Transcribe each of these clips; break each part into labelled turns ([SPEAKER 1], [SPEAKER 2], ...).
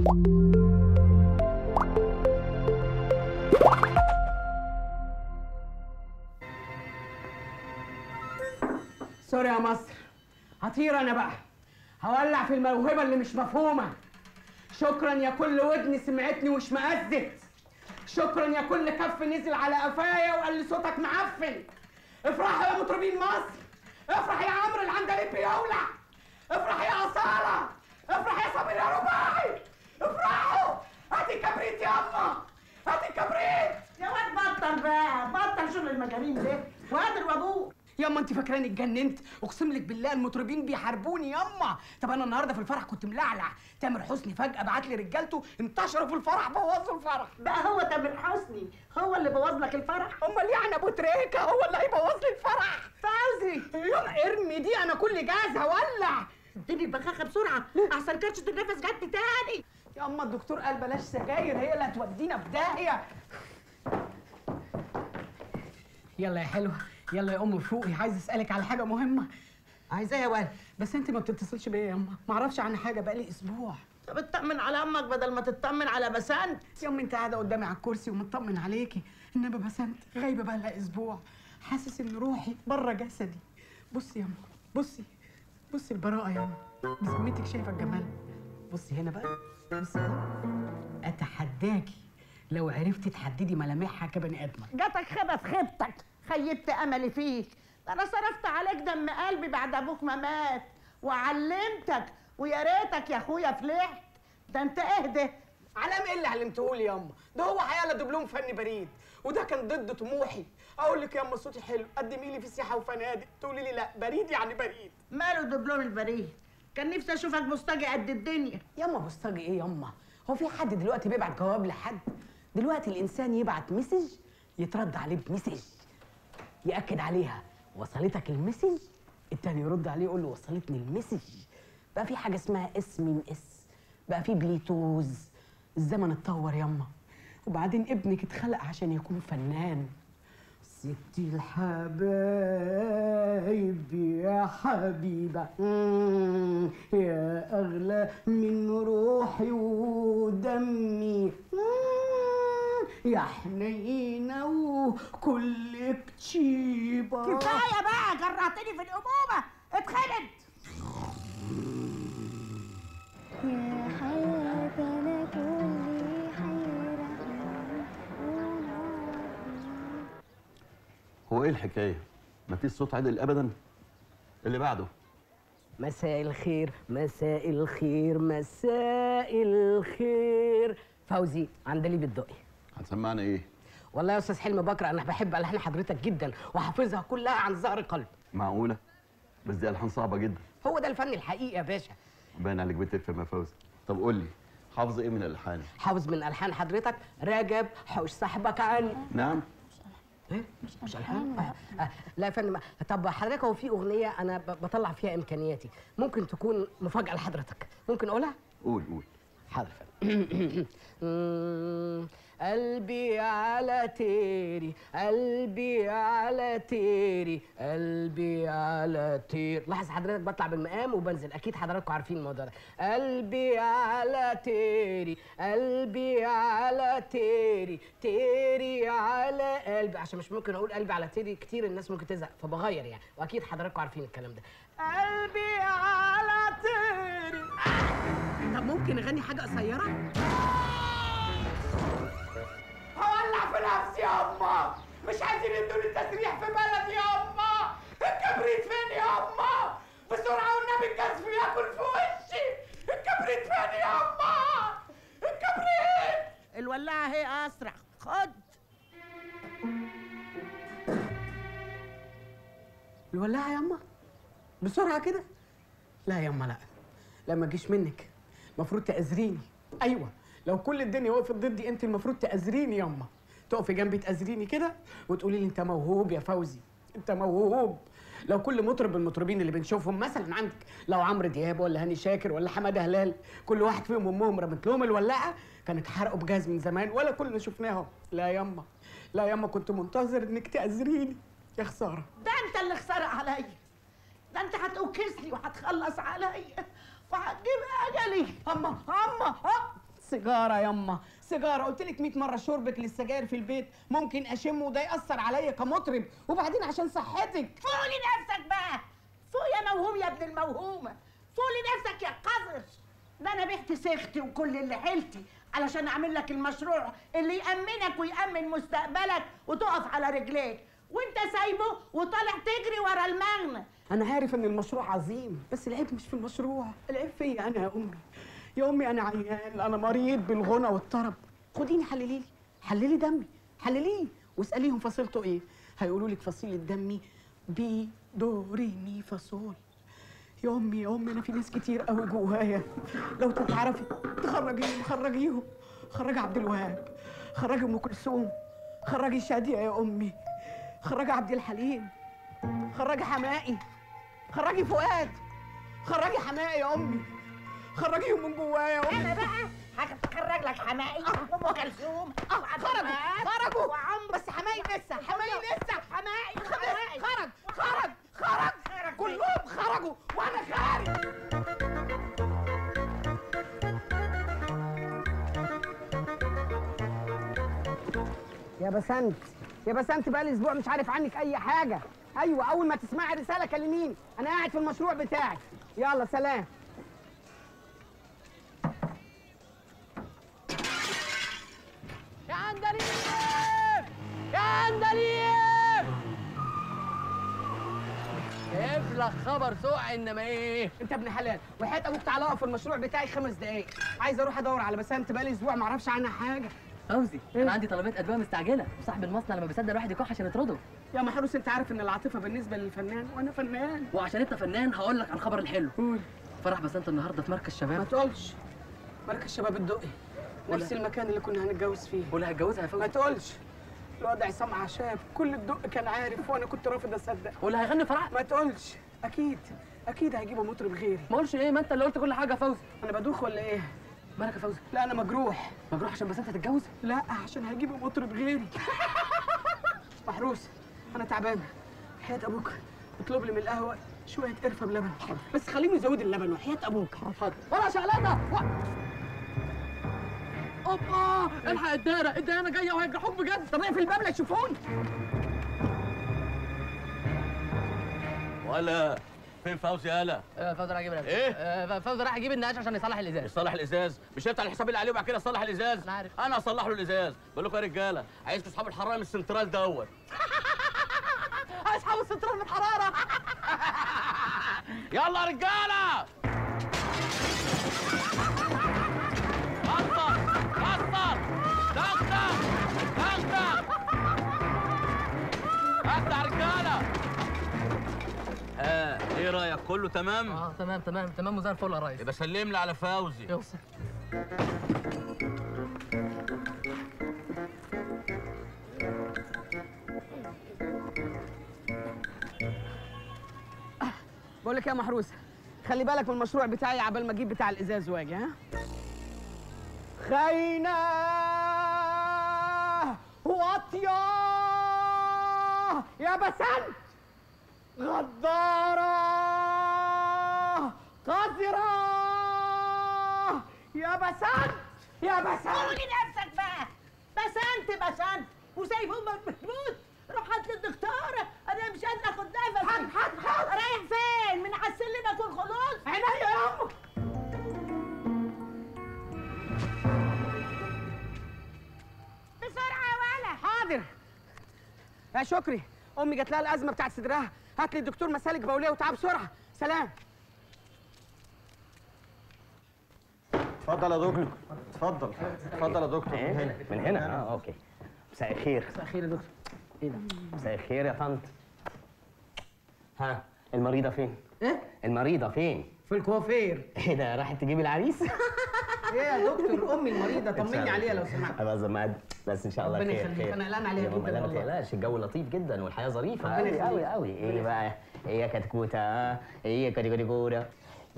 [SPEAKER 1] سوري يا مصر هطير انا بقى هولع في الموهبه اللي مش مفهومه شكرا يا كل ودن سمعتني واشمئزت شكرا يا كل كف نزل على قفايا وقال لي صوتك معفن افرحوا يا مطربين مصر افرح يا عمرو العندليب بيولع افرح يا اصاله افرح يا صابر يا رباعي افرحوا هاتي كبريت يا اما هاتي كبريت
[SPEAKER 2] يا واد بطل بقى بطل شغل المجانين ده وقادر وابوه
[SPEAKER 1] ياما انت فاكراني اتجننت اقسم لك بالله المطربين بيحاربوني ياما طب انا النهارده في الفرح كنت ملعلع تامر حسني فجاه بعت لي رجالته انتشروا في الفرح بوظوا الفرح
[SPEAKER 2] بقى هو تامر حسني هو اللي بوظ لك الفرح
[SPEAKER 1] امال يعني ابو تريكه هو اللي هيبوظ لي الفرح فوزي يلا ارمي دي انا كل جاهز هولع
[SPEAKER 2] اديني البخاخه بسرعه احسن كرشه النفس جت تاني
[SPEAKER 1] يا اما الدكتور قال بلاش سجاير هي اللي هتودينا في داهيه يلا يا حلوه يلا يا ام فوقي عايز اسالك على حاجه مهمه
[SPEAKER 2] عايزاه يا ولد
[SPEAKER 1] بس انت ما بتتصلش بيا يا اما ما اعرفش عن حاجه بقالي اسبوع
[SPEAKER 2] طب اطمن على امك بدل ما تطمن على بسنت
[SPEAKER 1] يا امي انت قاعده قدامي على الكرسي ومطمن عليكي انما بسنت غايبه بقى لها اسبوع حاسس ان روحي بره جسدي بصي يا اما بصي بصي البراءه يا اما بذمتك شايفه الجمال بصي هنا بقى بصي هنا اتحداكي لو عرفتي تحددي ملامحها كبني ادمه
[SPEAKER 2] جاتك خيبه في خيبتك خيبت املي فيك ده انا صرفت عليك دم قلبي بعد ابوك ما مات وعلمتك ويا ريتك يا اخويا فلحت ده انت اهدى
[SPEAKER 1] علام ايه اللي علمتهولي يا اما ده هو حياله دبلوم فني بريد وده كان ضد طموحي اقول لك يا اما صوتي حلو قدمي لي في سياحه وفنادق تقولي لي لا بريد يعني بريد
[SPEAKER 2] ماله دبلوم البريد كان نفسي اشوفك مستجي قد الدنيا
[SPEAKER 1] ياما بوستجي ايه ياما هو في حد دلوقتي بيبعت جواب لحد دلوقتي الانسان يبعت مسج يترد عليه بمسج ياكد عليها وصلتك المسج التاني يرد عليه يقول له وصلتني المسج بقى في حاجه اسمها اس من اس بقى في بليتوز الزمن اتطور ياما وبعدين ابنك اتخلق عشان يكون فنان ستي الحبايب يا حبيبة مم، يا أغلى من روحي ودمي مم، يا حنينة وكلك شيبة
[SPEAKER 2] كفايه بقى جرعتني في الامومه اتخلد
[SPEAKER 3] يا حياتنا كل حيرة
[SPEAKER 4] هو ايه الحكايه مفيش صوت عدل ابدا اللي بعده
[SPEAKER 1] مساء الخير مساء الخير مساء الخير فوزي عندليب الدقي
[SPEAKER 4] هتسمعنا ايه
[SPEAKER 1] والله يا استاذ حلمي بكره انا بحب الحان حضرتك جدا وحافظها كلها عن ظهر قلب
[SPEAKER 4] معقوله بس دي الحان صعبه جدا
[SPEAKER 1] هو ده الفن الحقيقي يا باشا
[SPEAKER 4] باين عليك بتفهم يا فوزي طب قول لي حافظ ايه من الالحان
[SPEAKER 1] حافظ من الحان حضرتك راجب حوش صاحبك عني
[SPEAKER 4] نعم
[SPEAKER 1] ايه مش الحان آه. آه. لا يا فندم طب حضرتك هو في اغنيه انا ب- بطلع فيها امكانياتي ممكن تكون مفاجاه لحضرتك ممكن اقولها
[SPEAKER 4] قول قول
[SPEAKER 1] حاضر يا فندم. قلبي على تيري قلبي على تيري قلبي على تير لاحظ حضرتك بطلع بالمقام وبنزل اكيد حضراتكم عارفين الموضوع ده قلبي على تيري قلبي على تيري تيري على قلبي عشان مش ممكن اقول قلبي على تيري كتير الناس ممكن تزهق فبغير يعني واكيد حضراتكم عارفين الكلام ده قلبي على تيري طب ممكن اغني حاجه قصيره هولع في نفسي يا اما مش عايزين يدوني التسريح في بلدي يا اما الكبريت فين يا اما بسرعه والنبي الجزف ياكل في وشي الكبريت فين يا اما الكبريت
[SPEAKER 2] الولاعه هي اسرع خد
[SPEAKER 1] الولاعه يا اما بسرعه كده لا يا اما لا لا ما تجيش منك المفروض تأذريني ايوه لو كل الدنيا وقفت ضدي انت المفروض تأذريني ياما تقفي جنبي تأذريني كده وتقولي لي انت موهوب يا فوزي انت موهوب لو كل مطرب من المطربين اللي بنشوفهم مثلا عندك لو عمرو دياب ولا هاني شاكر ولا حماده هلال كل واحد فيهم امهم رمت لهم الولاعه كانوا اتحرقوا بجاز من زمان ولا كلنا شفناهم لا ياما لا ياما كنت منتظر انك تأذريني يا خساره
[SPEAKER 2] ده انت اللي خسارة عليا ده انت هتوكسني وهتخلص عليا وهتجيب اجلي
[SPEAKER 1] اما اما أم. سيجاره يما سيجاره قلت لك 100 مره شربك للسجاير في البيت ممكن اشمه وده ياثر عليا كمطرب وبعدين عشان صحتك
[SPEAKER 2] فولي نفسك بقى فوق يا موهوم يا ابن الموهومه فولي نفسك يا قذر ده انا بعت سيختي وكل اللي حيلتي علشان اعمل لك المشروع اللي يامنك ويامن مستقبلك وتقف على رجليك وانت سايبه وطالع تجري ورا المغنى
[SPEAKER 1] انا عارف ان المشروع عظيم بس العيب مش في المشروع العيب فيا انا يا امي يا امي انا عيان انا مريض بالغنى والطرب خديني حللي لي حللي دمي حلليه واساليهم فصيلته ايه هيقولوا لك فصيله دمي بي دو ري مي فاصول يا امي يا امي انا في ناس كتير قوي جوايا لو تعرفي تخرجيهم خرجيهم خرجي عبد الوهاب خرجي ام كلثوم خرجي شاديه يا امي خرجي عبد الحليم خرجي حمائي خرجي فؤاد خرجي حمائي يا امي خرجيهم من جوايا يا امي
[SPEAKER 2] انا بقى هخرج لك حمائي وام كلثوم
[SPEAKER 1] خرجوا خرجوا
[SPEAKER 2] وعمرو
[SPEAKER 1] بس حمائي لسه حمائي لسه
[SPEAKER 2] حمائي
[SPEAKER 1] خرج خرج خرج خرج كلهم خرجوا وانا خارج يا بسنت يا بسنت بقالي اسبوع مش عارف عنك اي حاجه ايوه اول ما تسمعي رساله كلميني انا قاعد في المشروع بتاعي يلا سلام
[SPEAKER 5] يا عندليب يا عندليب جايب لك خبر سوء انما ايه
[SPEAKER 1] انت ابن حلال وحياة ابوك تعالى اقف في المشروع بتاعي خمس دقايق عايز اروح ادور على بسنت بقالي اسبوع ما اعرفش عنها حاجه
[SPEAKER 5] فوزي انا عندي طلبات ادويه مستعجله وصاحب المصنع لما بيصدق الواحد يكح عشان يطرده
[SPEAKER 1] يا محروس انت عارف ان العاطفه بالنسبه للفنان وانا فنان
[SPEAKER 5] وعشان انت فنان هقول لك على الخبر الحلو
[SPEAKER 1] قول
[SPEAKER 5] فرح بسنت النهارده في مركز
[SPEAKER 1] ما
[SPEAKER 5] شباب
[SPEAKER 1] تقولش مركز شباب الدقي نفس المكان اللي كنا هنتجوز فيه
[SPEAKER 5] واللي هتجوزها يا
[SPEAKER 1] ما
[SPEAKER 5] فوزي
[SPEAKER 1] تقولش الواد عصام عشاب كل الدق كان عارف وانا كنت رافض اصدق
[SPEAKER 5] واللي هيغني فرح
[SPEAKER 1] ما تقولش اكيد اكيد هيجيبوا مطرب غيري
[SPEAKER 5] ما اقولش ايه ما انت اللي قلت كل حاجه يا فوزي
[SPEAKER 1] انا بدوخ ولا ايه
[SPEAKER 5] مالك يا فوزي
[SPEAKER 1] لا انا مجروح
[SPEAKER 5] مجروح عشان بسنت هتتجوز
[SPEAKER 1] لا عشان هيجيبوا مطرب غيري محروس انا تعبان حياة ابوك اطلب لي من القهوه شويه قرفه بلبن بس خليني يزود اللبن وحياة ابوك
[SPEAKER 5] حاضر ولا شغلانه و... اوبا الحق الدايره الدايره جايه وهيجرحوك بجد
[SPEAKER 1] طب اقفل الباب لا يشوفوني
[SPEAKER 6] ولا فين فوزي يالا
[SPEAKER 5] آه، فوزي راح يجيب النقاش
[SPEAKER 6] إيه؟
[SPEAKER 5] آه، فوزي راح يجيب النقاش عشان يصلح الازاز
[SPEAKER 6] يصلح الازاز مش انت على الحساب اللي عليه وبعد كده يصلح الازاز
[SPEAKER 5] أنا عارف.
[SPEAKER 6] انا اصلح له الازاز بقول لكم يا رجاله عايزكم اصحاب الحراره من السنترال دوت
[SPEAKER 5] اصحاب السنترال من الحراره
[SPEAKER 6] يلا يا رجاله قصر قصر دغدغ دغدغ افتح رجاله ها ايه رايك كله تمام
[SPEAKER 5] اه تمام تمام تمام وزي الفل يا ريس
[SPEAKER 6] يبقى سلم لي على فوزي
[SPEAKER 5] يوصل
[SPEAKER 1] بقول لك إيه يا محروس خلي بالك من المشروع بتاعي عبال ما اجيب بتاع الازاز واجي ها خاينة واطية يا بسنت غدارة قذرة يا بسنت يا بسنت
[SPEAKER 2] قولي نفسك بقى بسنت بسنت وسايب امك بتموت روح هات لي الدكتوره انا مش قادره اخد نفسي
[SPEAKER 1] حاضر، حاضر، حاضر.
[SPEAKER 2] رايح فين من على السلم اكون خلاص
[SPEAKER 1] عينيا يا أم
[SPEAKER 2] بسرعه يا ولا
[SPEAKER 1] حاضر يا شكري امي جات لها الازمه بتاعت صدرها هات لي الدكتور مسالك بوليه وتعال بسرعه سلام
[SPEAKER 7] اتفضل يا دكتور اتفضل اتفضل يا دكتور من هنا
[SPEAKER 8] من هنا اه اوكي مساء الخير
[SPEAKER 1] مساء الخير يا دكتور ايه ده
[SPEAKER 8] مساء الخير يا طنط ها المريضه فين
[SPEAKER 1] ايه
[SPEAKER 8] المريضه فين
[SPEAKER 1] في الكوافير
[SPEAKER 8] ايه ده راحت تجيب العريس
[SPEAKER 1] ايه يا دكتور امي المريضه طمني عليها لو سمحت
[SPEAKER 8] ابقى زماد بس ان شاء الله
[SPEAKER 1] ربنا
[SPEAKER 8] خير
[SPEAKER 1] يخليك،
[SPEAKER 8] خير
[SPEAKER 1] أنا قلقان عليها
[SPEAKER 8] يا ماما
[SPEAKER 1] جداً
[SPEAKER 8] لا ما
[SPEAKER 1] والله.
[SPEAKER 8] تقلقش الجو لطيف جدا والحياه ظريفه
[SPEAKER 1] ربنا
[SPEAKER 8] قوي
[SPEAKER 1] يخليك.
[SPEAKER 8] قوي قوي ايه بقى ايه يا كتكوته ها؟ ايه يا كتكوته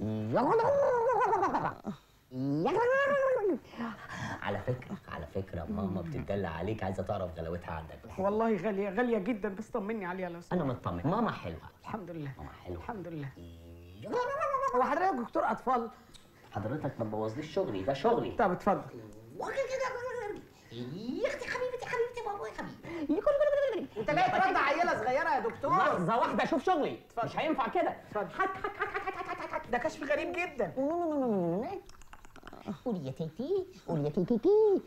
[SPEAKER 8] على فكره على فكره ماما بتدلع عليك عايزه تعرف غلاوتها عندك
[SPEAKER 1] والله غاليه غاليه جدا بس طمني عليها لو سمحت
[SPEAKER 8] انا مطمن ماما حلوه
[SPEAKER 1] الحمد لله
[SPEAKER 8] ماما حلوه
[SPEAKER 1] الحمد لله هو حضرتك دكتور اطفال
[SPEAKER 8] حضرتك ما تبوظليش شغلي ده شغلي
[SPEAKER 1] طب اتفضل
[SPEAKER 2] يا اختي حبيبتي حبيبتي بابا يا حبيبي
[SPEAKER 1] انت جاي ترضع عيله صغيره يا دكتور
[SPEAKER 8] لحظه واحده اشوف شغلي مش هينفع كده
[SPEAKER 1] ده كشف غريب جدا
[SPEAKER 2] قولي يا تيتي قولي يا تيتي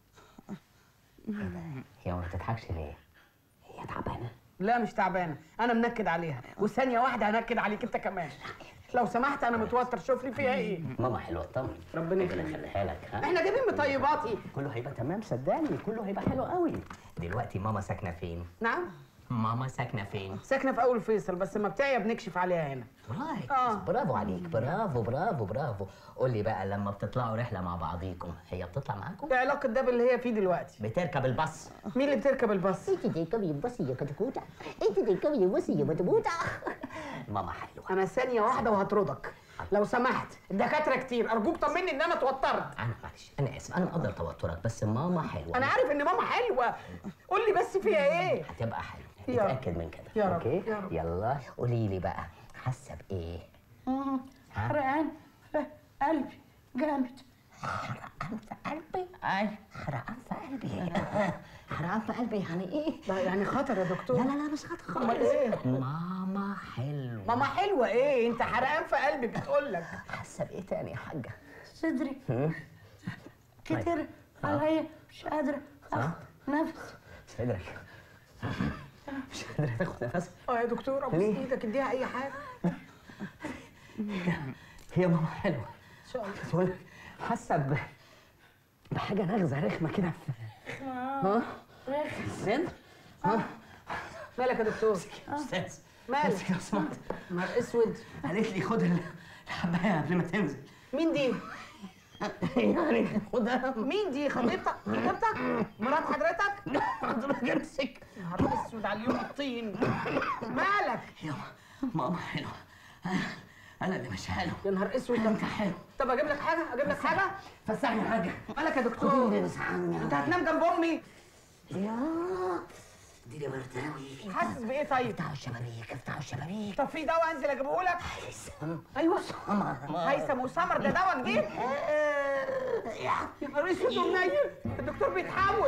[SPEAKER 8] هي ما بتضحكش ليه هي تعبانه
[SPEAKER 1] لا مش تعبانه انا منكد عليها وثانيه واحده هنكد عليك انت كمان لو سمحت انا متوتر شوف لي فيها ايه
[SPEAKER 8] ماما حلوه اطمن
[SPEAKER 1] ربنا
[SPEAKER 8] ربنا
[SPEAKER 1] يخليك
[SPEAKER 8] يخليها لك ها
[SPEAKER 1] احنا جايبين مطيباتي
[SPEAKER 8] كله هيبقى تمام صدقني كله هيبقى حلو قوي دلوقتي ماما ساكنه فين
[SPEAKER 1] نعم
[SPEAKER 8] ماما ساكنه فين
[SPEAKER 1] ساكنه في اول فيصل بس المبتعيه بنكشف عليها هنا
[SPEAKER 8] رايت
[SPEAKER 1] آه.
[SPEAKER 8] برافو عليك برافو برافو برافو قول لي بقى لما بتطلعوا رحله مع بعضيكم هي بتطلع معاكم
[SPEAKER 1] ايه علاقه ده باللي هي فيه دلوقتي
[SPEAKER 8] بتركب الباص
[SPEAKER 1] مين اللي بتركب الباص
[SPEAKER 2] انت تركبي الباص يا كتكوته انت تركبي الباص يا متبوته
[SPEAKER 8] ماما حلوه
[SPEAKER 1] انا ثانيه واحده وهطردك لو سمحت الدكاتره كتير ارجوك طمني ان انا اتوترت
[SPEAKER 8] انا معلش انا اسف انا مقدر توترك بس ماما حلوه
[SPEAKER 1] انا عارف ان ماما حلوه قول لي بس فيها ايه
[SPEAKER 8] هتبقى حلوه
[SPEAKER 1] يا رب.
[SPEAKER 8] اتاكد من كده
[SPEAKER 1] يا رب.
[SPEAKER 8] اوكي
[SPEAKER 1] يا رب.
[SPEAKER 8] يلا قولي لي بقى حاسه بايه
[SPEAKER 2] حرقان في قلبي جامد
[SPEAKER 8] حرقان في قلبي اي حرقان في قلبي حرقان في قلبي يعني ايه
[SPEAKER 1] ده يعني خطر يا دكتور
[SPEAKER 8] لا لا لا مش خطر
[SPEAKER 1] امال
[SPEAKER 8] خالص
[SPEAKER 1] ايه
[SPEAKER 8] ماما حلوه
[SPEAKER 1] ماما حلوه ايه انت حرقان في قلبي بتقول لك
[SPEAKER 8] حاسه بايه تاني يا حاجه
[SPEAKER 2] صدري
[SPEAKER 8] هم؟
[SPEAKER 2] كتير عليا مش قادرة اخد نفس
[SPEAKER 8] صدرك مش قادره تاخد نفسك
[SPEAKER 1] اه يا دكتور ابوس
[SPEAKER 8] ليه؟
[SPEAKER 1] ايدك اديها اي حاجه
[SPEAKER 8] هي ماما حلوه
[SPEAKER 1] ان شاء الله
[SPEAKER 8] بقول لك حاسه ب... بحاجه نغزه رخمه كده في ها الصدر ها
[SPEAKER 1] مالك يا دكتور
[SPEAKER 8] استاذ
[SPEAKER 1] مالك؟
[SPEAKER 8] امسك لو سمحت
[SPEAKER 1] نهار اسود
[SPEAKER 8] قالت لي خد ال- الحبايه قبل ما تنزل
[SPEAKER 1] مين دي
[SPEAKER 8] يعني خدها
[SPEAKER 1] مين دي خطيبتك خطيبتك مرات حضرتك
[SPEAKER 8] حضرتك امسك
[SPEAKER 1] نهار اسود على اليوم الطين مالك
[SPEAKER 8] يا ماما حلوه أنا- انا اللي مش حلو
[SPEAKER 1] يا نهار اسود
[SPEAKER 8] انت حلو
[SPEAKER 1] طب اجيب لك حاجه اجيب لك حاجه
[SPEAKER 8] فسحني حاجه
[SPEAKER 1] مالك يا دكتور انت هتنام جنب امي
[SPEAKER 8] يا دي دي مرتاوي
[SPEAKER 1] حاسس بايه طيب
[SPEAKER 8] افتحوا الشبابيك افتحوا الشبابيك
[SPEAKER 1] طب في دواء انزل اجيبه لك
[SPEAKER 8] هيثم
[SPEAKER 1] ايوه
[SPEAKER 8] سمر
[SPEAKER 1] هيثم وسمر ده دواء جديد يا نهار اسود ومنيل الدكتور بيتحول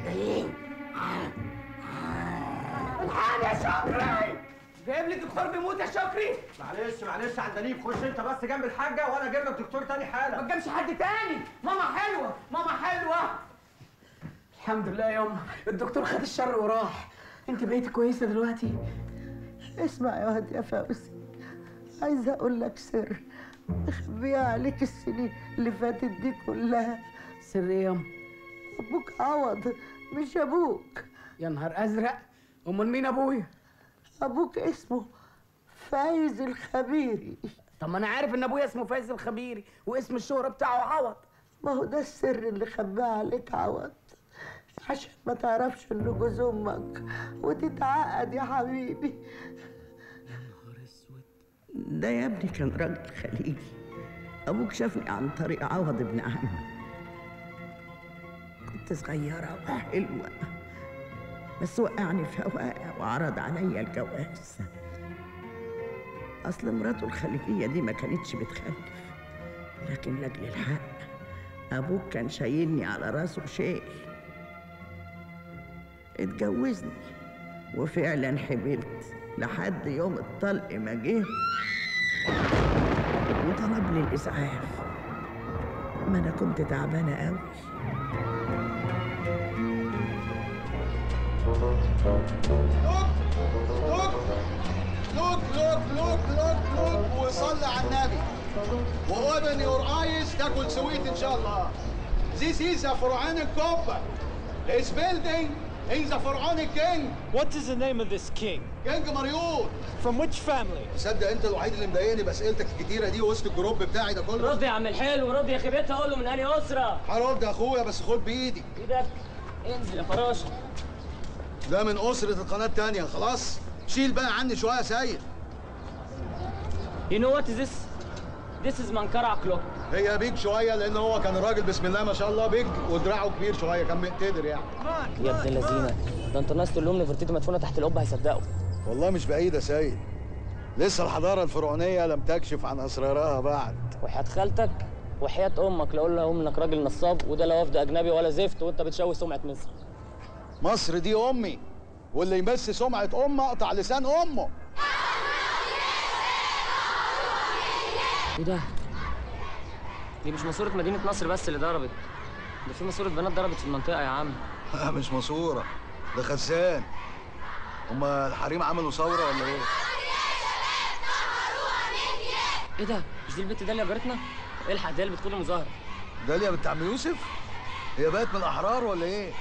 [SPEAKER 1] الحقني يا شكري جايب لي الدكتور بيموت يا شكري
[SPEAKER 7] معلش معلش عندليب خش انت بس جنب الحاجه وانا اجيب لك دكتور تاني
[SPEAKER 1] ما
[SPEAKER 7] حالا
[SPEAKER 1] تجيبش حد تاني ماما حلوه ماما حلوه الحمد لله يا يما الدكتور خد الشر وراح انت بقيتي كويسه دلوقتي
[SPEAKER 9] اسمع يا واد يا فوزي عايزه اقول لك سر مخبيه عليك السنين اللي فاتت دي كلها
[SPEAKER 1] سر ايه يا يما
[SPEAKER 9] ابوك عوض مش ابوك
[SPEAKER 1] يا نهار ازرق امال مين ابويا
[SPEAKER 9] ابوك اسمه فايز الخبيري
[SPEAKER 1] طب ما انا عارف ان ابويا اسمه فايز الخبيري واسم الشهرة بتاعه عوض
[SPEAKER 9] ما هو ده السر اللي خباه عليك عوض عشان ما تعرفش انه جوز امك وتتعقد يا حبيبي ده يا ابني كان راجل خليجي ابوك شافني عن طريق عوض ابن عمي كنت صغيرة وحلوة بس وقعني في هواها وعرض عليا الجواز أصل مراته الخليجية دي ما كانتش بتخلف لكن لاجل الحق أبوك كان شايلني على راسه شيل اتجوزني وفعلا حبلت لحد يوم الطلق ما جه وطلب لي الإسعاف ما أنا كنت تعبانة قوي
[SPEAKER 10] لوك لوك لوك لوك لوك لوك وصلي على النبي واوبن يور ايز تاكل سويت ان شاء الله This is a Pharaonic copper. It's building in the Pharaonic king.
[SPEAKER 11] What is the name of this king?
[SPEAKER 10] كينج مريوط
[SPEAKER 11] From which family?
[SPEAKER 10] تصدق انت الوحيد اللي مضايقني باسئلتك الكتيره دي وسط الجروب بتاعي ده كله
[SPEAKER 5] رد يا عم الحلو رد يا خيبتها اقول له من انهي اسره
[SPEAKER 10] هرد يا اخويا بس خد بايدي
[SPEAKER 5] ايدك انزل يا فراشه
[SPEAKER 10] ده من اسره القناه التانيه خلاص شيل بقى عني شويه يا سيد
[SPEAKER 5] You know what is this? This is منكرع كلوك
[SPEAKER 10] هي بيج شويه لان هو كان الراجل بسم الله ما شاء الله بيج ودراعه كبير شويه كان مقتدر يعني
[SPEAKER 5] يا ابن اللذينه ده انتوا الناس تقول لهم نفرتيتي مدفونه تحت القبه هيصدقوا
[SPEAKER 10] والله مش بعيد يا سيد لسه الحضاره الفرعونيه لم تكشف عن اسرارها بعد
[SPEAKER 5] وحياة خالتك وحياة امك لو اقول لهم انك راجل نصاب وده لا وفد اجنبي ولا زفت وانت بتشوه سمعة مصر
[SPEAKER 10] مصر دي امي واللي يمس سمعه امه اقطع لسان امه
[SPEAKER 5] ايه ده؟ دي مش ماسورة مدينة نصر بس اللي ضربت ده في ماسورة بنات ضربت في المنطقة يا عم
[SPEAKER 10] مش ماسوره ده خزان هما الحريم عملوا ثوره ولا ايه
[SPEAKER 5] ايه ده؟ مش دي البت داليا جارتنا؟ الحق دي اللي بتقود المظاهرة
[SPEAKER 10] داليا بنت عم يوسف هي بقت من الاحرار ولا ايه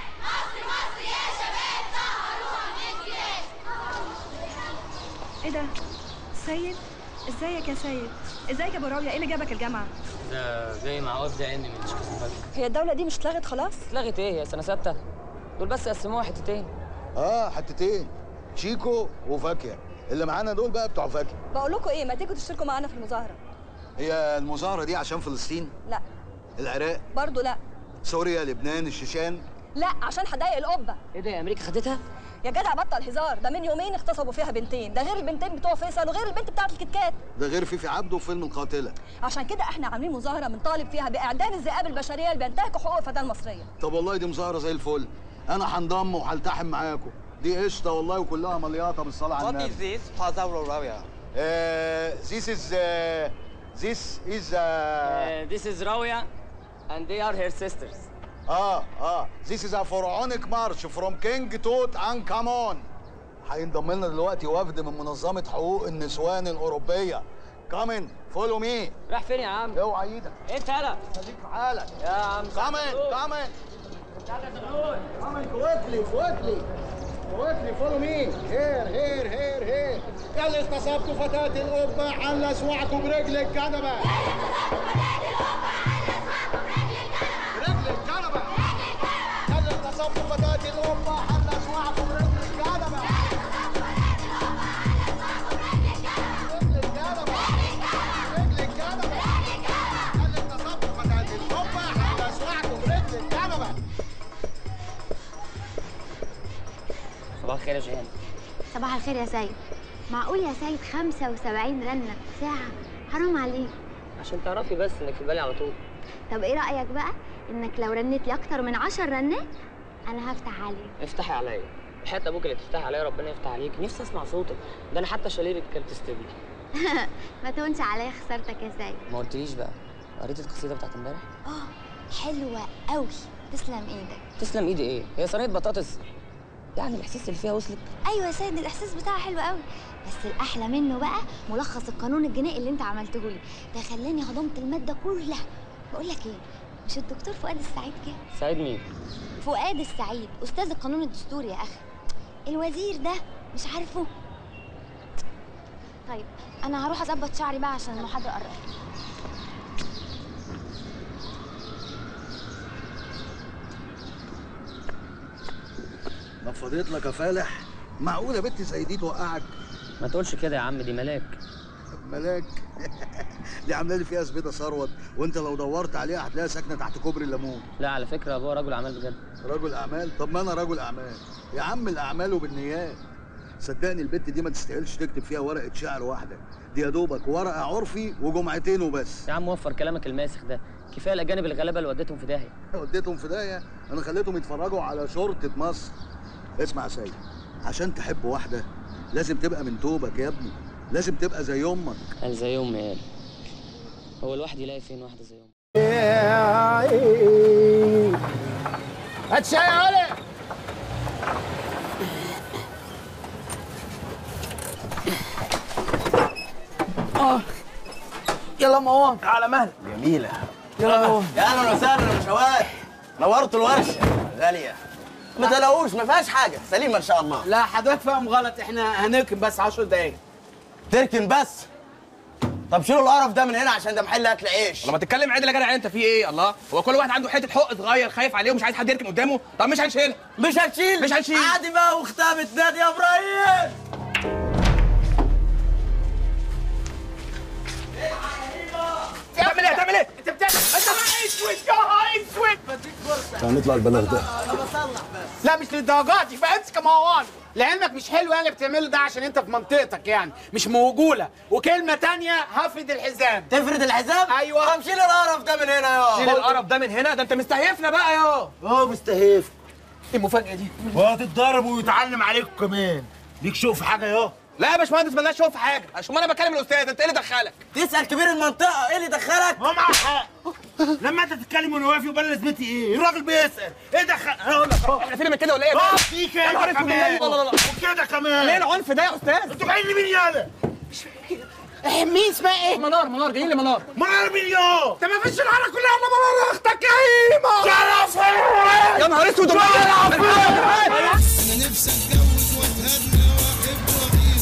[SPEAKER 12] ايه ده؟ سيد؟ ازيك يا سيد؟ ازيك يا ابو راوية؟ ايه اللي جابك الجامعة؟
[SPEAKER 5] ده جاي مع وفد علمي من تشيكوسلوفاكيا
[SPEAKER 12] هي الدولة دي مش اتلغت خلاص؟
[SPEAKER 5] اتلغت ايه؟ هي سنة ستة دول بس قسموها حتتين
[SPEAKER 10] اه حتتين شيكو وفاكهه اللي معانا دول بقى بتوع فاكهه
[SPEAKER 12] بقول لكم ايه ما تيجوا تشتركوا معانا في المظاهرة
[SPEAKER 10] هي المظاهره دي عشان فلسطين
[SPEAKER 12] لا
[SPEAKER 10] العراق
[SPEAKER 12] برضو لا
[SPEAKER 10] سوريا لبنان الشيشان
[SPEAKER 12] لا عشان هضايق القبة
[SPEAKER 5] ايه ده يا امريكا خدتها؟
[SPEAKER 12] يا جدع بطل هزار ده من يومين اغتصبوا فيها بنتين ده غير البنتين بتوع فيصل وغير البنت بتاعت الكتكات
[SPEAKER 10] ده غير فيفي عبده وفيلم القاتله
[SPEAKER 12] عشان كده احنا عاملين مظاهرة بنطالب فيها بإعدام الذئاب البشرية اللي بينتهكوا حقوق الفتاة المصرية
[SPEAKER 10] طب والله دي مظاهره زي الفل انا هنضم وهلتحم معاكم دي قشطه والله وكلها ملياطه بالصلاه على النبي
[SPEAKER 7] this? Plaza Roravia.
[SPEAKER 10] Uh, this is uh, this is uh,
[SPEAKER 5] this is راوية and they are her sisters
[SPEAKER 10] اه اه this is a pharaonic march from King Tut and Kamon هينضم لنا دلوقتي وفد من منظمة حقوق النسوان الأوروبية كامن فولو مي
[SPEAKER 5] راح فين يا عم؟
[SPEAKER 10] اوعى ايدك
[SPEAKER 5] انت يلا
[SPEAKER 10] خليك في حالك
[SPEAKER 5] يا عم
[SPEAKER 10] كامن كامن كامن كويكلي كويكلي كويكلي فولو مي هير هير هير هير يلا اغتصبتوا فتاة القبة حل اسوعكم برجل الكنبة برجل الكنبة يلا اغتصبتوا فتاة القبة حل اسوعكم برجل الكنبة رجل الكنبة رجل الكنبة يلا اغتصبتوا فتاة القبة حل اسوعكم برجل الكنبة
[SPEAKER 5] صباح الخير يا جيهان
[SPEAKER 3] صباح الخير يا سيد معقول يا سيد 75 رنة في ساعة حرام عليك
[SPEAKER 5] عشان تعرفي بس انك في بالي على طول
[SPEAKER 3] طب ايه رأيك بقى انك لو رنيت لي اكتر من 10 رنات انا هفتح عليك
[SPEAKER 5] افتحي عليا حياة ابوك اللي تفتحي عليا ربنا يفتح عليك نفسي اسمع صوتك ده انا حتى شاليلك كانت تستبي
[SPEAKER 3] ما تهونش عليا خسارتك يا سيد
[SPEAKER 5] ما قلتليش بقى قريت القصيده بتاعت امبارح
[SPEAKER 3] اه حلوة قوي تسلم ايدك
[SPEAKER 5] تسلم ايدي ايه هي صينيه بطاطس يعني الاحساس اللي فيها وصلك
[SPEAKER 3] ايوه يا سيد الاحساس بتاعها حلو قوي بس الاحلى منه بقى ملخص القانون الجنائي اللي انت عملته لي ده خلاني هضمت الماده كلها بقول لك ايه مش الدكتور فؤاد السعيد كده
[SPEAKER 5] سعيد مين
[SPEAKER 3] فؤاد السعيد استاذ القانون الدستوري يا اخي الوزير ده مش عارفه طيب انا هروح اظبط شعري بقى عشان المحاضره قربت
[SPEAKER 10] نفضت لك يا فالح معقولة بنت زي دي توقعك
[SPEAKER 5] ما تقولش كده يا عم دي ملاك
[SPEAKER 10] ملاك دي عامله لي فيها زبيده ثروت وانت لو دورت عليها هتلاقيها ساكنه تحت كوبري الليمون
[SPEAKER 5] لا على فكره ابوها رجل اعمال بجد
[SPEAKER 10] رجل اعمال طب ما انا رجل اعمال يا عم الاعمال وبالنيات صدقني البت دي ما تستاهلش تكتب فيها ورقه شعر واحده دي يا دوبك ورقه عرفي وجمعتين وبس
[SPEAKER 5] يا عم وفر كلامك الماسخ ده كفايه الاجانب الغلابه اللي وديتهم في داهيه
[SPEAKER 10] وديتهم في داهيه انا خليتهم يتفرجوا على شرطه مصر اسمع يا سيد عشان تحب واحده لازم تبقى من توبك يا ابني لازم تبقى زي امك
[SPEAKER 5] قال زي امي قال هو الواحد يلاقي فين واحده زي امي
[SPEAKER 1] هات شاي يا ولد اه يلا مروان على مهلك
[SPEAKER 7] جميلة
[SPEAKER 1] يلا مروان
[SPEAKER 7] يا اهلا وسهلا يا باشوات نورتوا الورشة غالية ما تلاقوش ما فيهاش حاجة سليمة ان شاء الله
[SPEAKER 1] لا حضرتك فاهم غلط احنا هنركن بس 10 دقايق
[SPEAKER 7] تركن بس طب شيلوا القرف ده من هنا عشان ده محل اكل عيش
[SPEAKER 13] لما تتكلم عدل يا جدع انت في ايه الله هو كل واحد عنده حته حق صغير خايف عليه ومش عايز حد يركن قدامه طب مش هنشيل
[SPEAKER 7] مش هنشيل
[SPEAKER 13] مش هنشيل
[SPEAKER 7] عادي بقى واختامت نادي يا ابراهيم
[SPEAKER 13] تعمل ايه تعمل ايه انت بتعمل انت اسود يا اسود
[SPEAKER 10] هنطلع البلاغ ده
[SPEAKER 1] لا مش للدرجات دي بقى امسك يا مروان لعلمك مش حلو يعني بتعمله ده عشان انت في منطقتك يعني مش موجوله وكلمه تانية هفرد الحزام
[SPEAKER 7] تفرد الحزام
[SPEAKER 1] ايوه
[SPEAKER 7] طب شيل القرف ده من هنا يا
[SPEAKER 13] شيل القرف ده من هنا ده انت مستهيفنا بقى يا
[SPEAKER 7] اه مستهيف
[SPEAKER 13] ايه المفاجاه دي
[SPEAKER 14] وهتتضرب ويتعلم عليكم كمان ليك شوف حاجه يا
[SPEAKER 13] لا يا باشمهندس مالناش شوف في حاجه عشان انا بكلم الاستاذ انت ايه اللي دخلك
[SPEAKER 7] تسال كبير المنطقه ايه اللي دخلك
[SPEAKER 14] هو معاه حق لما انت تتكلم وانا واقف يبقى انا لازمتي ايه الراجل بيسال ايه دخل هقول لك
[SPEAKER 13] احنا فينا من كده ولا ايه
[SPEAKER 14] اه في
[SPEAKER 13] يا نهار
[SPEAKER 14] كده
[SPEAKER 13] اسود
[SPEAKER 14] كمان
[SPEAKER 13] لا لا لا
[SPEAKER 14] وكده كمان
[SPEAKER 13] ليه العنف ده يا استاذ
[SPEAKER 14] انتوا جايين لمين يالا
[SPEAKER 1] مين اسمها ايه
[SPEAKER 13] منار منار جايين لمنار
[SPEAKER 14] منار مليون
[SPEAKER 1] انت ما فيش العالم كلها الا منار اختك يا هيما
[SPEAKER 14] شرف
[SPEAKER 13] يا نهار اسود
[SPEAKER 15] انا نفسي اتجوز واتهنى واحب واغير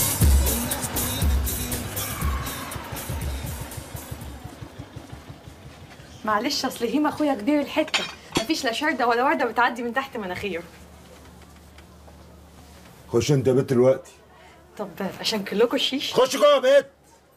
[SPEAKER 12] معلش اصل هيما اخويا كبير الحته مفيش لا شرده ولا ورده بتعدي من تحت مناخيره
[SPEAKER 14] خش انت يا بيت دلوقتي
[SPEAKER 12] طب عشان كلكم الشيش
[SPEAKER 14] خش جوه يا بيت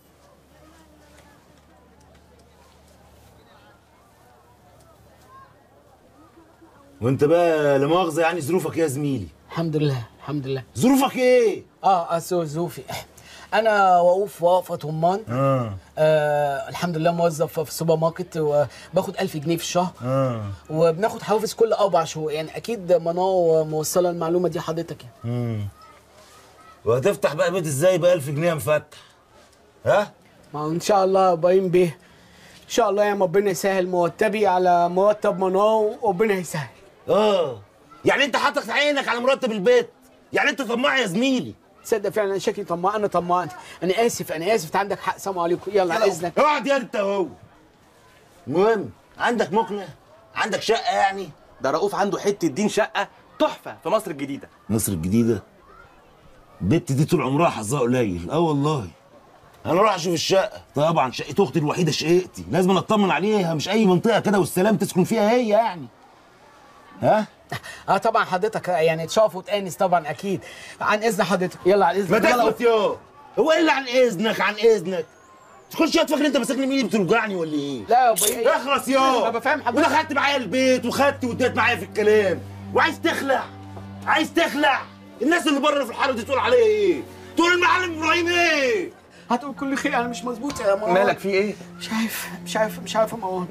[SPEAKER 14] وانت بقى لا مؤاخذه يعني ظروفك ايه يا زميلي
[SPEAKER 1] الحمد لله الحمد لله
[SPEAKER 14] ظروفك ايه
[SPEAKER 1] اه اسو ظروفي انا وقوف وقفه طمان
[SPEAKER 14] اه
[SPEAKER 1] آه الحمد لله موظف في سوبر ماركت وباخد 1000 جنيه في الشهر
[SPEAKER 14] اه
[SPEAKER 1] وبناخد حوافز كل اربع شهور يعني اكيد منار موصله المعلومه دي حضرتك يعني
[SPEAKER 14] امم وهتفتح بقى بيت ازاي ب 1000 جنيه مفتح ها
[SPEAKER 1] ما هو ان شاء الله باين بيه ان شاء الله يا ربنا يسهل مرتبي على مرتب منار وربنا يسهل
[SPEAKER 14] اه يعني انت حاطط عينك على مرتب البيت يعني انت طماع يا زميلي
[SPEAKER 1] تصدق فعلا انا شكلي طماع انا طماع انا اسف انا اسف انت عندك حق سلام عليكم يلا على اذنك
[SPEAKER 14] اقعد يا انت هو المهم عندك مقنع عندك شقه يعني
[SPEAKER 7] ده رؤوف عنده حته دين شقه تحفه في مصر الجديده
[SPEAKER 14] مصر الجديده البت دي طول عمرها حظها قليل اه والله انا اروح اشوف الشقه طبعا شقه اختي الوحيده شقتي لازم اطمن عليها مش اي منطقه كده والسلام تسكن فيها هي يعني ها
[SPEAKER 1] اه طبعا حضرتك يعني تشرف وتانس طبعا اكيد عن اذن حضرتك يلا على اذنك
[SPEAKER 14] ما
[SPEAKER 1] يلا.
[SPEAKER 14] تسكت يا هو ايه اللي عن اذنك عن اذنك تخش يا تفكر انت ماسكني مين بتوجعني ولا ايه
[SPEAKER 1] لا يا ابوي
[SPEAKER 14] اخلص يا
[SPEAKER 1] أنا بفهم حضرتك.
[SPEAKER 14] ودخلت معايا البيت وخدت واديت معايا في الكلام وعايز تخلع عايز تخلع الناس اللي بره في الحاره دي تقول عليا ايه تقول المعلم ابراهيم ايه
[SPEAKER 1] هتقول كل خير انا مش مظبوط يا مروان
[SPEAKER 7] مالك في ايه
[SPEAKER 1] مش عارف مش عارف مش عارف يا مروان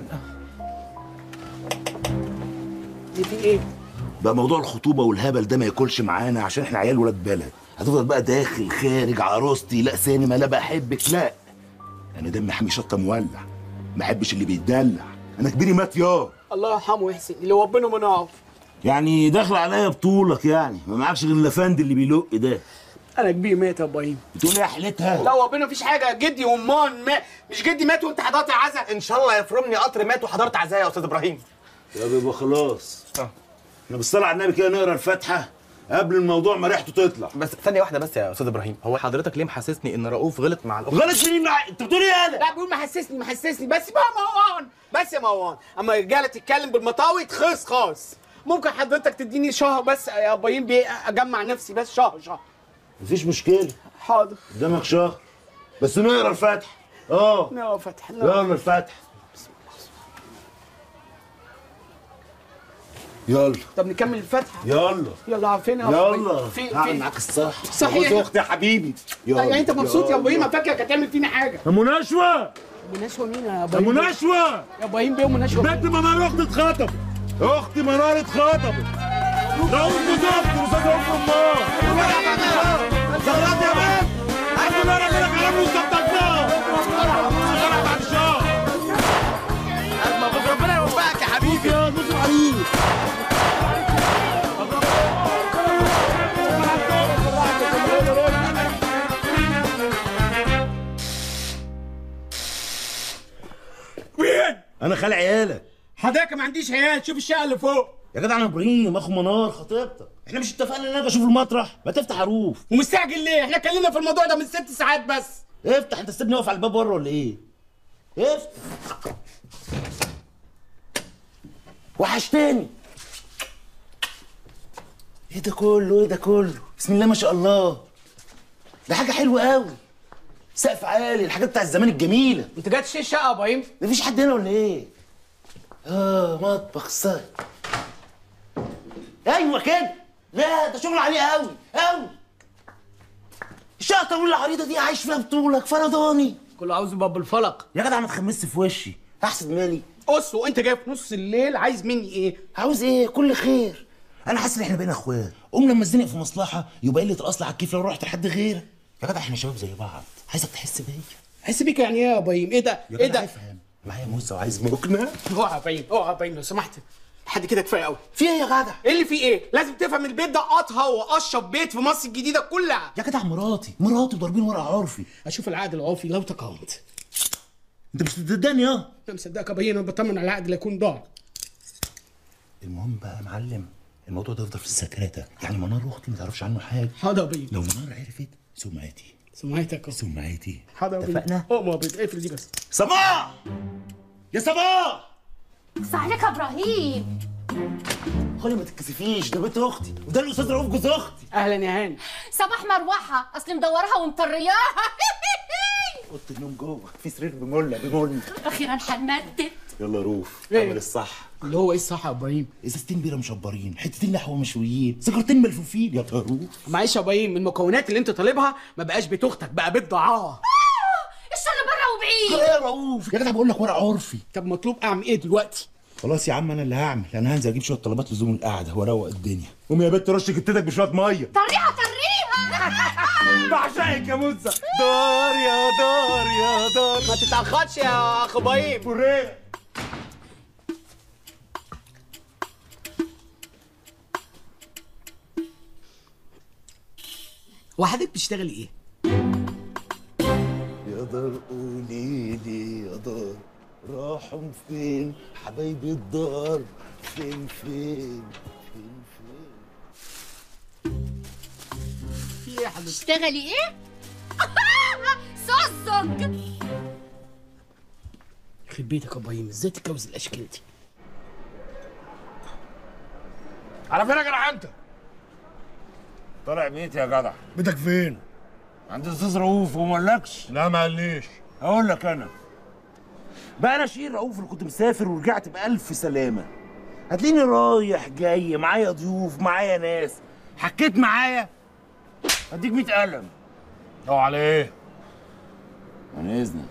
[SPEAKER 1] دي في ايه
[SPEAKER 14] بقى موضوع الخطوبه والهبل ده ما ياكلش معانا عشان احنا عيال ولاد بلد هتفضل بقى داخل خارج عروستي لا سينما لا بحبك لا انا دمي حامي شطه مولع ما احبش اللي بيتدلع انا كبيري مات يا
[SPEAKER 1] الله يرحمه ويحسن اللي ربنا ما نعرف
[SPEAKER 14] يعني داخل عليا بطولك يعني ما معكش غير اللفند اللي بيلق ده
[SPEAKER 1] انا كبير مات يا ابراهيم
[SPEAKER 14] بتقول ايه يا حلتها
[SPEAKER 1] لا ربنا مفيش حاجه جدي ومان ما مش جدي مات وانت حضرت العزاء
[SPEAKER 7] ان شاء الله يفرمني قطر مات وحضرت عزايا يا استاذ ابراهيم
[SPEAKER 14] يا بيبقى خلاص احنا بالصلاه على النبي كده نقرا الفاتحه قبل الموضوع ما ريحته تطلع
[SPEAKER 7] بس ثانيه واحده بس يا استاذ ابراهيم هو حضرتك ليه محسسني ان رؤوف غلط مع الاخت
[SPEAKER 14] غلط مين مع انت بتقول ايه انا
[SPEAKER 1] لا بيقول محسسني محسسني بس بقى مروان بس يا مروان اما الرجاله تتكلم بالمطاوي تخص خاص ممكن حضرتك تديني شهر بس يا ابراهيم بيه اجمع نفسي بس شهر شهر
[SPEAKER 14] مفيش مشكله
[SPEAKER 1] حاضر
[SPEAKER 14] قدامك شهر بس نقرا الفاتحه اه
[SPEAKER 1] نقرا فتح
[SPEAKER 14] يلا الفاتحه يلا
[SPEAKER 1] طب نكمل الفتحه
[SPEAKER 14] يلا
[SPEAKER 1] يلا عارفين يا
[SPEAKER 14] يلا
[SPEAKER 1] إبراهيم. في
[SPEAKER 14] هعمل
[SPEAKER 1] في
[SPEAKER 14] معاك الصح
[SPEAKER 1] صحيح.
[SPEAKER 14] جوز اختي يا حبيبي يلا
[SPEAKER 1] يعني انت مبسوط يا
[SPEAKER 14] يلا.
[SPEAKER 1] ابراهيم أنا فاكرك هتعمل فينا حاجه
[SPEAKER 14] يا مناشوه
[SPEAKER 1] مناشوه مين يا
[SPEAKER 14] يا
[SPEAKER 1] ابراهيم بيه؟
[SPEAKER 14] مناشوه
[SPEAKER 1] يا ابراهيم بيه ومناشوه
[SPEAKER 14] بنت منار اختي اتخطبت اختي منار اتخطبت رؤوف جوز اختي استاذ رؤوف امار زغرات يا بنت عايز انا اقول لك على مستقبلنا غلط بعد الشهر
[SPEAKER 7] مبروك ربنا يوفقك يا حبيبي
[SPEAKER 14] يا بص عليك
[SPEAKER 1] مين
[SPEAKER 14] انا خالع عيالك
[SPEAKER 1] حضرتك ما عنديش عيال شوف الشقه اللي فوق
[SPEAKER 14] يا جدع انا ابراهيم اخو منار خطيبتك احنا مش اتفقنا ان انا اجي اشوف المطرح ما تفتح عروف
[SPEAKER 1] ومستعجل ليه احنا اتكلمنا في الموضوع ده من ست ساعات بس
[SPEAKER 14] افتح انت سيبني اقف على الباب بره ولا ايه افتح وحشتني ايه ده كله ايه ده كله بسم الله ما شاء الله ده حاجه حلوه قوي سقف عالي الحاجات بتاع الزمان الجميله
[SPEAKER 1] انت جاي تشتري الشقه يا ابراهيم
[SPEAKER 14] مفيش حد هنا ولا ايه اه مطبخ صاير ايوه كده
[SPEAKER 7] لا ده شغل عليه قوي قوي الشقه الطويله العريضه دي عايش فيها بطولك فرداني
[SPEAKER 1] كله عاوز باب الفلق
[SPEAKER 7] يا جدع ما تخمسش في وشي احسن مالي
[SPEAKER 1] قص وانت جاي في نص الليل عايز مني ايه
[SPEAKER 7] عاوز ايه كل خير انا حاسس ان احنا بقينا اخوات قوم لما اتزنق في مصلحه يبقى قله الاصل على الكيف لو رحت لحد غيرك يا جدع احنا شباب زي بعض عايزك تحس بيا
[SPEAKER 1] حس بيك يعني ايه يا بايم ايه ده
[SPEAKER 7] يا
[SPEAKER 1] ايه
[SPEAKER 7] جدع
[SPEAKER 1] ده
[SPEAKER 7] افهم معايا موزه وعايز مكنه
[SPEAKER 1] اوعى يا بايم اوعى يا بايم لو سمحت لحد كده كفايه قوي
[SPEAKER 7] في ايه يا جدع
[SPEAKER 1] ايه اللي فيه ايه لازم تفهم البيت ده اطهى واشرب بيت في مصر الجديده كلها
[SPEAKER 7] يا جدع مراتي مراتي ضاربين ورق عرفي
[SPEAKER 1] اشوف العقد العرفي لو تقاومت
[SPEAKER 7] انت مش بتصدقني اه
[SPEAKER 1] انت مصدقك يا بايم انا بطمن على العقد لا يكون ضاع
[SPEAKER 7] المهم بقى يا معلم الموضوع ده يفضل في السكرته يعني منار اختي ما تعرفش عنه حاجه
[SPEAKER 1] حاضر يا بايم
[SPEAKER 7] لو منار عرفت سمعتي
[SPEAKER 1] سمعتك
[SPEAKER 7] سمعتي
[SPEAKER 1] حاضر يا بايم
[SPEAKER 7] اتفقنا؟
[SPEAKER 1] اه ما بيتقفل دي بس
[SPEAKER 7] صباح يا صباح
[SPEAKER 16] بس عليك يا ابراهيم
[SPEAKER 7] خلي ما تتكسفيش ده بنت اختي وده الاستاذ رؤوف جوز اختي
[SPEAKER 1] اهلا يا هاني
[SPEAKER 16] صباح مروحه اصل مدورها ومطرياها
[SPEAKER 7] اوضه النوم جوه في سرير بمله بمله
[SPEAKER 16] اخيرا هنمدد
[SPEAKER 7] يلا روف
[SPEAKER 1] إيه؟
[SPEAKER 7] اعمل الصح
[SPEAKER 1] اللي هو ايه الصح يا ابراهيم
[SPEAKER 7] ازازتين بيره مشبرين حتتين لحوه مشويين سيجارتين ملفوفين يا طروف
[SPEAKER 1] معلش يا ابراهيم المكونات اللي انت طالبها ما بقاش بيت اختك بقى بيت ضعاه
[SPEAKER 16] الشر بره وبعيد
[SPEAKER 7] يا رؤوف يا جدع بقول لك ورق عرفي
[SPEAKER 1] طب مطلوب اعمل ايه دلوقتي
[SPEAKER 7] خلاص يا عم انا اللي هعمل انا هنزل اجيب شويه طلبات لزوم القعده واروق الدنيا قوم يا بنت رش كتتك بشويه ميه
[SPEAKER 16] طريها طريها
[SPEAKER 7] بعشقك يا موزه دار يا دار يا دار
[SPEAKER 1] ما تتاخرش يا اخ ابراهيم
[SPEAKER 7] فريق
[SPEAKER 1] وحضرتك بتشتغلي ايه
[SPEAKER 7] يا دار قولي لي يا دار راحوا فين حبايبي الدار فين فين فين فين
[SPEAKER 1] في ايه يا حضرتك
[SPEAKER 16] تشتغلي ايه سوزك
[SPEAKER 1] يخرب بيتك يا ابراهيم ازاي تتجوز الاشكال دي
[SPEAKER 14] على فين يا جدع انت؟
[SPEAKER 17] طالع بيتي يا جدع
[SPEAKER 14] بيتك فين؟
[SPEAKER 17] عند الاستاذ رؤوف وما قالكش
[SPEAKER 14] لا ما قاليش
[SPEAKER 17] اقول لك انا بقى انا شيل رؤوف اللي كنت مسافر ورجعت بألف سلامة هتلاقيني رايح جاي معايا ضيوف معايا ناس حكيت معايا هديك 100 قلم
[SPEAKER 14] او على ايه؟
[SPEAKER 17] عن اذنك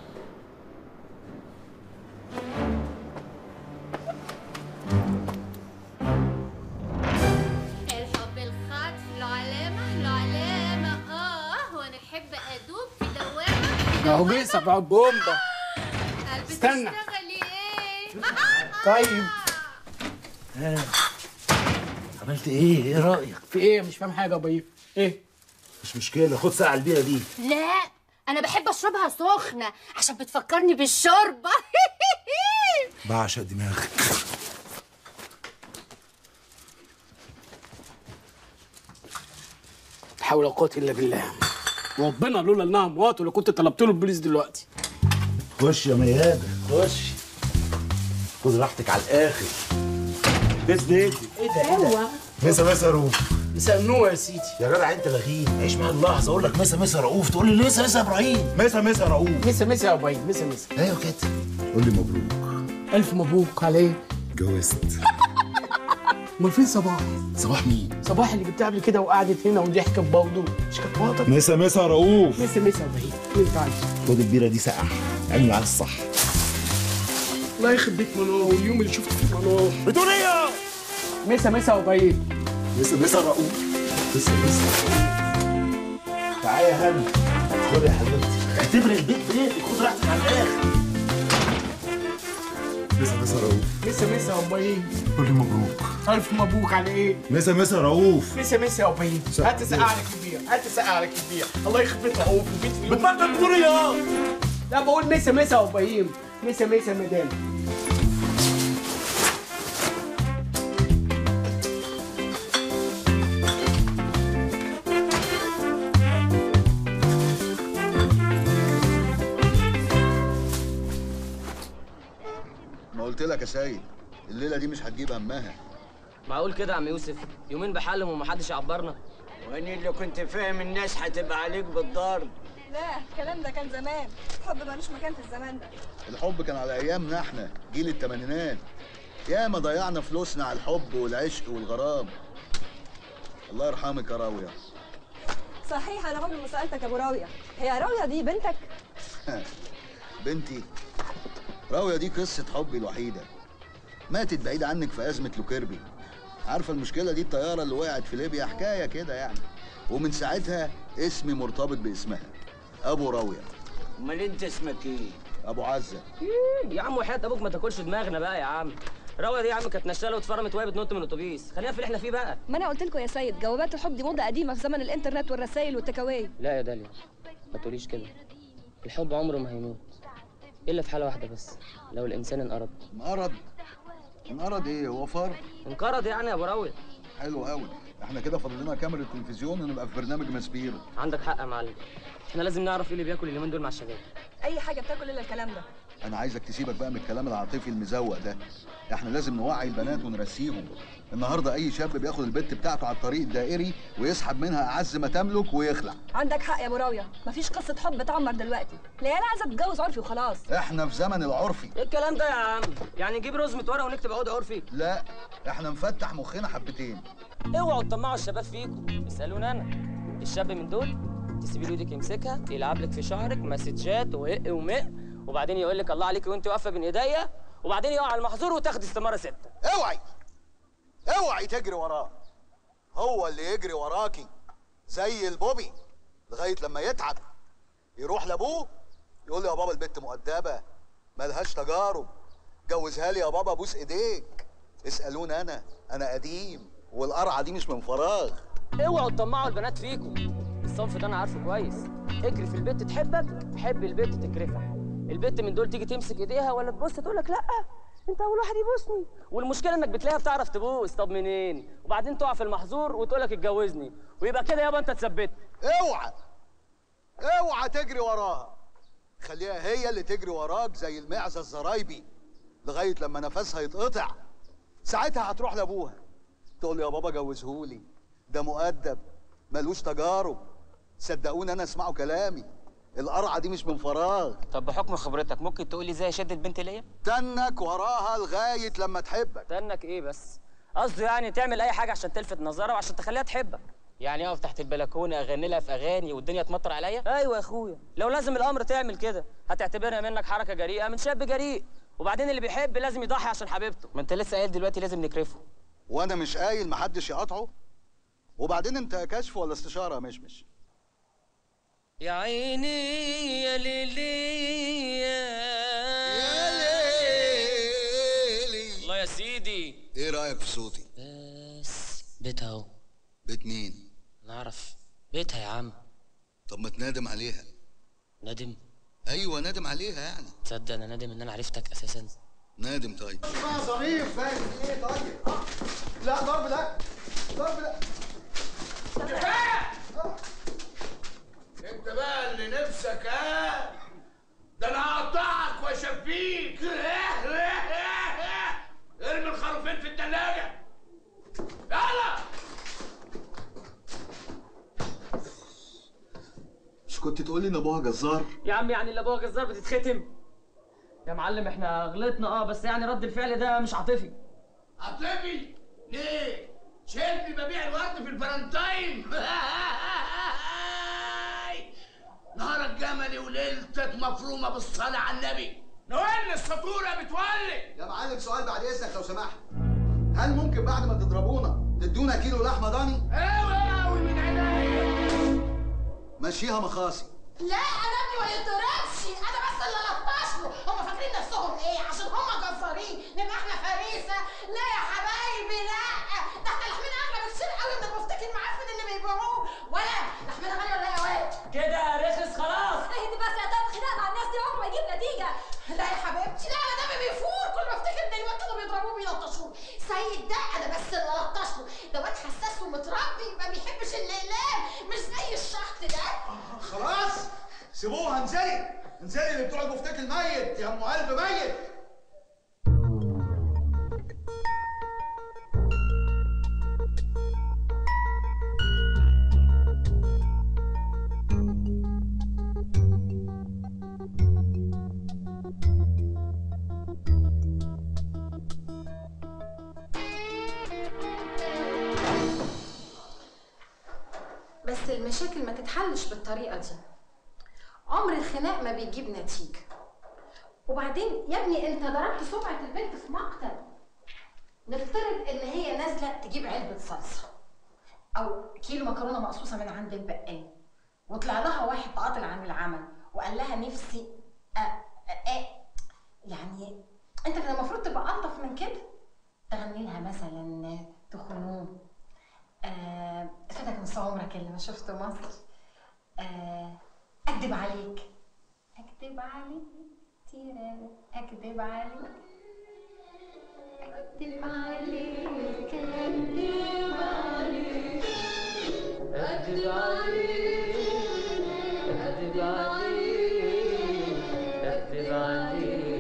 [SPEAKER 16] الحب الخاطف له علامة له علامة اه وانا احب ادوب في دوامة
[SPEAKER 1] ده هو جه سبع بومبا
[SPEAKER 16] قلبي
[SPEAKER 1] استنى.
[SPEAKER 16] تشتغلي ايه
[SPEAKER 1] طيب
[SPEAKER 7] عملت ايه ايه رايك
[SPEAKER 1] في ايه مش فاهم حاجه يا ابراهيم ايه
[SPEAKER 7] مش مشكله خد ساعه البيئه دي
[SPEAKER 16] لا انا بحب اشربها سخنة عشان بتفكرني بالشوربة
[SPEAKER 7] بعشق دماغك
[SPEAKER 1] لا حول ولا قوه الا بالله ربنا لولا انها مراته اللي كنت طلبت له البوليس دلوقتي
[SPEAKER 7] خش يا ميادة خش خد راحتك على الاخر بس بيتي ايه ده ايه ده مسا مسا رؤوف
[SPEAKER 1] مساء النور يا سيدي
[SPEAKER 7] يا جدع انت لغيب عيش معايا اللحظه اقول لك مسا مسا رؤوف تقول لي مسا مسا ابراهيم مسا مسا رؤوف
[SPEAKER 1] مسا مسا يا ابراهيم مسا مسا
[SPEAKER 7] ايوه كده قول لي مبروك
[SPEAKER 1] الف مبروك عليه
[SPEAKER 7] جوزت
[SPEAKER 1] امال فين صباح
[SPEAKER 7] صباح مين
[SPEAKER 1] صباح اللي جبتها قبل كده وقعدت هنا وضحكت برضه مش كانت مراتك
[SPEAKER 7] مسا مسا رؤوف
[SPEAKER 1] مسا مسا يا ابراهيم اللي انت عايزه
[SPEAKER 7] خد البيره دي ساقعه اعمل معاها الصح
[SPEAKER 1] الله يخرب بيت منار واليوم اللي شفت فيه منار
[SPEAKER 7] بتقول ايه
[SPEAKER 1] مسا مسا يا ابراهيم
[SPEAKER 7] مسا مسا رؤوف مسا مسا تعالى يا هاني خد يا حبيبتي اعتبر البيت بيتك خد راحتك على الاخر مسا مسا رؤوف
[SPEAKER 1] مسا مسا يا ابراهيم
[SPEAKER 7] قول لي مبروك
[SPEAKER 1] الف مبروك على ايه
[SPEAKER 7] مسا مسا رؤوف
[SPEAKER 1] مسا مسا يا ابراهيم هات سقع لك البير هات سقع لك البير الله يخرب بيت رؤوف وبيت في
[SPEAKER 7] بتبطل بتقول ايه
[SPEAKER 1] لا بقول مسا مسا يا ابراهيم مسا مسا يا مدام
[SPEAKER 10] ما قلت لك يا سيد الليله دي مش هتجيب همها
[SPEAKER 5] معقول كده يا عم يوسف يومين بحلم ومحدش يعبرنا
[SPEAKER 18] واني اللي كنت فاهم الناس هتبقى عليك بالضرب
[SPEAKER 12] لا الكلام ده كان زمان الحب ملوش مكان في الزمان ده
[SPEAKER 10] الحب كان على ايامنا احنا جيل الثمانينات ياما ضيعنا فلوسنا على الحب والعشق والغرام الله يرحمك يا راويه
[SPEAKER 12] صحيح انا عمري ما سالتك يا ابو راويه هي راويه دي بنتك
[SPEAKER 10] بنتي راويه دي قصه حبي الوحيده ماتت بعيد عنك في ازمه لوكيربي عارفه المشكله دي الطياره اللي وقعت في ليبيا حكايه كده يعني ومن ساعتها اسمي مرتبط باسمها ابو راويه
[SPEAKER 18] امال انت اسمك ايه
[SPEAKER 10] ابو عزه
[SPEAKER 5] يا عم وحياة ابوك ما تاكلش دماغنا بقى يا عم راوية دي يا عم كانت نشاله واتفرمت وهي بتنط من الاتوبيس خلينا في اللي احنا فيه بقى
[SPEAKER 12] ما انا قلت لكم يا سيد جوابات الحب دي موضه قديمه في زمن الانترنت والرسائل والتكاوي
[SPEAKER 5] لا يا داليا ما تقوليش كده الحب عمره ما هيموت الا في حاله واحده بس لو الانسان انقرض
[SPEAKER 10] انقرض انقرض ايه هو فار
[SPEAKER 5] انقرض يعني يا ابو راوية
[SPEAKER 10] حلو قوي احنا كده فاضل لنا كاميرا تلفزيون ونبقى في برنامج ماسبيرو
[SPEAKER 5] عندك حق يا معلم احنا لازم نعرف ايه اللي بياكل اليومين دول مع الشباب
[SPEAKER 12] اي حاجه بتاكل الا الكلام ده
[SPEAKER 10] انا عايزك تسيبك بقى من الكلام العاطفي المزوق ده احنا لازم نوعي البنات ونرسيهم النهارده اي شاب بياخد البت بتاعته على الطريق الدائري ويسحب منها اعز ما تملك ويخلع
[SPEAKER 12] عندك حق يا ابو راويه مفيش قصه حب تعمر دلوقتي العيال عايزه تتجوز عرفي وخلاص
[SPEAKER 10] احنا في زمن العرفي
[SPEAKER 5] ايه الكلام ده يا عم يعني نجيب رزمه ورقه ونكتب عقد عرفي
[SPEAKER 10] لا احنا نفتح مخنا حبتين
[SPEAKER 5] اوعوا تطمعوا الشباب فيكم اسالوني انا الشاب من دول تسيبي له ايدك يمسكها يلعب لك في شعرك مسجات وإق ومق وبعدين يقول لك الله عليكي وانت واقفه بين ايديا وبعدين يقع على المحظور وتاخدي استماره سته
[SPEAKER 10] اوعي اوعي تجري وراه هو اللي يجري وراكي زي البوبي لغايه لما يتعب يروح لابوه يقول له يا بابا البت مؤدبه ملهاش تجارب جوزها لي يا بابا بوس ايديك اسالوني انا انا قديم والقرعه دي مش من فراغ
[SPEAKER 5] اوعوا تطمعوا البنات فيكم الصنف ده انا عارفه كويس اجري في البت تحبك حب البت تكرفك البت من دول تيجي تمسك ايديها ولا تبص تقول لك لا انت اول واحد يبوسني والمشكله انك بتلاقيها بتعرف تبوس طب منين وبعدين تقع في المحظور وتقول لك اتجوزني ويبقى كده يابا انت اتثبت
[SPEAKER 10] اوعى اوعى تجري وراها خليها هي اللي تجري وراك زي المعزه الزرايبي لغايه لما نفسها يتقطع ساعتها هتروح لابوها تقول له يا بابا جوزهولي ده مؤدب ملوش تجارب صدقوني انا اسمعوا كلامي القرعه دي مش من فراغ
[SPEAKER 5] طب بحكم خبرتك ممكن تقول لي ازاي شدت بنت ليا
[SPEAKER 10] تنك وراها لغايه لما تحبك
[SPEAKER 5] تنك ايه بس قصدي يعني تعمل اي حاجه عشان تلفت نظرها وعشان تخليها تحبك يعني اقف تحت البلكونه اغني لها في اغاني والدنيا تمطر عليا ايوه يا اخويا لو لازم الامر تعمل كده هتعتبرها منك حركه جريئه من شاب جريء وبعدين اللي بيحب لازم يضحي عشان حبيبته ما انت لسه قايل دلوقتي لازم نكرفه
[SPEAKER 10] وانا مش قايل محدش يقاطعه وبعدين انت كشف ولا استشاره يا مشمش
[SPEAKER 5] يا عيني يا ليلي يا
[SPEAKER 10] ليلي
[SPEAKER 5] الله يا سيدي
[SPEAKER 10] ايه رايك في صوتي
[SPEAKER 5] بس بيتها اهو
[SPEAKER 10] بيت مين
[SPEAKER 5] نعرف بيتها يا عم
[SPEAKER 10] طب ما تنادم عليها
[SPEAKER 5] ندم
[SPEAKER 10] ايوه نادم عليها يعني
[SPEAKER 5] تصدق انا ندم ان انا عرفتك اساسا
[SPEAKER 10] نادم طيب
[SPEAKER 19] بقى ظريف فاهم ايه طيب لا ضرب لا ضرب لا
[SPEAKER 14] انت بقى اللي نفسك ها ده انا هقطعك واشفيك ارمي الخروفين في التلاجة يلا
[SPEAKER 10] مش كنت تقول لي ان ابوها جزار
[SPEAKER 5] يا عم يعني اللي ابوها جزار بتتختم يا معلم احنا غلطنا اه بس يعني رد الفعل ده مش عاطفي
[SPEAKER 14] عاطفي ليه شايفني ببيع الورد في الفالنتاين نهارك جملي وليلتك مفرومه بالصلاه على النبي نولي السطوره بتولي
[SPEAKER 10] يا معلم سؤال بعد اذنك لو سمحت هل ممكن بعد ما تضربونا تدونا كيلو لحمه ضاني
[SPEAKER 14] اوي اوي من عينيا
[SPEAKER 10] مشيها مخاصي
[SPEAKER 2] لا انا ابني ما يضربش انا بس اللي لطش له هم فاكرين نفسهم ايه عشان هم جزارين نبقى احنا فريسه لا يا حبايبي لا ده احنا لحمنا اغلى بكتير قوي من المفتك المعفن اللي بيبيعوه ولا لحمنا غالي ولا ايه يا واد
[SPEAKER 5] كده رخص خلاص
[SPEAKER 12] اهدي بس يا طب خناق مع الناس دي عمره ما يجيب نتيجه
[SPEAKER 2] لا يا حبيبتي لا انا دمي بيفور كل ما افتكر ان الواد كانوا بيضربوه بيلطشوه سيد ده انا بس اللي لطش له ده واد حساس ومتربي ما بيحبش الاقلام مش زي الشحط ده
[SPEAKER 19] خلاص سيبوها انزلي انزلي اللي بتوع المفتاح الميت يا ام قلب ميت
[SPEAKER 20] المشاكل ما تتحلش بالطريقة دي عمر الخناق ما بيجيب نتيجة وبعدين يا ابني انت ضربت سمعة البنت في مقتل نفترض ان هي نازلة تجيب علبة صلصة او كيلو مكرونة مقصوصة من عند البقال وطلع لها واحد قاطل عن العمل وقال لها نفسي أ... أ... أ... يعني انت كان المفروض تبقى الطف من كده تغني لها مثلا تخنون آه فاتك نص عمرك اللي ما شفت مصر آه اكدب عليك اكدب عليك تيرارا اكدب عليك اكدب عليك اكدب عليك
[SPEAKER 15] أكدب عليك أكدب عليك أكدب عليك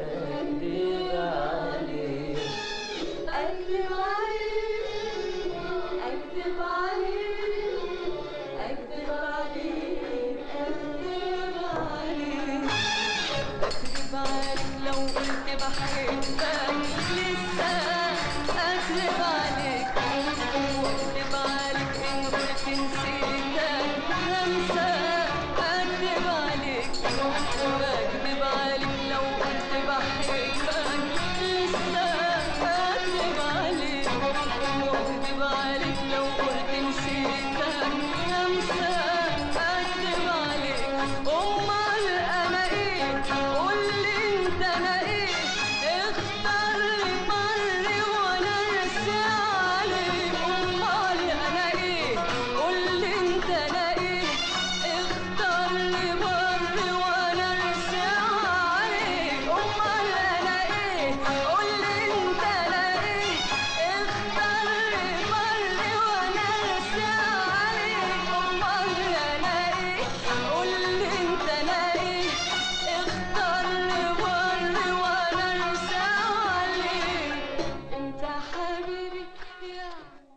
[SPEAKER 15] أكدب عليك أكدب عليك أكدب عليك أكدب عليك أكدب عليك لو قلت بحبك لسه أكدب عليك وأكدب عليك إن قلت نسيتك همسة أكدب عليك أكدب عليك لو قلت بحبك لسه أكدب عليك وأكدب عليك لو قلت نسيتك همسة أكدب عليك أمال أنا إيه قول لي أنت أنا إيه اختار لي بر وأنا أرسي عليك أمال أنا إيه قول لي أنت أنا إيه اختار لي بر وأنا أرسي عليك أمال أنا إيه قول لي أنت أنا إيه اختار لي بر وأنا أرسي عليك أمال أنا إيه قول لي أنت أنا إيه اختار لي بر وأنا أرسي عليك أنت حبيبي يا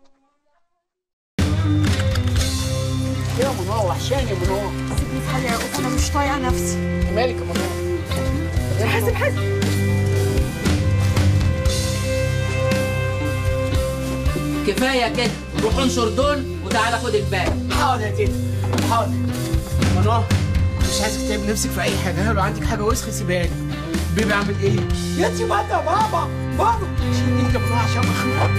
[SPEAKER 1] يا منور وحشاني يا منور
[SPEAKER 12] سيبني في حالي يا أوف أنا مش طايقة نفسي
[SPEAKER 1] مالك يا منور
[SPEAKER 12] حاسب حاسب
[SPEAKER 8] كفايه كده روح انشر دول وتعالى خد الباقي
[SPEAKER 1] حاضر يا تيتا حاضر منور مش عايزك تعب نفسك في اي حاجه لو عندك حاجه وسخه سيبها لي بيبي عامل ايه؟ يا تي بابا بابا بابا شيل ايدك يا منور عشان مخنوق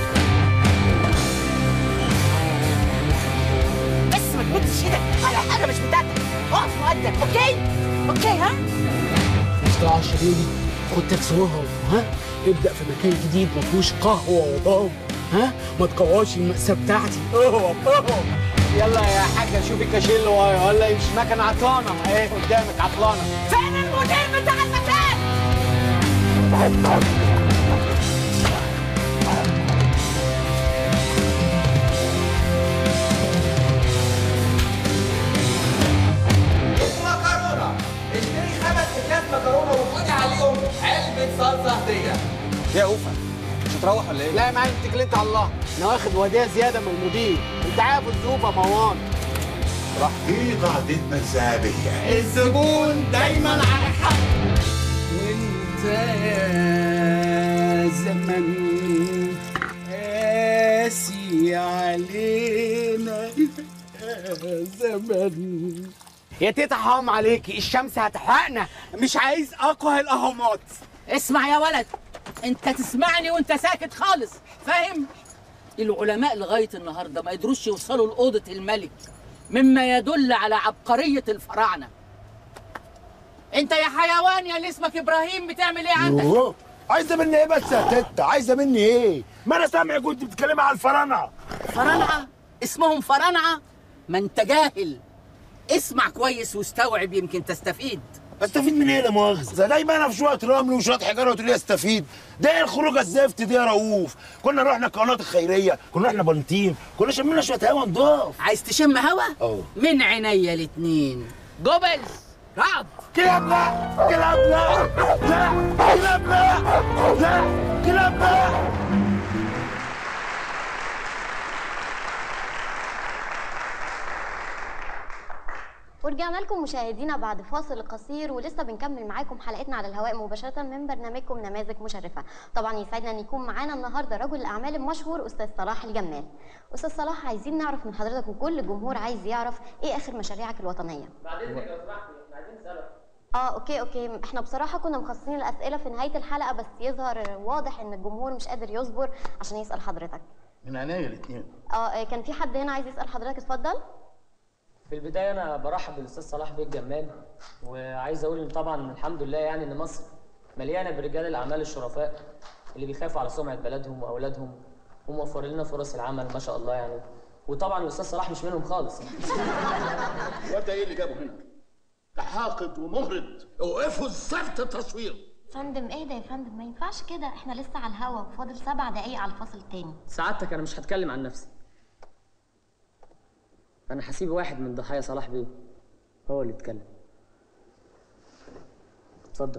[SPEAKER 2] بس ما تمدش ايدك على حاجه مش بتاعتك اقف مؤدب اوكي اوكي ها
[SPEAKER 1] مش طلع الشريدي خد تاكسي وهو ها ابدا في مكان جديد ما فيهوش قهوه وبابا ها ما تقواش المأساة بتاعتي اوه اوه يلا يا حاجه شوفي كاشيل اللي ورايا ولا مش مكنه عطلانه اهي قدامك عطلانه
[SPEAKER 2] فين المدير بتاع المكان
[SPEAKER 13] مكرونه اشتري خمس اكياس مكرونه وخدي عليهم علبه صلصه هديه
[SPEAKER 1] يا اوفا مش هتروح ولا ايه؟ لا يا معلم اتكل انت على الله انا واخد وديع زياده من المدير انت عارف الظروف يا مروان
[SPEAKER 7] دي قاعدتنا الذهبية
[SPEAKER 1] الزبون دايما على حق وانت يا زمن قاسي علينا يا زمن يا تيتا حرام عليكي الشمس هتحرقنا مش عايز اقوى الاهرامات
[SPEAKER 8] اسمع يا ولد انت تسمعني وانت ساكت خالص فاهم العلماء لغايه النهارده ما قدروش يوصلوا لاوضه الملك مما يدل على عبقريه الفراعنه انت يا حيوان يا اللي اسمك ابراهيم بتعمل ايه عندك
[SPEAKER 17] يوه. عايزه مني ايه بس يا تيتا عايزه مني ايه ما انا سامعك كنت بتتكلمي على الفراعنه
[SPEAKER 8] فرنعة اسمهم فرنعة ما انت جاهل اسمع كويس واستوعب يمكن تستفيد
[SPEAKER 17] استفيد من ايه لا مؤاخذه دايما انا في شويه رمل وشويه حجاره وتقول لي استفيد ده ايه الخروجه الزفت دي يا رؤوف كنا رحنا القنوات الخيريه كنا رحنا بنطيم كنا شمينا شويه هوا نضاف
[SPEAKER 8] عايز تشم هوا
[SPEAKER 17] اه
[SPEAKER 8] من عينيا الاتنين جوبلز رعد
[SPEAKER 17] كلاب لا كلاب لا لا كلاب لا لا كلاب لا
[SPEAKER 21] ورجعنا لكم مشاهدينا بعد فاصل قصير ولسه بنكمل معاكم حلقتنا على الهواء مباشرة من برنامجكم نماذج مشرفة طبعا يسعدنا ان يكون معانا النهارده رجل الاعمال المشهور استاذ صلاح الجمال استاذ صلاح عايزين نعرف من حضرتك وكل الجمهور عايز يعرف ايه اخر مشاريعك الوطنيه
[SPEAKER 5] بعد اذنك لو سمحت احنا عايزين نسالك
[SPEAKER 21] اه اوكي اوكي احنا بصراحه كنا مخصصين الاسئله في نهايه الحلقه بس يظهر واضح ان الجمهور مش قادر يصبر عشان يسال حضرتك
[SPEAKER 7] من عينيا الاثنين
[SPEAKER 21] اه آه، كان في حد هنا عايز يسال حضرتك اتفضل
[SPEAKER 5] في البدايه انا برحب بالاستاذ صلاح بيه الجمال وعايز اقول ان طبعا الحمد لله يعني ان مصر مليانه برجال الاعمال الشرفاء اللي بيخافوا على سمعه بلدهم واولادهم وموفر لنا فرص العمل ما شاء الله يعني وطبعا الاستاذ صلاح مش منهم خالص
[SPEAKER 7] وانت ايه اللي جابه هنا؟ ده حاقد ومهرد اوقفوا الزفت التصوير
[SPEAKER 21] فندم اهدى يا فندم ما ينفعش كده احنا لسه على الهوا وفاضل سبع دقايق على الفصل التاني
[SPEAKER 5] سعادتك انا مش هتكلم عن نفسي انا هسيب واحد من ضحايا صلاح بيه هو اللي يتكلم اتفضل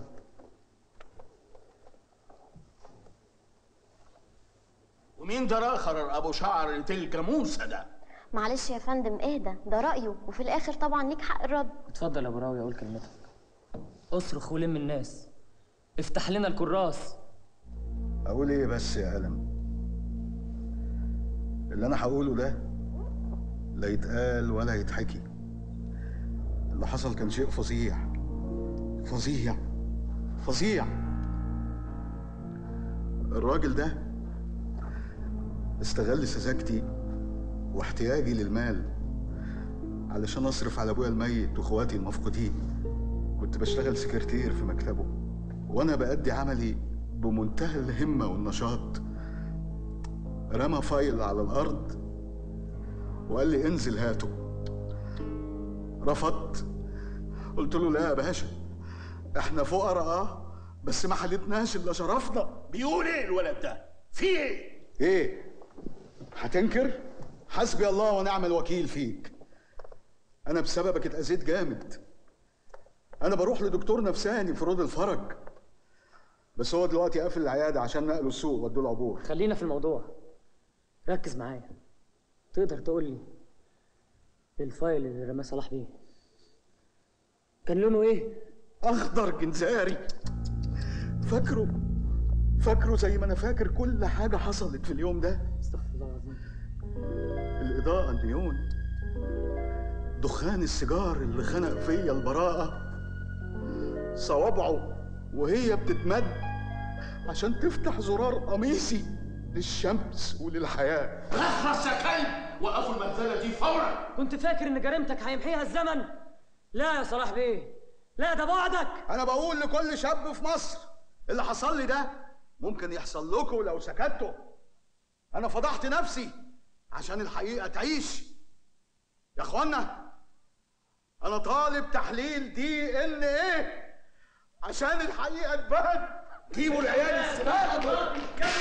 [SPEAKER 7] ومين ده الاخر ابو شعر الجاموسه ده؟
[SPEAKER 21] معلش يا فندم اهدى ده رايه وفي الاخر طبعا ليك حق الرد
[SPEAKER 5] اتفضل يا ابو راوي اقول كلمتك اصرخ ولم الناس افتح لنا الكراس
[SPEAKER 19] اقول ايه بس يا قلم اللي انا هقوله ده لا يتقال ولا يتحكي اللي حصل كان شيء فظيع فظيع فظيع الراجل ده استغل سذاجتي واحتياجي للمال علشان اصرف على ابويا الميت واخواتي المفقودين كنت بشتغل سكرتير في مكتبه وانا بأدي عملي بمنتهى الهمة والنشاط رمى فايل على الأرض وقال لي انزل هاته رفضت قلت له لا يا باشا احنا فقراء اه بس ما حالتناش الا شرفنا
[SPEAKER 7] بيقول ايه الولد ده؟ في ايه؟
[SPEAKER 19] ايه هتنكر حسبي الله ونعم الوكيل فيك انا بسببك اتأذيت جامد انا بروح لدكتور نفساني في رود الفرج بس هو دلوقتي قافل العياده عشان نقله السوق ودوه العبور
[SPEAKER 5] خلينا في الموضوع ركز معايا تقدر تقول لي الفايل اللي رماه صلاح بيه كان لونه ايه
[SPEAKER 19] اخضر جنزاري فاكره فاكره زي ما انا فاكر كل حاجه حصلت في اليوم ده
[SPEAKER 5] استغفر الله العظيم
[SPEAKER 19] الاضاءه النيون دخان السيجار اللي خنق فيا البراءه صوابعه وهي بتتمد عشان تفتح زرار قميصي للشمس وللحياه
[SPEAKER 7] اخرس يا كلب وقفوا المنزله دي فورا
[SPEAKER 5] كنت فاكر ان جريمتك هيمحيها الزمن لا يا صلاح بيه لا ده بعدك
[SPEAKER 19] انا بقول لكل شاب في مصر اللي حصل لي ده ممكن يحصل لكم لو سكتوا انا فضحت نفسي عشان الحقيقه تعيش يا اخوانا انا طالب تحليل دي ان ايه عشان الحقيقه تبان جيبوا العيال السباق دول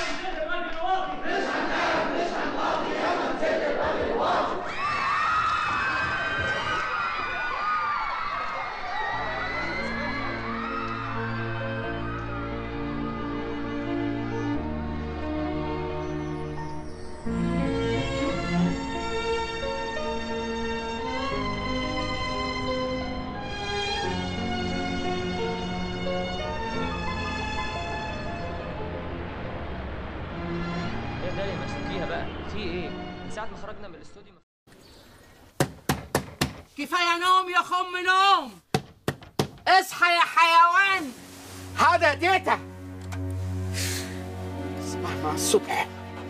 [SPEAKER 5] ايه ده يا باشا فيها بقى في ايه من ساعه ما خرجنا من الاستوديو
[SPEAKER 8] كفايه نوم يا خم نوم اصحى يا حيوان
[SPEAKER 1] هذا ديتا صباح مع الصبح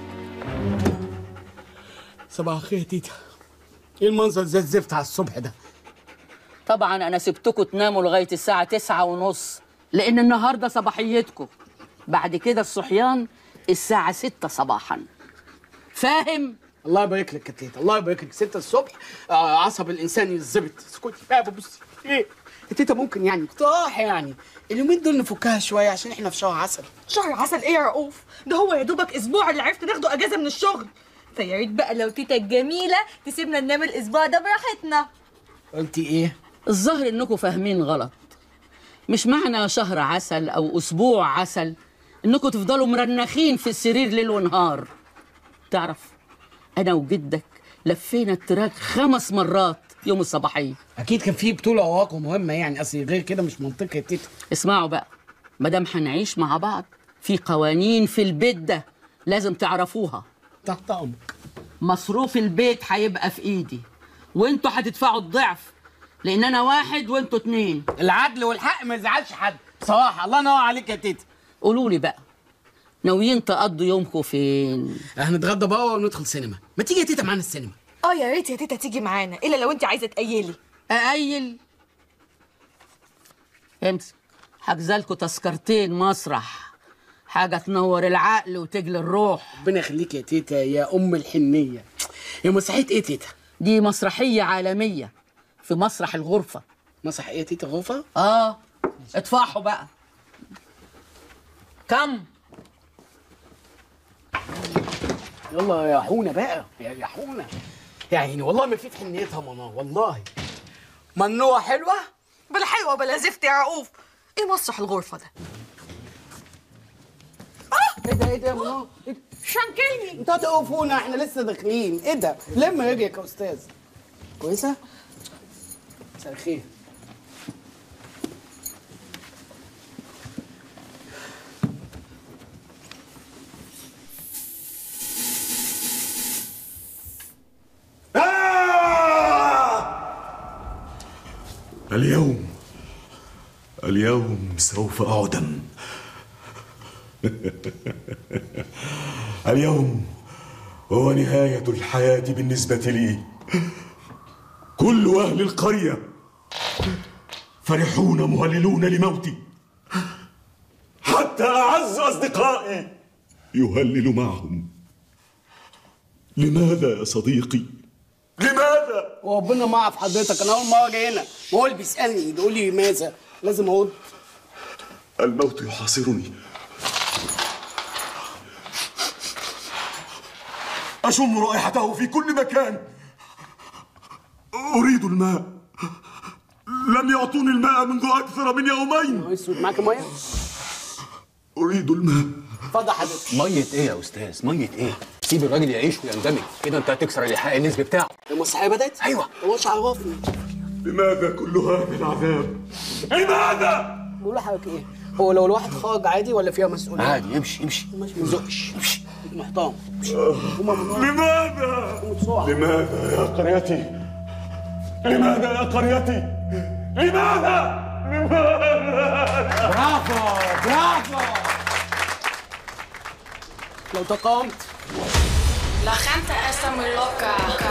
[SPEAKER 1] صباح الخير تيتا ايه المنظر زي الزفت على الصبح ده
[SPEAKER 8] طبعا انا سبتكم تناموا لغايه الساعه تسعة ونص لان النهارده صباحيتكم بعد كده الصحيان الساعه ستة صباحا فاهم
[SPEAKER 1] الله يبارك لك يا تيتا الله يبارك لك 6 الصبح آه عصب الانسان يتظبط اسكتي بقى بصي ايه يا تيتا ممكن يعني اقتراح يعني اليومين دول نفكها شويه عشان احنا في شهر عسل
[SPEAKER 12] شهر عسل ايه يا رؤوف ده هو يا دوبك اسبوع اللي عرفت ناخده اجازه من الشغل فيا ريت بقى لو تيتا الجميله تسيبنا ننام الاسبوع ده براحتنا
[SPEAKER 1] قلتي ايه
[SPEAKER 8] الظاهر انكم فاهمين غلط مش معنى شهر عسل او اسبوع عسل انكم تفضلوا مرنخين في السرير ليل ونهار تعرف انا وجدك لفينا التراك خمس مرات يوم الصباحيه
[SPEAKER 1] اكيد كان في بطوله اواقع مهمه يعني اصل غير كده مش منطقي يا تيتا
[SPEAKER 8] اسمعوا بقى ما دام هنعيش مع بعض في قوانين في البيت ده لازم تعرفوها
[SPEAKER 1] تحت امرك
[SPEAKER 8] مصروف البيت هيبقى في ايدي وانتوا هتدفعوا الضعف لان انا واحد وانتوا اتنين
[SPEAKER 1] العدل والحق ما يزعلش حد بصراحه الله ينور عليك يا تيتا
[SPEAKER 8] قولوا لي بقى ناويين تقضوا يومكم فين
[SPEAKER 1] هنتغدى بقى وندخل سينما ما تيجي يا تيتا معانا السينما
[SPEAKER 12] اه يا ريت يا تيتا تيجي معانا الا لو انت عايزه تقيلي
[SPEAKER 8] اقيل امسك حجزالكوا تذكرتين مسرح حاجه تنور العقل وتجلي الروح
[SPEAKER 1] ربنا يخليك يا تيتا يا ام الحنيه هي مسرحيه ايه تيتا
[SPEAKER 8] دي مسرحيه عالميه في مسرح الغرفه
[SPEAKER 1] مسرح ايه يا تيتا غرفه
[SPEAKER 8] اه ادفعوا بقى كم
[SPEAKER 1] يلا يا حونه بقى يا يا حونه يا عيني والله ما في في حنيتها منار والله منوع حلوه
[SPEAKER 12] بلا حلوه بلا زفت يا رؤوف ايه مسرح الغرفه ده
[SPEAKER 1] ايه ده ايه ده يا منار
[SPEAKER 12] شنكلني
[SPEAKER 1] انتوا هتوقفونا احنا لسه داخلين ايه ده لم رجلك يا استاذ كويسه مساء الخير
[SPEAKER 14] اليوم اليوم سوف أعدم اليوم هو نهاية الحياة بالنسبة لي كل أهل القرية فرحون مهللون لموتي حتى أعز أصدقائي يهلل معهم لماذا يا صديقي؟ لماذا؟
[SPEAKER 1] وربنا ما اعرف حضرتك انا اول مره جاي هنا ما هو اللي بيسالني بيقول لي لماذا لازم اقول
[SPEAKER 14] الموت يحاصرني أشم رائحته في كل مكان أريد الماء لم يعطوني الماء منذ أكثر من يومين
[SPEAKER 1] اسود معاك ميه
[SPEAKER 14] أريد الماء
[SPEAKER 1] اتفضل حضرتك
[SPEAKER 10] ميه ايه يا استاذ ميه ايه سيب الراجل يعيش ويندمج كده انت هتكسر الايحاء النسبي بتاعه
[SPEAKER 1] المسرحيه بدات
[SPEAKER 10] ايوه
[SPEAKER 1] طب مش عرفني
[SPEAKER 14] لماذا كل هذا العذاب لماذا
[SPEAKER 1] بقول لحضرتك ايه هو لو الواحد خرج عادي ولا فيها مسؤوليه
[SPEAKER 10] عادي امشي امشي
[SPEAKER 1] ماشي ما تزقش امشي محترم
[SPEAKER 14] لماذا لماذا يا قريتي لماذا يا قريتي لماذا لماذا
[SPEAKER 1] برافو برافو لو تقامت
[SPEAKER 15] La gente está muy loca.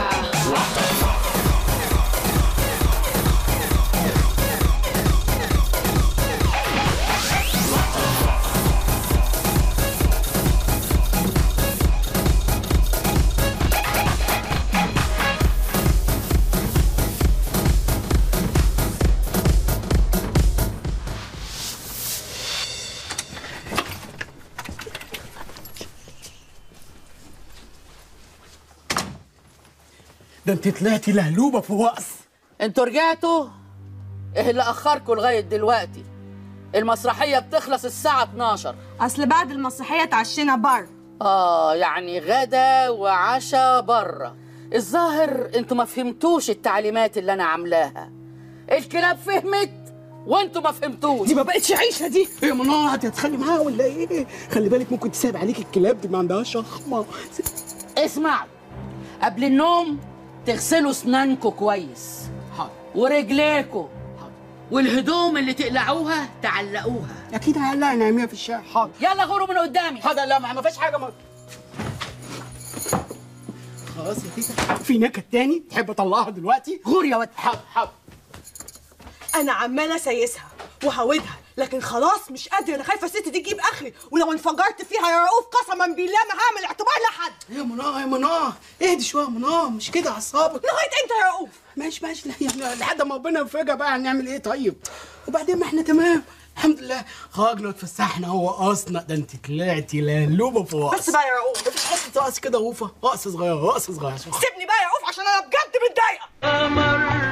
[SPEAKER 1] ده انت طلعتي لهلوبه في وقص
[SPEAKER 8] انتوا رجعتوا ايه اللي اخركم لغايه دلوقتي المسرحيه بتخلص الساعه 12
[SPEAKER 12] اصل بعد المسرحيه اتعشينا بر
[SPEAKER 8] اه يعني غدا وعشاء بره الظاهر انتوا ما فهمتوش التعليمات اللي انا عاملاها الكلاب فهمت وانتوا ما فهمتوش
[SPEAKER 1] دي ما بقتش عيشه دي ايه يا منار هتتخلي معاها ولا ايه خلي بالك ممكن تساب عليك الكلاب دي ما عندهاش شخمه
[SPEAKER 8] اسمع قبل النوم تغسلوا اسنانكوا كويس
[SPEAKER 1] حاضر
[SPEAKER 8] ورجليكوا والهدوم اللي تقلعوها تعلقوها
[SPEAKER 1] اكيد هقلع نعميها في الشارع حاضر
[SPEAKER 8] يلا غوروا من قدامي
[SPEAKER 1] حاضر لا ما ما فيش حاجه ما خلاص يا تيتا في نكت تاني تحب اطلعها دلوقتي
[SPEAKER 8] غور يا واد
[SPEAKER 1] حاضر حاضر
[SPEAKER 12] انا عماله اسيسها وهودها لكن خلاص مش قادره انا خايفه الست دي تجيب اخري ولو انفجرت فيها يا رؤوف قسما بالله ما هعمل اعتبار لحد
[SPEAKER 1] يا منار يا منار اهدي شويه يا منار مش كده اعصابك
[SPEAKER 12] لغايه امتى يا رؤوف
[SPEAKER 1] ماشي ماشي لا يعني لحد ما ربنا يفرجها بقى هنعمل ايه طيب وبعدين ما احنا تمام الحمد لله خرجنا واتفسحنا وقصنا ده انت طلعتي لهلوبه في وقص
[SPEAKER 12] بس بقى يا رؤوف
[SPEAKER 1] مفيش حته رقص كده غوفه رقص صغير رقص صغير
[SPEAKER 12] سيبني بقى يا رؤوف عشان انا بجد متضايقه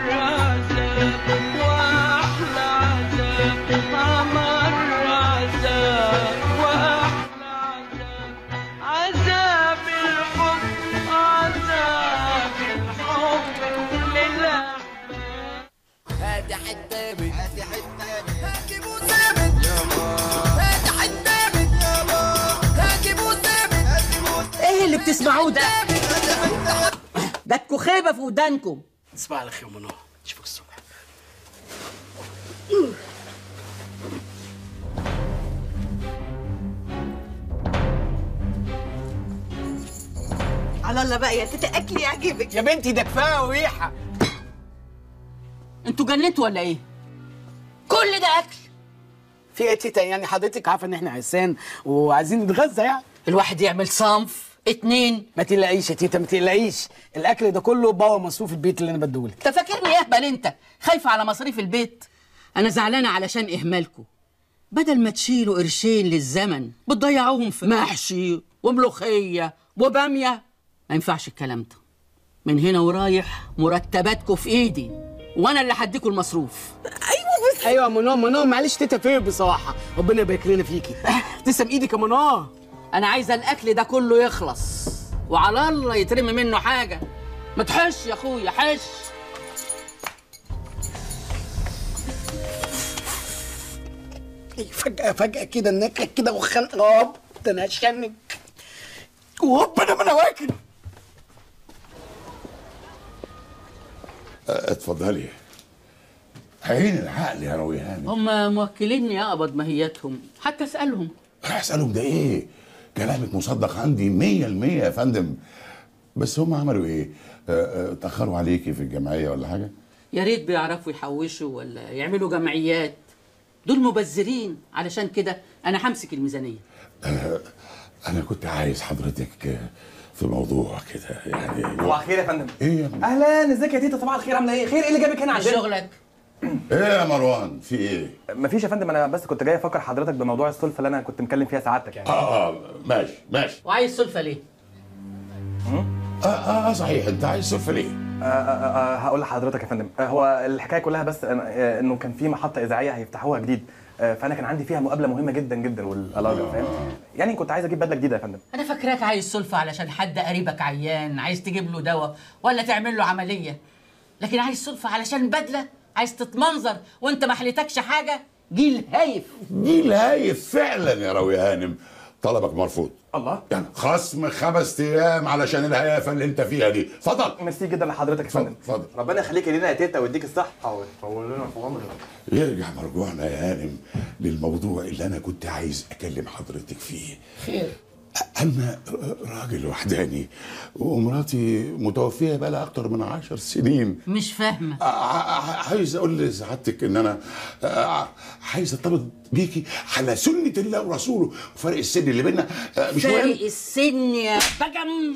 [SPEAKER 15] عذاب الحب عذاب الحب لله
[SPEAKER 4] حته بنت هاتي حته هاتي بوسه بنت يابا هاتي حته بنت يابا هاتي بوسه بنت هاتي بوسه
[SPEAKER 8] ايه اللي بتسمعوه ده جاتكوا خيبه في ودانكم
[SPEAKER 1] تصبح على خير منى اشوفك الصبح
[SPEAKER 12] على الله بقى يا تيتا اكل يعجبك
[SPEAKER 1] يا بنتي ده كفايه وريحه
[SPEAKER 8] انتوا جنتوا ولا ايه كل ده اكل
[SPEAKER 1] في ايه يا تيتا يعني حضرتك عارفه ان احنا عرسان وعايزين نتغذى يعني
[SPEAKER 8] الواحد يعمل صنف اتنين
[SPEAKER 1] ما تقلقيش يا تيتا ما تقلقيش الاكل ده كله بابا مصروف البيت اللي انا بديهولك
[SPEAKER 8] انت فاكرني اهبل انت خايفه على مصاريف البيت انا زعلانه علشان اهمالكم بدل ما تشيلوا قرشين للزمن بتضيعوهم في محشي وملوخيه وباميه ما ينفعش الكلام ده من هنا ورايح مرتباتكم في ايدي وانا اللي هديكوا المصروف
[SPEAKER 1] ايوه بس ايوه يا منى منى معلش تيتا فين بصراحه ربنا يبارك لنا فيكي تسلم ايدك يا منى
[SPEAKER 8] انا عايزه الاكل ده كله يخلص وعلى الله يترمي منه حاجه ما تحش يا اخويا حش
[SPEAKER 1] فجأة فجأة كده النكهة كده وخنق هوب ده انا هشنك وهوب انا ما انا واكل
[SPEAKER 22] اتفضلي عين العقل يا رويهان
[SPEAKER 8] هم موكليني اقبض ماهيتهم حتى اسالهم
[SPEAKER 22] اسالهم ده ايه كلامك مصدق عندي مية المية يا فندم بس هم عملوا ايه آه، آه، تاخروا عليكي في الجمعيه ولا حاجه
[SPEAKER 8] يا ريت بيعرفوا يحوشوا ولا يعملوا جمعيات دول مبذرين علشان كده انا همسك الميزانيه
[SPEAKER 22] آه، انا كنت عايز حضرتك آه، في موضوع كده يعني
[SPEAKER 13] صباح الخير يا فندم
[SPEAKER 22] ايه يا ابني
[SPEAKER 13] اهلا ازيك يا تيتا صباح الخير عامله ايه خير ايه اللي جابك هنا عندنا
[SPEAKER 8] شغلك
[SPEAKER 22] ايه يا مروان في ايه
[SPEAKER 13] مفيش يا فندم انا بس كنت جاي افكر حضرتك بموضوع السلفه اللي انا كنت مكلم فيها سعادتك يعني
[SPEAKER 22] اه اه ماشي ماشي
[SPEAKER 8] وعايز سلفه ليه
[SPEAKER 22] اه اه آه، صحيح انت عايز سلفه ليه
[SPEAKER 13] آه آه آه هقول لحضرتك يا فندم آه هو الحكايه كلها بس إن- آه انه كان في محطه اذاعيه هيفتحوها جديد آه فانا كان عندي فيها مقابله مهمه جدا جدا والقلاجه فاهم يعني كنت عايز اجيب بدله جديده يا فندم
[SPEAKER 8] انا فاكراك عايز سلفه علشان حد قريبك عيان عايز تجيب له دواء ولا تعمل له عمليه لكن عايز سلفه علشان بدله عايز تتمنظر وانت ما حليتكش حاجه جيل هايف
[SPEAKER 22] جيل هايف فعلا يا راوي هانم طلبك مرفوض
[SPEAKER 13] الله
[SPEAKER 22] يعني خصم خمس ايام علشان الهيافه اللي انت فيها دي اتفضل
[SPEAKER 13] ميرسي جدا لحضرتك يا فندم
[SPEAKER 22] اتفضل
[SPEAKER 13] ربنا يخليك لينا يا تيتا ويديك الصحه ويطول لنا في عمرك
[SPEAKER 22] يرجع مرجوعنا يا هانم للموضوع اللي انا كنت عايز اكلم حضرتك فيه
[SPEAKER 8] خير
[SPEAKER 22] انا راجل وحداني ومراتي متوفيه بقى لها اكتر من عشر سنين
[SPEAKER 8] مش فاهمه
[SPEAKER 22] ع- ع- عايز اقول لسعادتك ان انا آه، عايز ارتبط بيكي على سنه الله ورسوله وفرق السن اللي بينا آه، مش مهم
[SPEAKER 8] فرق السن يا بجم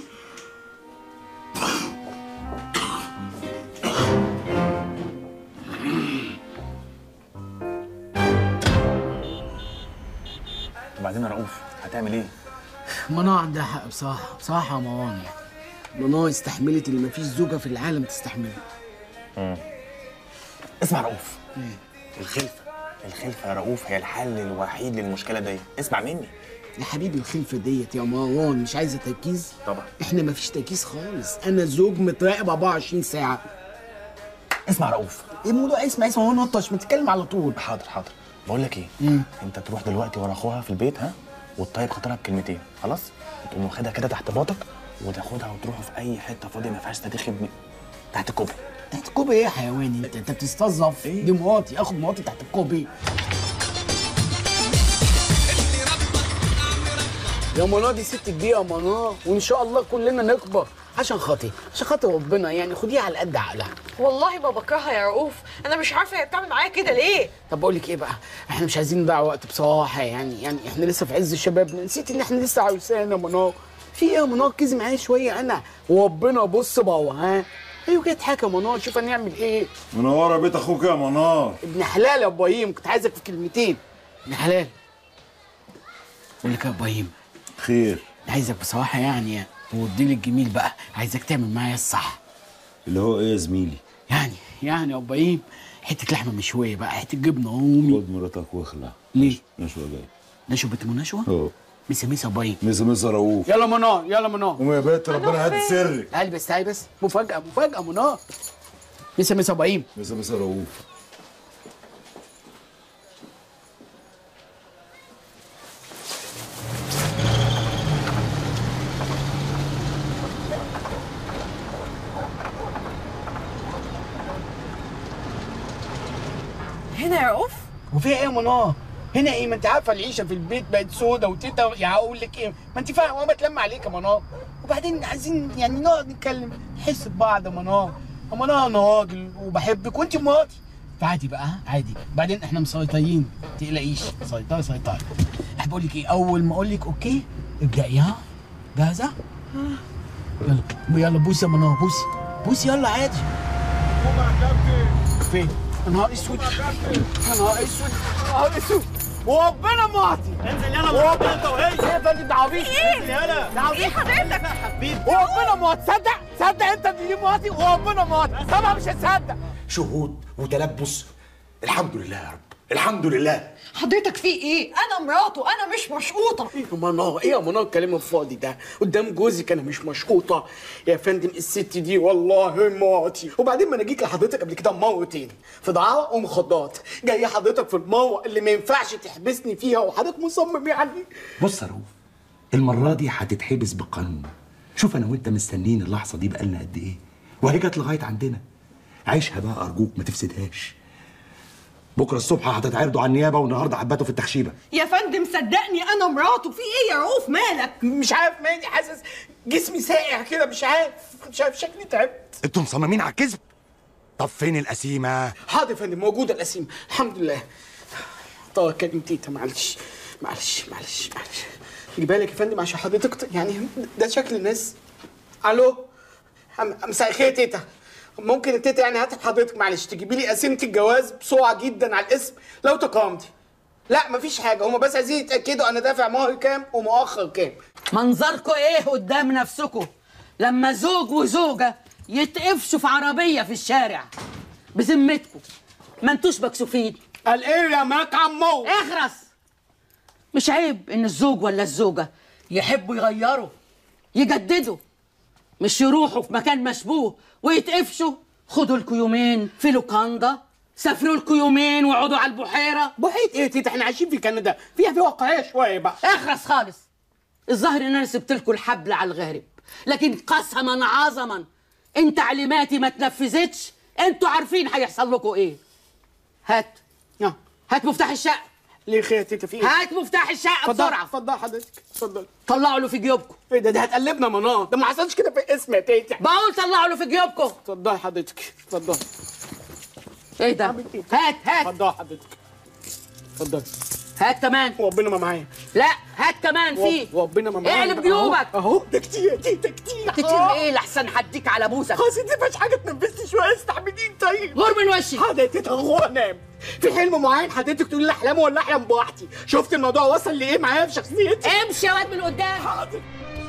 [SPEAKER 13] وبعدين يا رؤوف هتعمل ايه؟
[SPEAKER 1] منى عندها حق بصراحة بصراحة يا مروان يعني منى استحملت اللي مفيش زوجة في العالم تستحمله
[SPEAKER 13] اسمع يا رؤوف الخلفه الخلفه يا رؤوف هي الحل الوحيد للمشكله دي اسمع مني
[SPEAKER 1] يا حبيبي الخلفة ديت يا مروان مش عايزة تركيز
[SPEAKER 13] طبعا
[SPEAKER 1] احنا مفيش تركيز خالص انا زوج متراقب 24 ساعة
[SPEAKER 13] اسمع يا رؤوف
[SPEAKER 1] ايه الموضوع اسمع اسمع هو نطش ما تتكلم على طول
[SPEAKER 13] حاضر حاضر بقول لك ايه
[SPEAKER 1] مم.
[SPEAKER 13] انت تروح دلوقتي ورا اخوها في البيت ها وتطيب خاطرها بكلمتين خلاص وتقوم واخدها كده تحت باطك وتاخدها وتروحوا في اي حته فاضيه ما فيهاش تاريخ ابن تحت الكوبري
[SPEAKER 1] تحت الكوبري ايه يا حيواني انت انت بتستظرف دي مراتي اخد مراتي تحت الكوبري يا منى دي ست كبيره يا منى وان شاء الله كلنا نكبر عشان خاطري عشان خاطر ربنا يعني خديها على قد عقلها
[SPEAKER 12] والله ما بكرهها يا رؤوف انا مش عارفه هي بتعمل معايا كده ليه
[SPEAKER 1] طب بقول لك ايه بقى احنا مش عايزين نضيع وقت بصراحه يعني يعني احنا لسه في عز شبابنا نسيت ان احنا لسه عرسان يا منى في ايه يا منى ركزي معايا شويه انا وربنا بص بقى ها ايوه كده اضحك يا منى شوف هنعمل ايه
[SPEAKER 14] منوره بيت اخوك يا منار
[SPEAKER 1] ابن حلال يا ابراهيم كنت عايزك في كلمتين ابن حلال بقول لك يا ابراهيم
[SPEAKER 14] خير
[SPEAKER 1] عايزك بصراحه يعني تودي لي الجميل بقى عايزك تعمل معايا الصح
[SPEAKER 14] اللي هو ايه يا زميلي
[SPEAKER 1] يعني يعني يا ابراهيم حته لحمه مشويه بقى حته جبنه رومي
[SPEAKER 14] خد مراتك واخلع
[SPEAKER 1] ليه
[SPEAKER 14] نشوه جاي
[SPEAKER 1] نشوه بنت منشوه
[SPEAKER 14] اه
[SPEAKER 1] مسا مسا ابراهيم
[SPEAKER 14] مسا مسا رؤوف
[SPEAKER 1] يلا منى يلا منى
[SPEAKER 14] قوم يا بنت ربنا هات سرك
[SPEAKER 1] تعالي بس تعالي بس مفاجاه مفاجاه منى مسا مسا ابراهيم
[SPEAKER 14] مسا مسا رؤوف
[SPEAKER 12] هنا يا رؤوف
[SPEAKER 1] وفيها ايه يا منار هنا ايه ما انت عارفه العيشه في البيت بقت سودا وتيتا يعني اقول لك ايه ما انت فاهمه وانا بتلم عليك يا منار وبعدين عايزين يعني نقعد نتكلم نحس ببعض يا منار يا منار انا راجل وبحبك وانت مراتي فعادي بقى ها؟ عادي بعدين احنا مسيطرين ما تقلقيش سيطره سيطره احب اقول لك ايه اول ما اقول لك اوكي ابدأي ها جاهزه يلا يلا بوسي يا منار بوسي بوسي يلا عادي فين يا نهار اسود يا نهار اسود يا نهار اسود وربنا معطي انزل يلا وربنا انت وهي ايه يا فندم ده عبيط انزل يلا ده عبيط ايه حضرتك حبيبي وربنا معطي تصدق تصدق انت اللي معطي وربنا معطي طبعا مش هتصدق
[SPEAKER 6] شهود وتلبس الحمد لله يا رب الحمد لله
[SPEAKER 12] حضرتك في ايه انا مراته انا مش مشقوطه
[SPEAKER 1] ايه يا منار ايه يا منار الكلام الفاضي ده قدام جوزك انا مش مشقوطه يا فندم الست دي والله مراتي وبعدين ما انا جيت لحضرتك قبل كده مرتين في دعاره ومخدرات جاي حضرتك في المره اللي ما ينفعش تحبسني فيها وحضرتك مصمم يعني
[SPEAKER 6] بص يا رؤوف المرة دي هتتحبس بقانون شوف انا وانت مستنيين اللحظة دي بقالنا قد ايه وهي جت لغاية عندنا عيشها بقى ارجوك ما تفسدهاش بكرة الصبح هتتعرضوا على النيابة والنهاردة حباته في التخشيبة
[SPEAKER 12] يا فندم صدقني انا مراته في ايه يا رؤوف مالك
[SPEAKER 1] مش عارف مالي حاسس جسمي ساقع كده مش عارف مش عارف شكلي تعبت
[SPEAKER 6] انتوا مصممين على الكذب طب فين القسيمة
[SPEAKER 1] حاضر يا فندم موجوده القسيم الحمد لله طب كلم تيتا معلش معلش معلش معلش جيبها لك يا فندم عشان حضرتك ت- يعني ده شكل الناس الو أم- مساء الخير يا تيتا ممكن التيتا يعني هات حضرتك معلش تجيبي لي قسيمه الجواز بسرعه جدا على الاسم لو تقامتي لا مفيش حاجه هما بس عايزين يتاكدوا انا دافع مهر كام ومؤخر كام
[SPEAKER 8] منظركم ايه قدام نفسكم لما زوج وزوجة يتقفشوا في عربية في الشارع بذمتكم ما انتوش مكسوفين
[SPEAKER 1] قال ايه يا ماك عمو
[SPEAKER 8] اخرس مش عيب ان الزوج ولا الزوجة يحبوا يغيروا يجددوا مش يروحوا في مكان مشبوه ويتقفشوا خدوا لكم يومين في لوكاندا سافروا لكم يومين واقعدوا على البحيرة
[SPEAKER 1] بحيرة ايه يا تيتا احنا عايشين في كندا فيها في واقعية شوية بقى
[SPEAKER 8] اخرس خالص الظاهر ان انا سبت لكم الحبل على الغارب لكن قسما عظما ان تعليماتي ما اتنفذتش انتوا عارفين هيحصل لكم ايه هات هات مفتاح الشقه
[SPEAKER 1] ليه خير يا تيتا في ايه؟
[SPEAKER 8] هات مفتاح الشقه
[SPEAKER 1] اتفضل-
[SPEAKER 8] بسرعه
[SPEAKER 1] اتفضل حضرتك اتفضل
[SPEAKER 8] طلعوا له في جيوبكم
[SPEAKER 1] ايه ده ده هتقلبنا منار ده ما حصلش كده في اسم يا تيتا
[SPEAKER 8] بقول طلعوا له في جيوبكم
[SPEAKER 1] اتفضل حضرتك اتفضل
[SPEAKER 8] ايه ده هات هات
[SPEAKER 1] اتفضل حضرتك اتفضل
[SPEAKER 8] هات كمان
[SPEAKER 1] وربنا ما معايا
[SPEAKER 8] لا هات كمان في
[SPEAKER 1] وربنا ما معايا
[SPEAKER 8] اقلب جيوبك
[SPEAKER 1] اهو ده كتير يا تيتا كتير
[SPEAKER 8] كتير ايه لحسن هديك على بوسك
[SPEAKER 1] خلاص انت مفيش حاجه تنفذني شويه استحملين طيب
[SPEAKER 8] غور من وشي
[SPEAKER 1] حاضر يا تيتا غور انام في حلم معين حضرتك تقولي لي احلامه ولا احلم براحتي شفت الموضوع وصل لايه معايا في شخصيتي
[SPEAKER 8] امشي يا واد من قدام
[SPEAKER 1] حاضر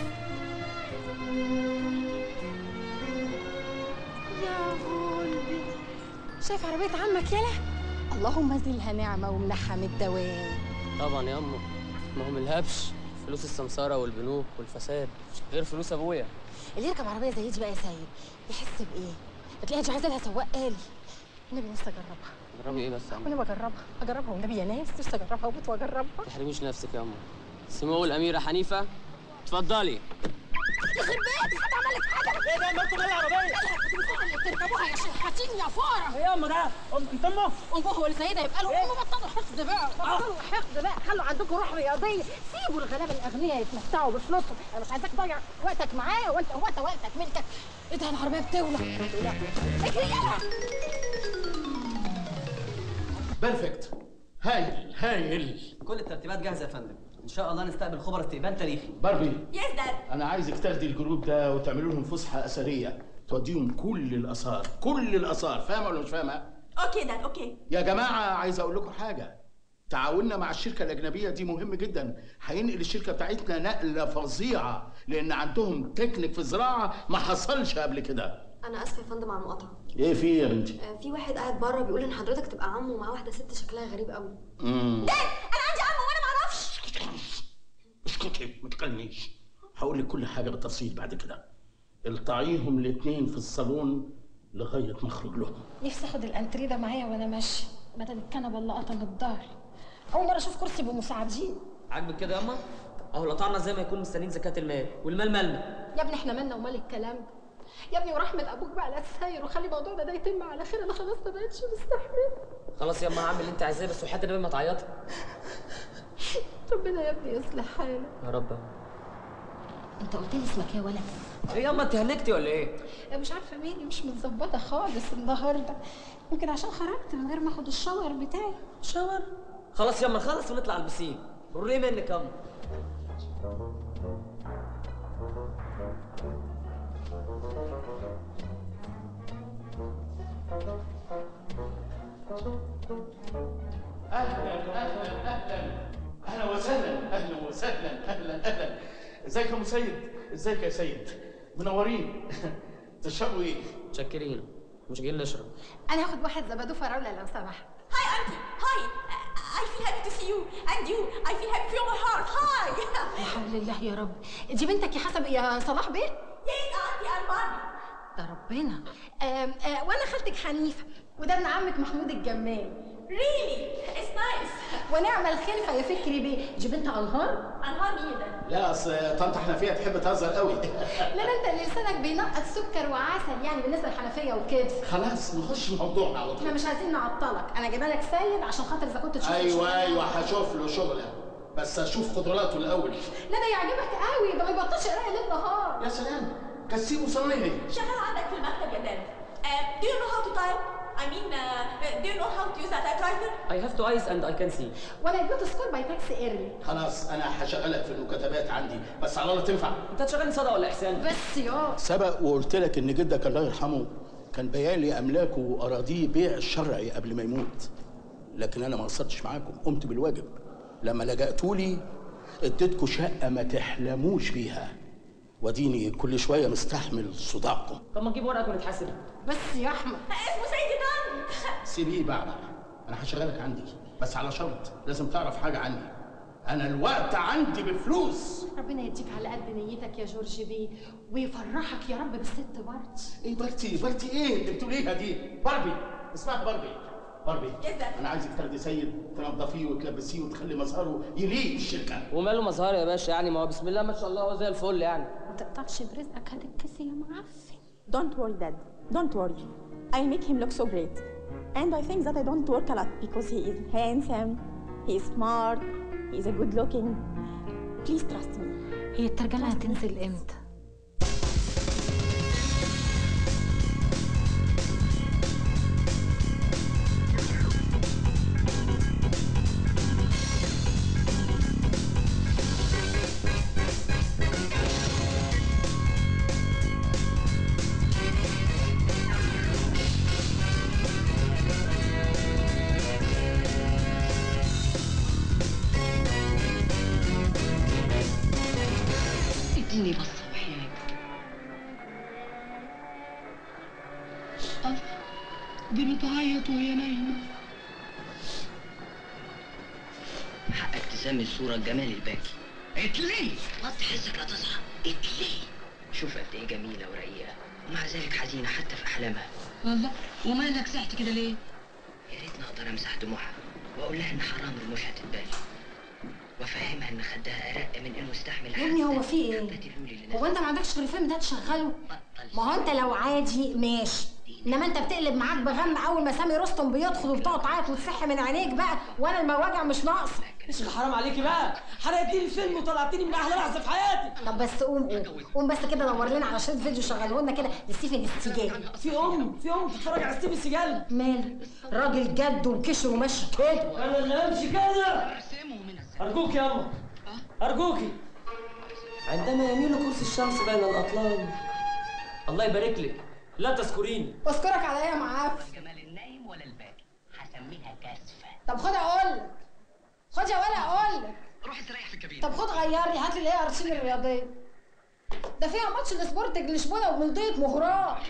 [SPEAKER 20] يا غلبي شايف عربية عمك يلا اللهم زلها نعمة ومنحها من الدوام
[SPEAKER 5] طبعا يا امه ما هو ملهبش فلوس السمساره والبنوك والفساد غير فلوس ابويا
[SPEAKER 20] اللي يركب عربية زي دي بقى يا سيد يحس بإيه؟ بتلاقيها عايزة لها سواق آلي النبي نفسي أجربها
[SPEAKER 5] جربي ايه بس يا
[SPEAKER 20] وانا
[SPEAKER 5] امه
[SPEAKER 20] بجربها اجربها والنبي يا ناس نفسي اجربها وبت واجربها
[SPEAKER 5] ما تحرميش نفسك يا امه سمو الاميره حنيفه اتفضلي
[SPEAKER 20] يخرب بيتك حد عمل لك حاجه ايه ده ما انتوا العربيه اللي بتركبوها يا شحاتين يا فاره ايه يا ام ده انت امه امه هو اللي سيدها يبقى له امه بطلوا حقد بقى بطلوا حقد بقى خلوا عندكم روح رياضيه سيبوا الغلابه الاغنياء يتمتعوا بفلوسهم انا مش عايزاك تضيع وقتك معايا وانت هو انت وقتك ملكك ايه ده العربيه بتولع بتولع اجري يلا
[SPEAKER 9] بيرفكت هايل هايل
[SPEAKER 23] كل الترتيبات جاهزه يا فندم ان شاء الله نستقبل خبر استقبال تاريخي
[SPEAKER 9] باربي
[SPEAKER 23] يس داد
[SPEAKER 9] انا عايزك تاخدي الجروب ده وتعملوا لهم فسحه اثريه توديهم كل الاثار كل الاثار فاهمه ولا مش فاهمه
[SPEAKER 24] اوكي داد اوكي
[SPEAKER 9] يا جماعه عايز اقول لكم حاجه تعاوننا مع الشركه الاجنبيه دي مهم جدا هينقل الشركه بتاعتنا نقله فظيعه لان عندهم تكنيك في الزراعه ما حصلش قبل كده
[SPEAKER 21] انا اسفه يا فندم على المقاطعه
[SPEAKER 9] ايه في إيه يا بنتي
[SPEAKER 21] آه، في واحد قاعد بره بيقول ان حضرتك تبقى عمه ومعاه واحده ست شكلها غريب قوي
[SPEAKER 9] امم
[SPEAKER 21] انا عندي عمه وانا ما اعرفش
[SPEAKER 9] اسكتي ما تكلمنيش هقول لك كل حاجه بالتفصيل بعد كده الطعيهم الاثنين في الصالون لغايه ما اخرج لهم
[SPEAKER 20] نفسي اخد الانتريه ده معايا وانا ماشيه بدل الكنبه اللي قطمت الظهر اول مره اشوف كرسي بمساعدين
[SPEAKER 5] عاجبك كده يا اما اهو لطعنا زي ما يكون مستنيين زكاه المال والمال مالنا
[SPEAKER 20] يا ابني احنا مالنا ومال الكلام ده يا ابني ورحمه ابوك بقى لا تساير وخلي الموضوع ده, ده يتم على خير انا خلاص ما بقتش مستحمله
[SPEAKER 5] خلاص يا اما هعمل اللي انت عايزاه بس وحتى النبي ما تعيطي
[SPEAKER 20] ربنا يا ابني يصلح حالك
[SPEAKER 5] يا رب
[SPEAKER 20] انت قلت لي اسمك ايه يا ولد
[SPEAKER 5] ايه ياما انت هلكتي ولا ايه؟
[SPEAKER 20] مش عارفه مالي مش متظبطه خالص النهارده يمكن عشان خرجت من غير ما اخد الشاور بتاعي
[SPEAKER 5] شاور خلاص ياما نخلص ونطلع على البسين وريه منك ياما
[SPEAKER 9] اهلا اهلا اهلا اهلا وسهلا اهلا وسهلا اهلا اهلا ازيك يا ام سيد ازيك يا سيد منورين تشربوا ايه
[SPEAKER 5] متشكرين مش جايين نشرب
[SPEAKER 20] انا هاخد واحد زبادو فراوله لو سمحت
[SPEAKER 3] Hi, Auntie. Hi. I feel happy to see you. And you. I feel happy from my heart. Hi.
[SPEAKER 20] لا حول الله يا رب دي بنتك يا حسب يا صلاح بيه
[SPEAKER 3] yes, Auntie. I'm Barbie.
[SPEAKER 20] ده ربنا آم، آه، وانا خالتك حنيفه وده ابن عمك محمود الجمال
[SPEAKER 3] Really? It's nice.
[SPEAKER 20] ونعم الخلفه يا فكري بيه دي بنت انهار
[SPEAKER 3] أنهار مين ده؟
[SPEAKER 9] لا اصل طنط حنفيه تحب تهزر قوي
[SPEAKER 20] لا لا انت اللي لسانك بينقط سكر وعسل يعني بالنسبه للحنفيه وكده
[SPEAKER 9] خلاص نخش موضوعنا على
[SPEAKER 20] احنا
[SPEAKER 9] طول
[SPEAKER 20] مش عايزين نعطلك انا جايبه لك سيد عشان خاطر اذا كنت تشوف
[SPEAKER 9] ايوه
[SPEAKER 20] الشغل.
[SPEAKER 9] ايوه هشوف له شغله بس اشوف قدراته الاول
[SPEAKER 20] لا ده يعجبك قوي ده ما يبطلش قرايه ليل نهار
[SPEAKER 9] يا سلام كسيبه صنايعي
[SPEAKER 3] شغال عندك في المكتب يا داد. Uh, do you know how to type? I mean, uh, do you know how to use a typewriter?
[SPEAKER 5] I have two eyes and I can see
[SPEAKER 20] وانا جبت سكور باي تاكسي ايرلي
[SPEAKER 9] خلاص انا هشغلك في المكاتبات عندي بس على الله تنفع
[SPEAKER 5] انت هتشغلني صدى ولا احسان؟
[SPEAKER 20] بس يا
[SPEAKER 9] سبق وقلت لك ان جدك الله يرحمه كان بيان لي املاكه واراضيه بيع الشرعي قبل ما يموت لكن انا ما قصرتش معاكم قمت بالواجب لما لجأتوا لي اديتكم شقه ما تحلموش بيها واديني كل شويه مستحمل صداعكم
[SPEAKER 5] طب ما نجيب ورقك ونتحاسب
[SPEAKER 20] بس يا احمد
[SPEAKER 3] اسمه سيدي طن.
[SPEAKER 9] سيبيه بقى انا هشغلك عندي بس على شرط لازم تعرف حاجه عني انا الوقت عندي بفلوس
[SPEAKER 20] ربنا يديك على قد نيتك يا جورج بيه ويفرحك يا رب بالست بارت
[SPEAKER 9] ايه بارتي بارتي ايه اللي بتقوليها دي باربي اسمها باربي باربي
[SPEAKER 3] Yes,
[SPEAKER 9] انا عايزك تاخدي سيد تنضفيه وتلبسيه وتخلي مظهره يليق الشركه
[SPEAKER 5] وماله مظهر يا باشا يعني ما هو بسم الله ما شاء الله هو زي الفل يعني
[SPEAKER 20] ما تقطعش برزقك هتتكسي يا معفن
[SPEAKER 11] Don't worry, Dad. Don't worry. I'll make him look so great. And I think that I don't work a lot because he is handsome, he is smart, he is a good looking. Please trust me.
[SPEAKER 20] هي الترجمه هتنزل امتى
[SPEAKER 16] اديني بصة وحياتك الله دي بتعيط وهي نايمة
[SPEAKER 24] حقك تسمي الصورة الجمال الباكي اتلي وطي حسك لا تصحى اتلي شوف قد ايه جميلة ورقيقة ومع ذلك حزينة حتى في أحلامها
[SPEAKER 16] الله ومالك سحت كده ليه؟
[SPEAKER 24] يا ريتني أقدر أمسح دموعها وأقول لها إن حرام رموشها تتبالي وأفهمها إن خدها أرق من إنه يستحمل
[SPEAKER 20] يا ابني هو في ايه؟ هو انت ما عندكش غير الفيلم ده تشغله؟ ما هو انت لو عادي ماشي انما انت بتقلب معاك بغم اول ما سامي رستم بيدخل وبتقعد تعيط وتصح من عينيك بقى وانا المواجع مش ناقصه
[SPEAKER 5] مش حرام عليكي بقى حرقتي لي الفيلم وطلعتيني من احلى لحظه في حياتي
[SPEAKER 20] طب بس قوم قوم قوم بس كده دور لنا على شريط فيديو شغله لنا كده لستيفن السجال
[SPEAKER 5] في ام في ام تتفرج على ستيفن السجال
[SPEAKER 20] مال راجل جد وكشر وماشي كده
[SPEAKER 5] انا اللي امشي كده ارجوك يا اما ارجوكي عندما يميل كرسي الشمس بين الاطلال الله يبارك لك لا تذكريني
[SPEAKER 20] بشكرك على ايه يا معفن
[SPEAKER 24] جمال النايم ولا الباكي هسميها كاسفة
[SPEAKER 20] طب خد اقول لك خد يا ولا اقول لك
[SPEAKER 24] روح استريح في الكابينة
[SPEAKER 20] طب خد غير لي هات لي اللي هي ارشين الرياضيه ده فيها ماتش السبورتنج لشبونه وبلديه مهران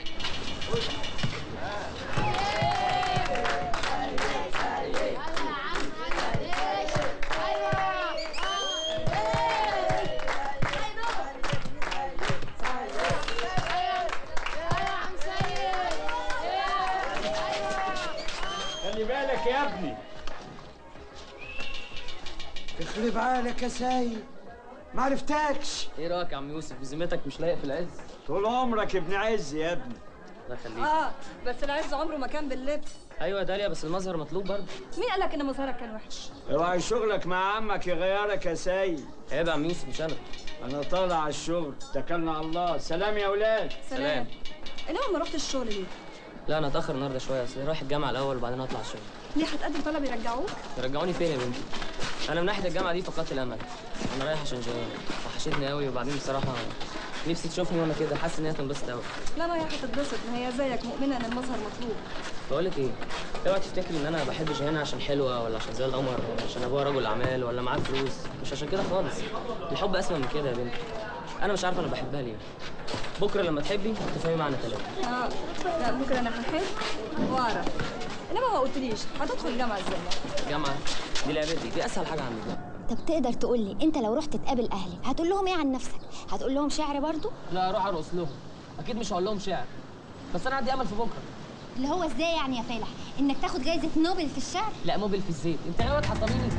[SPEAKER 17] خلي بالك يا ابني
[SPEAKER 18] يخرب عقلك يا سيد ما عرفتكش
[SPEAKER 5] ايه رايك يا عم يوسف بذمتك مش لايق في العز
[SPEAKER 18] طول عمرك ابن عز يا ابني
[SPEAKER 5] الله يخليك
[SPEAKER 2] اه بس العز عمره ما كان باللبس
[SPEAKER 5] ايوه يا داليا بس المظهر مطلوب برضه
[SPEAKER 2] مين قال لك ان مظهرك كان وحش
[SPEAKER 18] اوعى شغلك مع عمك يغيرك يا سيد
[SPEAKER 5] عيب يا عم يوسف مش انا
[SPEAKER 18] انا طالع على الشغل اتكلنا على الله سلام يا اولاد
[SPEAKER 5] سلام
[SPEAKER 2] انما ما رحت الشغل ليه
[SPEAKER 5] لا انا اتاخر النهارده شويه اصل رايح الجامعه الاول وبعدين هطلع الشغل
[SPEAKER 2] ليه هتقدم طلب يرجعوك
[SPEAKER 5] يرجعوني فين يا بنتي انا من ناحيه الجامعه دي فقدت الامل انا رايح عشان جيران وحشتني قوي وبعدين بصراحه نفسي تشوفني وانا كده حاسس ان هي هتنبسط قوي
[SPEAKER 2] لا ما هي هتتبسط ما هي زيك مؤمنه ان المظهر مطلوب
[SPEAKER 5] بقول لك ايه اوعى تفتكري ان انا بحب جيهان عشان حلوه ولا عشان زي القمر ولا عشان ابوها رجل اعمال ولا معاه فلوس مش عشان كده خالص الحب اسمى من كده يا بنتي انا مش عارفه انا بحبها ليه بكره لما تحبي هتفهمي معنى كلامي
[SPEAKER 2] اه لا بكره انا هحب واعرف انما ما قلتليش هتدخل الجامعه ازاي
[SPEAKER 5] جامعه دي لعبتي دي اسهل حاجه عندي
[SPEAKER 21] طب تقدر تقول لي انت لو رحت تقابل اهلي هتقول لهم ايه عن نفسك هتقول لهم شعر برضو
[SPEAKER 5] لا اروح ارقص لهم اكيد مش هقول لهم شعر بس انا عندي امل في بكره
[SPEAKER 21] اللي هو ازاي يعني يا فالح انك تاخد جايزه نوبل في الشعر
[SPEAKER 5] لا موبل في الزيت انت ناوي تحطميني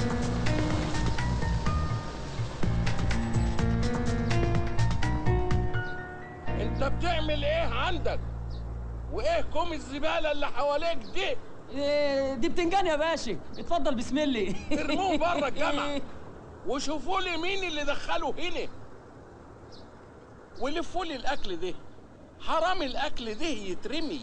[SPEAKER 7] انت بتعمل ايه عندك وايه كوم الزباله اللي حواليك دي
[SPEAKER 5] دي بتنجان يا باشا اتفضل بسم الله
[SPEAKER 7] ارموه بره الجامعه وشوفوا لي مين اللي دخله هنا ولفوا لي الاكل ده حرام الاكل ده يترمي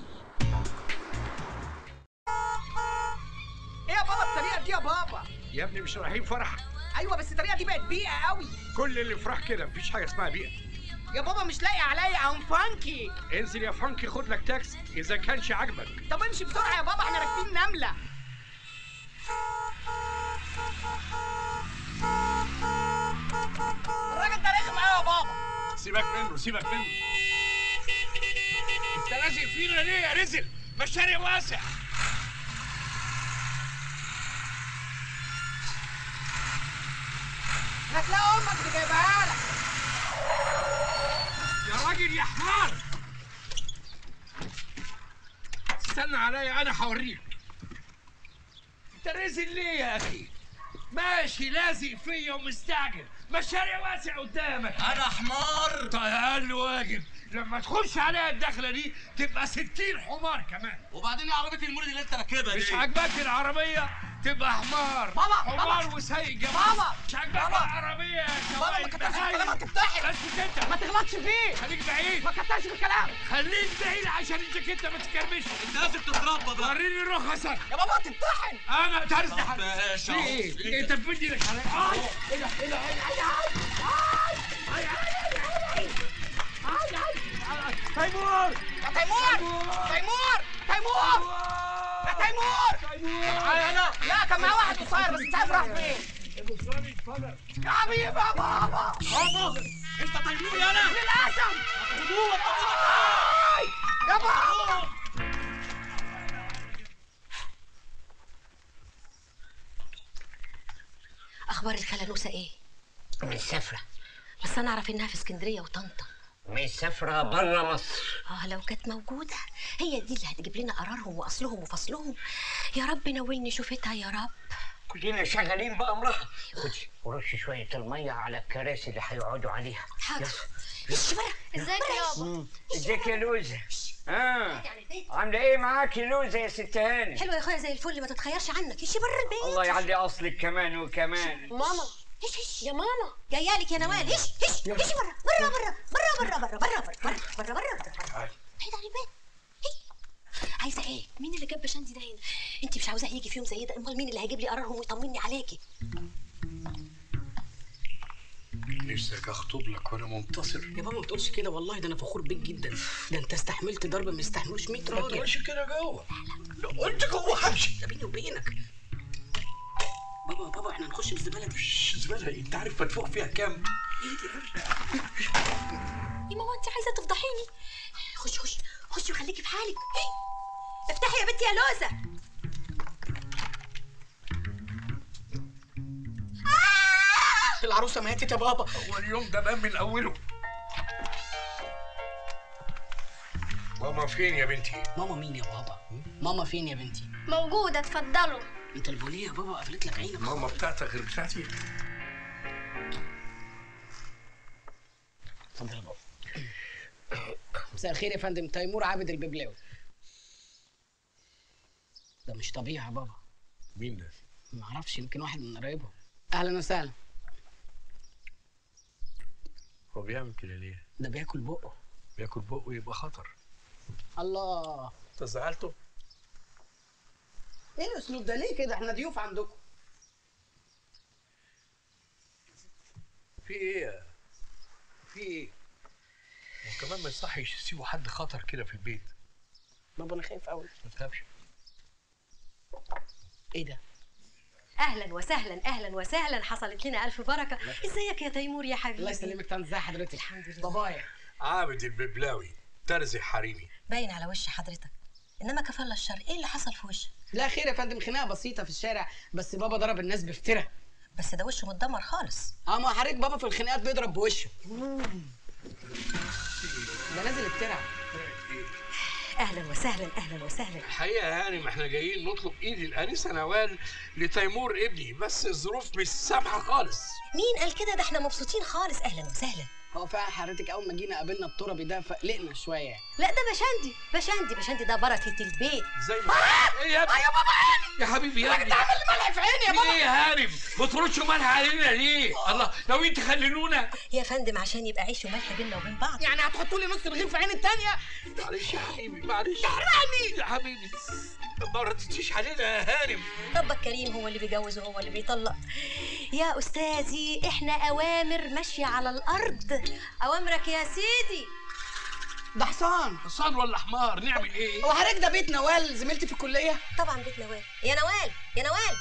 [SPEAKER 10] ايه يا بابا الطريقه دي يا بابا
[SPEAKER 19] يا ابني مش رايحين فرح
[SPEAKER 10] ايوه بس الطريقه دي بقت بيئه قوي
[SPEAKER 19] كل اللي فرح كده مفيش حاجه اسمها بيئه
[SPEAKER 10] يا بابا مش لاقي عليا ام فانكي
[SPEAKER 19] انزل يا فرانكي خد لك تاكسي اذا كانش عاجبك
[SPEAKER 10] طب امشي بسرعه يا بابا احنا راكبين نمله الراجل ده رخم قوي يا بابا
[SPEAKER 19] سيبك منه سيبك منه انت لازق فينا ليه يا رزل ما الشارع واسع
[SPEAKER 10] هتلاقي امك اللي جايبها لك
[SPEAKER 19] يا راجل يا حمار استنى عليا انا هوريك انت رزل ليه يا اخي ماشي لازق فيا ومستعجل ما الشارع واسع قدامك
[SPEAKER 18] انا حمار
[SPEAKER 19] طيب اقل واجب لما تخش عليها الدخله دي تبقى 60 حمار كمان
[SPEAKER 18] وبعدين ايه عربيه المولد اللي انت راكبها دي
[SPEAKER 19] مش عاجباك العربيه تبقى حمار
[SPEAKER 10] بابا،
[SPEAKER 19] حمار
[SPEAKER 10] بابا.
[SPEAKER 19] وسايق جمال
[SPEAKER 10] بابا،
[SPEAKER 19] مش عاجباك
[SPEAKER 10] بابا.
[SPEAKER 19] العربيه يا
[SPEAKER 10] بابا ما
[SPEAKER 19] شوية
[SPEAKER 10] كترش في
[SPEAKER 19] بهايم.
[SPEAKER 10] الكلام هتفتحي
[SPEAKER 19] بس انت
[SPEAKER 10] ما تغلطش فيه
[SPEAKER 19] خليك بعيد
[SPEAKER 10] ما كترش في الكلام
[SPEAKER 19] خليك بعيد عشان الجاكيته ما تكرمش انت لازم تتربى بقى وريني رخصك
[SPEAKER 10] يا بابا تمتحن
[SPEAKER 19] انا تعرف
[SPEAKER 18] طب ماشي
[SPEAKER 19] في
[SPEAKER 18] اهو.
[SPEAKER 19] ايه؟ انت بتدي لك على
[SPEAKER 10] آي، ايه ده ايه ده ايه ده ايه ده آي، آي، آي، آي، آي، آي.
[SPEAKER 19] تيمور
[SPEAKER 10] يا تيمور تيمور تيمور يا تيمور
[SPEAKER 19] معايا انا
[SPEAKER 10] لا كان معاه واحد قصير بس مش عارف راح فين يا حبيبي يا بابا
[SPEAKER 19] بابا انت تيمور يا انا
[SPEAKER 10] للاسف آي، يا بابا
[SPEAKER 16] اخبار الخاله نوسه ايه
[SPEAKER 18] مسافره
[SPEAKER 16] بس انا اعرف انها في اسكندريه وطنطا
[SPEAKER 18] مسافره بره مصر
[SPEAKER 16] اه لو كانت موجوده هي دي اللي هتجيب لنا قرارهم واصلهم وفصلهم يا رب نولني شوفتها يا رب
[SPEAKER 18] كلنا شغالين بامرها خدي ورش شويه الميه على الكراسي اللي هيقعدوا عليها
[SPEAKER 16] حاضر ايش بره
[SPEAKER 21] ازيك يا بابا
[SPEAKER 18] مم. ازيك يا لوزه اه عامله ايه معاك يا لوزه يا ست هاني
[SPEAKER 16] حلوه يا اخويا زي الفل ما تتخيرش عنك ايش بره البيت
[SPEAKER 18] الله يعلي اصلك كمان وكمان
[SPEAKER 16] ماما ايش ايش يا ماما جايه لك يا نوال ايش ايش ايش بره بره بره بره بره بره بره بره بره بره بره بعيد عن البيت إيه؟ عايزه ايه مين اللي جاب بشندي ده هنا انت مش عاوزاه يجي في يوم زي ده امال مين اللي هيجيب لي قرارهم ويطمني عليكي
[SPEAKER 19] نفسك اخطب لك وانا منتصر
[SPEAKER 1] يا بابا ما تقولش كده والله ده انا فخور بيك جدا ده انت استحملت ضرب ما يستحملوش 100
[SPEAKER 19] ما
[SPEAKER 1] راجل
[SPEAKER 19] تقولش كده جوه لو قلت جوه همشي
[SPEAKER 1] ده بيني وبينك بابا بابا احنا هنخش الزباله دي
[SPEAKER 19] زباله انت عارف مدفوع فيها كام
[SPEAKER 16] يا ماما انت عايزه تفضحيني خش خش خش وخليكي في حالك إيه؟ افتحي يا بنتي يا لوزه
[SPEAKER 1] العروسه ماتت يا بابا
[SPEAKER 19] هو اليوم ده بان من اوله ماما فين يا بنتي
[SPEAKER 1] ماما مين يا بابا ماما فين يا بنتي
[SPEAKER 21] موجوده اتفضلوا
[SPEAKER 1] انت البوليه يا بابا قفلت لك عينك
[SPEAKER 19] ماما بتاعتك غير بتاعتي
[SPEAKER 1] اتفضل يا بابا مساء الخير يا فندم تيمور عابد الببلاوي ده مش طبيعي يا بابا
[SPEAKER 19] مين ده؟
[SPEAKER 1] ما اعرفش يمكن واحد من قرايبهم اهلا وسهلا
[SPEAKER 19] هو بيعمل كده ليه؟
[SPEAKER 1] ده بياكل بقه
[SPEAKER 19] بياكل بقه يبقى خطر
[SPEAKER 1] الله
[SPEAKER 19] انت زعلته؟
[SPEAKER 1] ايه الاسلوب ده ليه كده احنا ضيوف عندكم
[SPEAKER 19] في ايه يا- في ايه؟ وكمان ما يصحش يسيبوا حد خطر كده في البيت
[SPEAKER 1] بابا انا خايف قوي
[SPEAKER 19] ما تخافش
[SPEAKER 1] ايه ده؟
[SPEAKER 16] اهلا وسهلا اهلا وسهلا حصلت لنا الف بركه ازيك يا تيمور يا حبيبي
[SPEAKER 1] الله يسلمك طنط ازي حضرتك الحمد لله بابايا
[SPEAKER 19] عابد الببلاوي ترزي حريمي
[SPEAKER 16] باين على وش حضرتك انما كفل الشر ايه اللي حصل في وشك
[SPEAKER 1] لا خير يا فندم خناقه بسيطه في الشارع بس بابا ضرب الناس بفتره
[SPEAKER 16] بس ده وشه متدمر خالص
[SPEAKER 1] اه ما حضرتك بابا في الخناقات بيضرب بوشه ده نازل الترع
[SPEAKER 16] اهلا وسهلا اهلا وسهلا
[SPEAKER 19] الحقيقه يعني ما احنا جايين نطلب ايد الانسه نوال لتيمور ابني بس الظروف مش سامحه خالص
[SPEAKER 16] مين قال كده ده احنا مبسوطين خالص اهلا وسهلا
[SPEAKER 1] هو فعلا حضرتك اول ما جينا قابلنا التربي ده فقلقنا شويه يعني
[SPEAKER 16] لا ده بشندي بشندي بشندي ده بركه البيت
[SPEAKER 19] زي ما ايه يا ابني
[SPEAKER 1] يا بابا عيني
[SPEAKER 19] يا حبيبي يا ابني
[SPEAKER 1] عامل لي ملح في عيني يا
[SPEAKER 19] في
[SPEAKER 1] بابا
[SPEAKER 19] ايه يا هانم ما تردش ملح علينا ليه الله ناويين تخللونا
[SPEAKER 16] يا فندم عشان يبقى عيش وملح بينا وبين بعض
[SPEAKER 1] يعني هتحطوا لي نص رغيف في عين التانية
[SPEAKER 19] معلش يا حبيبي معلش
[SPEAKER 1] تحرقني
[SPEAKER 19] يا حبيبي ما ردتيش علينا يا هانم
[SPEAKER 16] ربك كريم هو اللي بيجوز وهو اللي بيطلق يا استاذي احنا اوامر ماشيه على الارض اوامرك يا سيدي
[SPEAKER 1] ده حصان
[SPEAKER 19] حصان ولا حمار نعمل ايه
[SPEAKER 1] هو حضرتك ده بيت نوال زميلتي في الكليه
[SPEAKER 16] طبعا بيت نوال يا نوال يا نوال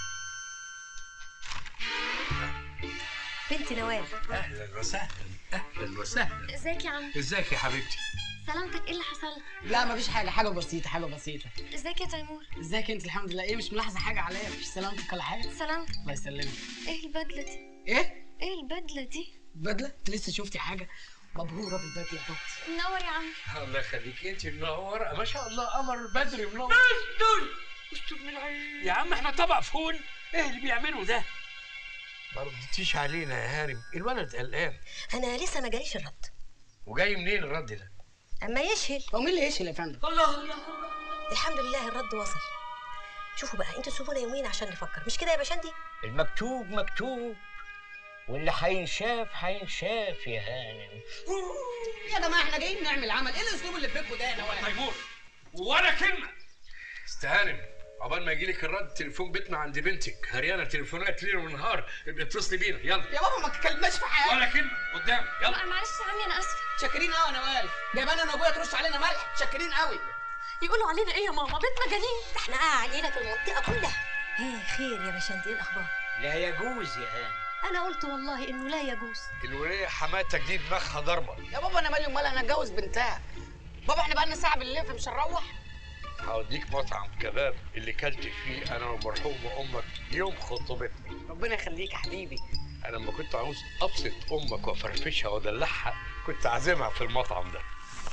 [SPEAKER 16] بنت نوال
[SPEAKER 19] اهلا وسهلا اهلا وسهلا
[SPEAKER 21] ازيك يا عم
[SPEAKER 19] ازيك يا حبيبتي
[SPEAKER 21] سلامتك ايه اللي حصل
[SPEAKER 1] لا مفيش حاجه حاجه بسيطه حاجه بسيطه
[SPEAKER 21] ازيك يا تيمور
[SPEAKER 1] ازيك انت الحمد لله ايه مش ملاحظه حاجه عليا مفيش سلامتك ولا حاجه
[SPEAKER 21] سلامتك
[SPEAKER 1] الله يسلمك
[SPEAKER 21] ايه البدله دي
[SPEAKER 1] ايه
[SPEAKER 21] ايه البدله دي
[SPEAKER 1] بدله انت لسه شفتي حاجه مبهوره بالبدله يا بنتي
[SPEAKER 21] منور يا عم
[SPEAKER 19] الله يخليك انت منوره ما شاء الله قمر بدري منور
[SPEAKER 21] استر من عيني
[SPEAKER 19] يا عم احنا طبق فول ايه اللي بيعملوا ده ما ردتيش علينا يا هانم الولد قلقان
[SPEAKER 16] انا لسه ما جاليش الرد
[SPEAKER 19] وجاي منين الرد ده
[SPEAKER 16] اما يشهل
[SPEAKER 1] هو مين اللي يشهل يا فندم
[SPEAKER 16] الله الله الحمد لله الرد وصل شوفوا بقى انتوا سيبونا يومين عشان نفكر مش كده يا باشندي
[SPEAKER 18] المكتوب مكتوب واللي هينشاف هينشاف يا هانم
[SPEAKER 1] يا جماعه احنا جايين نعمل عمل ايه الاسلوب اللي في بيتكم ده يا نوال
[SPEAKER 19] تيمور ولا كلمه استهانم عقبال ما يجيلك الرد تليفون بيتنا عند بنتك هريانه تليفونات ليل ونهار ابقي اتصلي بينا يلا
[SPEAKER 1] يا بابا ما تكلمناش في حاجه
[SPEAKER 19] ولا كلمه قدام يلا
[SPEAKER 21] معلش يا عمي انا اسفه
[SPEAKER 1] شاكرين قوي يا نوال جايبانا انا وابويا ترش علينا ملح شاكرين قوي
[SPEAKER 21] يقولوا علينا ايه يا ماما بيت مجانين
[SPEAKER 16] ده احنا قاع علينا في المنطقه كلها ايه خير يا باشندي ايه الاخبار
[SPEAKER 18] لا يجوز يا هانم
[SPEAKER 16] انا قلت والله انه لا يجوز
[SPEAKER 19] الوليه حماتك دي دماغها ضربه
[SPEAKER 1] يا بابا انا مالي ومال انا اتجوز بنتها بابا احنا بقالنا ساعه بالليل فمش هنروح
[SPEAKER 19] هوديك مطعم كباب اللي كلت فيه انا ومرحومه امك يوم خطوبتنا
[SPEAKER 1] ربنا يخليك يا حبيبي
[SPEAKER 19] انا لما كنت عاوز ابسط امك وافرفشها وادلعها كنت عازمها في المطعم ده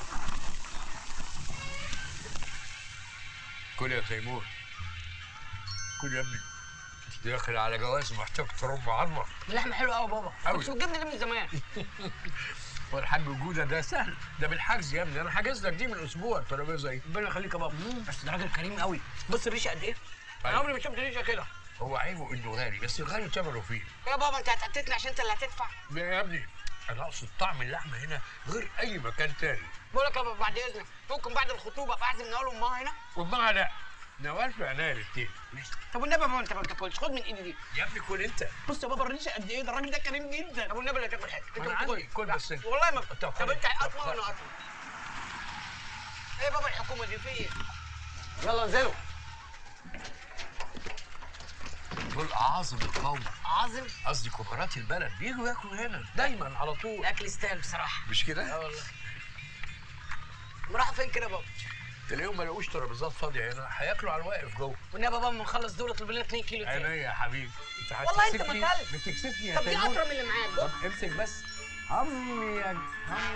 [SPEAKER 19] كل يا تيمور كل يا ابني داخل على جواز محتاج ترم عظمه
[SPEAKER 1] اللحمه حلوه قوي بابا
[SPEAKER 19] أوي.
[SPEAKER 1] كنت بتجيبني ليه من زمان
[SPEAKER 19] والحاج جوده ده سهل ده بالحجز يا ابني انا حاجز لك دي من اسبوع الترابيزه دي
[SPEAKER 1] ربنا يخليك يا بابا بس ده راجل كريم قوي بص الريشه قد ايه انا عمري ما شفت ريشه كده
[SPEAKER 19] هو عيبه انه غالي بس غالي ثمنه فيه
[SPEAKER 1] يا بابا انت هتقتلني عشان انت اللي هتدفع
[SPEAKER 19] يا ابني انا اقصد طعم اللحمه هنا غير اي مكان تاني
[SPEAKER 1] بقول لك يا بابا بعد اذنك ممكن بعد الخطوبه فاعزم نوال وامها هنا
[SPEAKER 19] وامها لا نوال في عناية الاثنين
[SPEAKER 1] طب والنبي يا بابا انت ما بتاكلش خد من ايدي دي
[SPEAKER 19] يا ابني كل انت
[SPEAKER 1] بص يا بابا الريشه قد ايه ده الراجل ده كريم جدا ابو النبي لا تاكل حاجه
[SPEAKER 19] ما
[SPEAKER 1] انت
[SPEAKER 19] أنا
[SPEAKER 1] بتاكل
[SPEAKER 19] عندي، كل بس انت.
[SPEAKER 1] والله ما
[SPEAKER 19] طب
[SPEAKER 1] طب انت
[SPEAKER 19] خلاص.
[SPEAKER 1] قطمه وانا قطمه ايه يا بابا الحكومه دي في ايه يلا انزلوا
[SPEAKER 19] دول اعاظم القوم
[SPEAKER 1] عظم
[SPEAKER 19] قصدي كبارات البلد بيجوا ياكلوا هنا دايما على طول
[SPEAKER 1] الاكل يستاهل بصراحه
[SPEAKER 19] مش كده؟
[SPEAKER 1] اه والله راحوا فين كده يا بابا
[SPEAKER 19] تلاقيهم ما لقوش ترابيزات فاضيه هنا هياكلوا على الواقف جوه
[SPEAKER 1] والنبي يا بابا ما نخلص دول اطلب لنا 2 كيلو تاني
[SPEAKER 19] عينيا يا حبيبي انت
[SPEAKER 1] والله انت
[SPEAKER 19] هتكسفني
[SPEAKER 1] مكلف.
[SPEAKER 19] بتكسفني يا
[SPEAKER 1] طب دي
[SPEAKER 19] تيمور.
[SPEAKER 1] اطرى من اللي معاك
[SPEAKER 19] طب امسك بس هم يا هم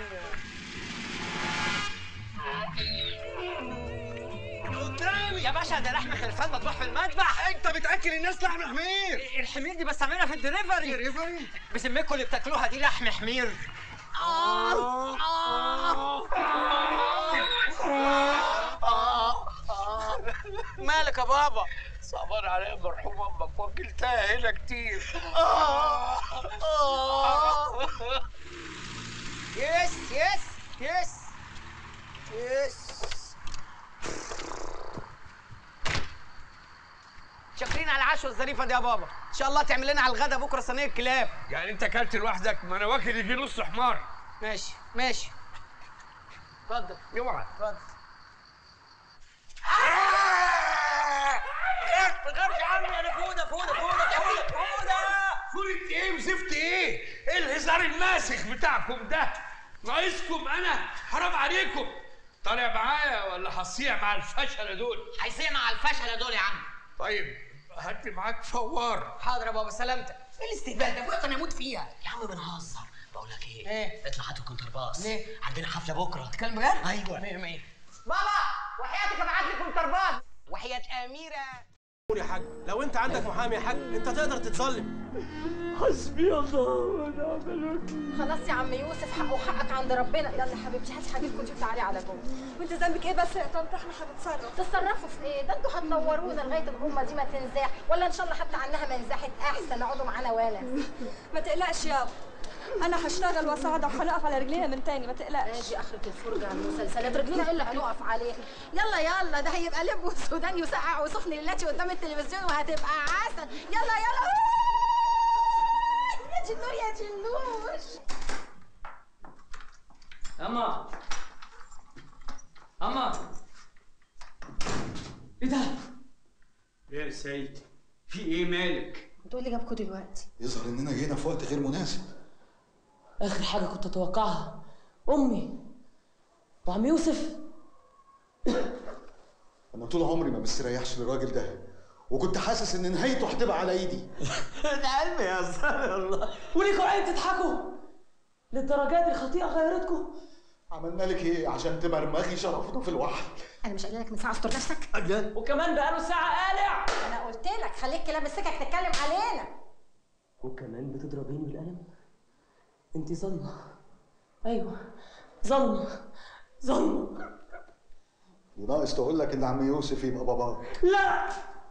[SPEAKER 4] قدامي يا باشا ده لحم خلفان مطبوح في المذبح انت بتاكل الناس لحم حمير الحمير دي بستعملها في الدليفري دليفري بسميكوا اللي بتاكلوها دي لحم حمير مالك يا بابا
[SPEAKER 19] صعبان عليا مرحوم امك وكلتها هنا كتير
[SPEAKER 4] يس يس يس يس شاكرين على العشوه الظريفه دي يا بابا ان شاء الله تعمل لنا على الغدا بكره صينيه كلاب
[SPEAKER 19] يعني انت اكلت لوحدك ما انا واكل يجي نص حمار
[SPEAKER 4] ماشي ماشي اتفضل
[SPEAKER 19] اوعى
[SPEAKER 4] اتفضل
[SPEAKER 19] ما تخافش عني انا فوده فوده فوده فوده فوده فوده ايه وزفت ايه؟ ايه الهزار الماسخ بتاعكم ده؟ ناقصكم انا حرام عليكم طالع معايا ولا هصيع مع الفشله دول؟
[SPEAKER 4] هيصيع مع الفشله دول يا عم
[SPEAKER 19] طيب هات لي معاك فوار
[SPEAKER 4] حاضر يا بابا سلامتك ايه الاستهبال ده بقى انا اموت فيها
[SPEAKER 24] يا عم بنهزر بقول لك ايه
[SPEAKER 4] ايه
[SPEAKER 24] اطلع هات الكونترباس
[SPEAKER 4] ليه؟
[SPEAKER 24] عندنا حفله بكره
[SPEAKER 4] تتكلم بجد؟
[SPEAKER 24] ايوه
[SPEAKER 4] مية مية بابا وحياتك ابعت لي كونترباس وحياة أميرة
[SPEAKER 13] يا حاج لو انت عندك محامي يا حاج انت تقدر تتظلم
[SPEAKER 19] حسبي الله ونعم الوكيل
[SPEAKER 20] خلاص يا عم يوسف حقه حقك عند ربنا يلا يا حبيبتي هاتي حبيبك وانتي تعالي على جوه
[SPEAKER 2] وانت ذنبك ايه بس يا طنط احنا هنتصرف
[SPEAKER 20] تتصرفوا في ايه ده انتوا هتنورونا لغايه الامه دي ما تنزاح ولا ان شاء الله حتى عنها ما نزاحت احسن اقعدوا معانا ولا
[SPEAKER 2] ما تقلقش يابا انا هشتغل واساعدها وهنقف على رجلينا من تاني ما تقلقش
[SPEAKER 20] ادي اخرة الفرجة على المسلسلات رجلينا ايه اللي هنقف عليه يلا يلا ده هيبقى لب والسودان يسقع وسخن اللاتي قدام التلفزيون وهتبقى عسل يلا يلا يا جنور يا جنوش
[SPEAKER 5] اما اما ايه ده؟
[SPEAKER 14] يا سيد في ايه مالك؟
[SPEAKER 20] انتوا اللي جابكوا دلوقتي
[SPEAKER 15] يظهر اننا جينا في وقت غير مناسب
[SPEAKER 5] اخر حاجه كنت اتوقعها امي وعم يوسف
[SPEAKER 15] انا طول عمري ما مستريحش للراجل ده وكنت حاسس ان نهايته هتبقى على ايدي
[SPEAKER 5] ده قلبي يا زلمه الله وليكوا عين تضحكوا للدرجات دي خطيئه غيرتكم
[SPEAKER 15] عملنا لك ايه عشان تمرمغي شرفنا في الوحل
[SPEAKER 20] انا مش قايله لك من ساعه استر نفسك
[SPEAKER 5] وكمان بقاله ساعه قالع
[SPEAKER 20] انا قلت لك خليك كلاب السكك تتكلم علينا
[SPEAKER 5] وكمان بتضربيني بالقلم انت ظلمه ايوه ظلمه ظلمه
[SPEAKER 15] وناقص تقول لك ان عم يوسف يبقى باباك
[SPEAKER 5] لا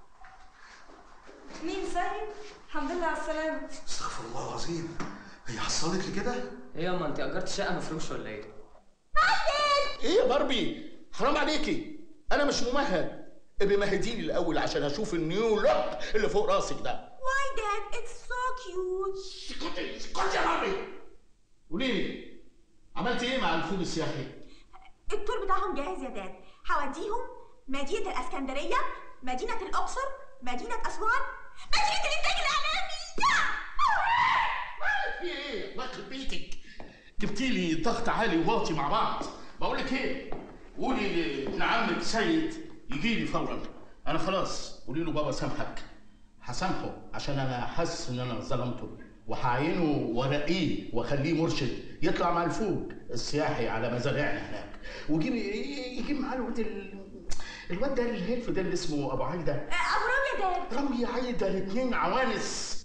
[SPEAKER 2] مين سيد الحمد لله على السلامه
[SPEAKER 15] استغفر الله العظيم هي حصلت لي كده
[SPEAKER 5] ايه ياما انت اجرت شقه مفروشه ولا ايه
[SPEAKER 9] ايه يا باربي حرام عليكي انا مش ممهد ابقي مهديني الاول عشان اشوف النيو لوك اللي فوق راسك ده
[SPEAKER 3] Why, Dad? It's so cute.
[SPEAKER 9] اسكتي اسكتي يا باربي قولي لي عملت ايه مع الفول السياحي
[SPEAKER 3] التور بتاعهم جاهز يا داد هوديهم مدينة الإسكندرية مدينة الأقصر مدينة أسوان مدينة الإنتاج الإعلامي
[SPEAKER 9] في ايه الله يخرب بيتك جبتي لي ضغط عالي وواطي مع بعض بقول لك ايه قولي لابن عمك سيد يجي لي فورا انا خلاص قولي له بابا سامحك هسامحه عشان انا حاسس ان انا ظلمته وهعينه وارقيه واخليه مرشد يطلع مع الفوج السياحي على مزارعنا هناك وجيب يجيب معاه الواد ال- الواد ده الهلف ده اللي اسمه ابو عايده
[SPEAKER 3] أبو رامي يا داد
[SPEAKER 9] رامي عايده الاثنين عوانس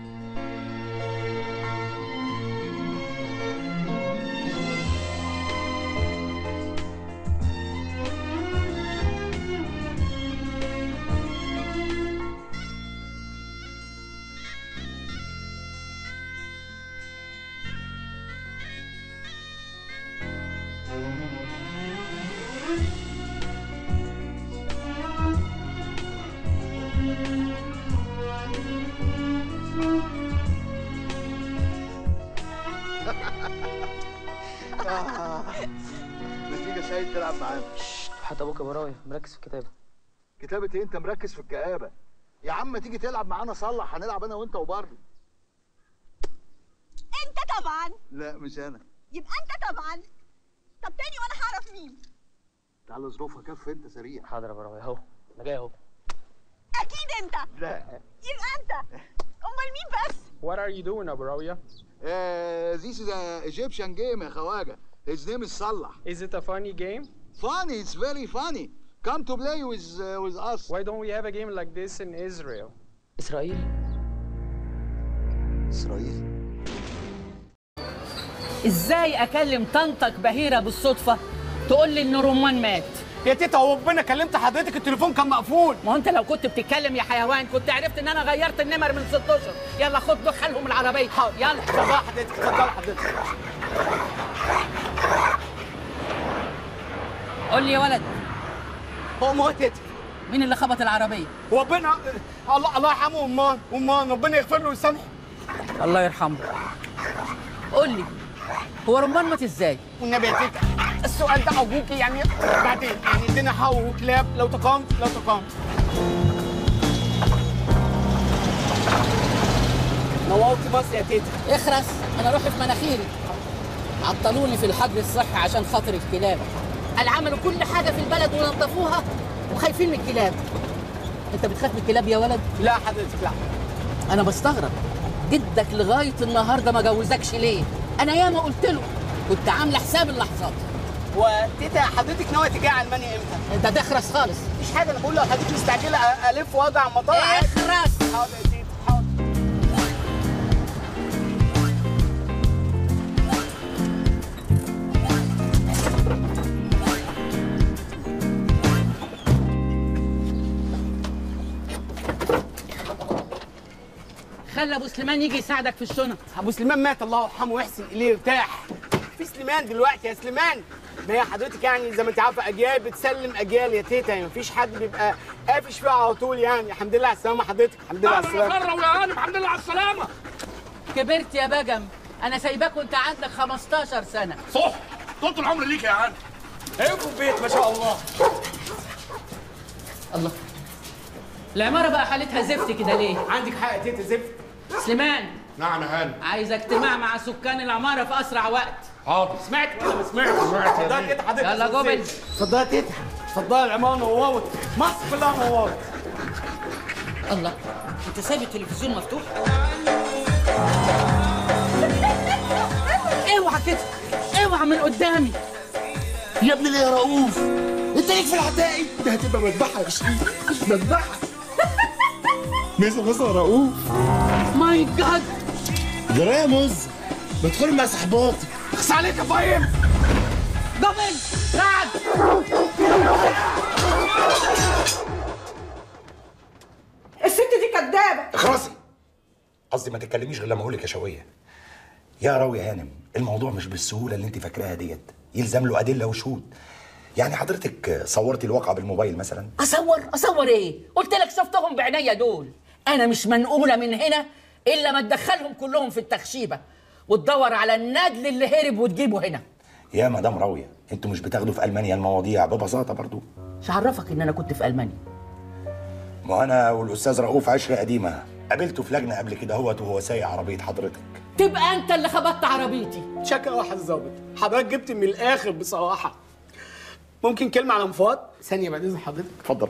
[SPEAKER 15] نتيجة سيد تلعب معانا
[SPEAKER 5] حتى ابوك يا براوي مركز في الكتابه
[SPEAKER 15] كتابة ايه انت مركز في الكآبة يا عم تيجي تلعب معانا صلح هنلعب انا وانت وباربي
[SPEAKER 3] أنت طبعا
[SPEAKER 15] لا مش انا
[SPEAKER 3] يبقى أنت طبعا طب تاني وأنا هعرف مين
[SPEAKER 15] تعالى ظروفها كف انت سريع
[SPEAKER 5] حاضر يا براوي اهو انا جاي اهو
[SPEAKER 3] أكيد أنت
[SPEAKER 15] لا
[SPEAKER 3] يبقى أنت أمال مين بس
[SPEAKER 15] What are you doing, Abraria? Uh, this is an Egyptian game يا خواجة. His name is Salah.
[SPEAKER 22] Is it a funny game?
[SPEAKER 15] Funny, it's very funny. Come to play with uh, with us.
[SPEAKER 22] Why don't we have a game like this in Israel?
[SPEAKER 5] اسرائيل
[SPEAKER 15] إسرائيل
[SPEAKER 6] ازاي اكلم طنطك بهيره بالصدفه تقول لي ان رمان مات
[SPEAKER 1] يا تيتا هو ربنا كلمت حضرتك التليفون كان مقفول
[SPEAKER 6] ما هو انت لو كنت بتتكلم يا حيوان كنت عرفت ان انا غيرت النمر من 16 يلا خد دخلهم العربيه يلا
[SPEAKER 1] اتفضل حضرتك اتفضل حضرتك
[SPEAKER 6] قول لي يا ولد
[SPEAKER 1] هو ما هو تيتا
[SPEAKER 6] مين اللي خبط العربيه
[SPEAKER 1] ربنا الله الله يرحمه امال امال ربنا يغفر له ويسامحه
[SPEAKER 6] الله يرحمه قول لي هو رمان مات ازاي
[SPEAKER 1] والنبي يا تيتا السؤال ده ابوكي يعني بعدين يعني ادينا حو وكلاب لو تقامت لو تقامت نورتي مصر يا تيتا
[SPEAKER 6] اخرس انا روحي في مناخيري عطلوني في الحجر الصحي عشان خاطر الكلاب قال عملوا كل حاجه في البلد ونظفوها وخايفين من الكلاب انت بتخاف من الكلاب يا ولد
[SPEAKER 1] لا حضرتك لا
[SPEAKER 6] انا بستغرب جدك لغايه النهارده ما جوزكش ليه انا ياما قلت له كنت عامله حساب اللحظات
[SPEAKER 1] وتيتا حضرتك ناويه تيجي على المانيا امتى؟
[SPEAKER 6] انت تخرس خالص
[SPEAKER 1] مفيش حاجه انا بقول لو حضرتك مستعجله أ- الف واجي على المطار عادي.
[SPEAKER 6] اخرس
[SPEAKER 1] حاضر يا تيتا حاضر
[SPEAKER 6] خلي ابو سليمان يجي يساعدك في الشنط
[SPEAKER 1] ابو سليمان مات الله يرحمه ويحسن اليه ارتاح في سليمان دلوقتي يا سليمان ما هي حضرتك يعني زي ما انت عارفه اجيال بتسلم اجيال يا تيتا يعني مفيش حد بيبقى قافش فيها على طول يعني الحمد لله على السلامه حضرتك الحمد لله على السلامه
[SPEAKER 19] خرة ويا هانم الحمد لله على السلامة
[SPEAKER 6] كبرت يا بجم انا سايباك وانت عندك 15 سنه
[SPEAKER 19] صح طول العمر ليك يا هانم ابو بيت ما شاء الله
[SPEAKER 6] الله العماره بقى حالتها زفت كده ليه
[SPEAKER 1] عندك حق يا تيتا زفت
[SPEAKER 6] سليمان
[SPEAKER 19] نعم يا هانم
[SPEAKER 6] عايز اجتماع مع سكان العماره في اسرع وقت
[SPEAKER 19] حاضر
[SPEAKER 1] سمعت ولا ما سمعت؟
[SPEAKER 19] سمعت يا
[SPEAKER 1] اتفضلي
[SPEAKER 19] بيه.
[SPEAKER 1] تيتا حضرتك
[SPEAKER 6] يلا
[SPEAKER 1] اتفضلي.
[SPEAKER 6] جوبل.
[SPEAKER 1] اتفضلي يا تيتا اتفضلي العماره نورت مصر كلها نورت
[SPEAKER 6] الله انت سايب التلفزيون مفتوح اوعى كده اوعى من قدامي
[SPEAKER 17] يا ابني ليه يا رؤوف انت ليك في العتاقي ده هتبقى مذبحه يا شريف مذبحه ميزه ميزه يا رؤوف
[SPEAKER 6] ماي جاد
[SPEAKER 17] جرى يا مز بدخل مع صحباتي
[SPEAKER 1] اخس عليك يا فايم
[SPEAKER 6] جوبل سعد
[SPEAKER 8] الست دي كدابه
[SPEAKER 12] اخرسي قصدي ما تتكلميش غير لما اقول لك يا شويه يا راوي يا هانم الموضوع مش بالسهوله اللي انت فاكراها ديت يلزم له ادله وشهود يعني حضرتك صورتي الواقعه بالموبايل مثلا
[SPEAKER 6] اصور اصور ايه قلت لك شفتهم بعينيا دول انا مش منقوله من هنا الا ما تدخلهم كلهم في التخشيبه وتدور على النجل اللي هرب وتجيبه هنا
[SPEAKER 12] يا مدام راويه انتوا مش بتاخدوا في المانيا المواضيع ببساطه برضو
[SPEAKER 6] مش عرفك ان انا كنت في المانيا
[SPEAKER 12] ما انا والاستاذ رؤوف عشره قديمه قابلته في لجنه قبل كده هوت وهو سايق عربيه حضرتك
[SPEAKER 6] تبقى انت اللي خبطت عربيتي
[SPEAKER 1] شكا واحد ظابط حضرتك جبت من الاخر بصراحه ممكن كلمه على مفاض ثانيه بعد اذن حضرتك
[SPEAKER 12] اتفضل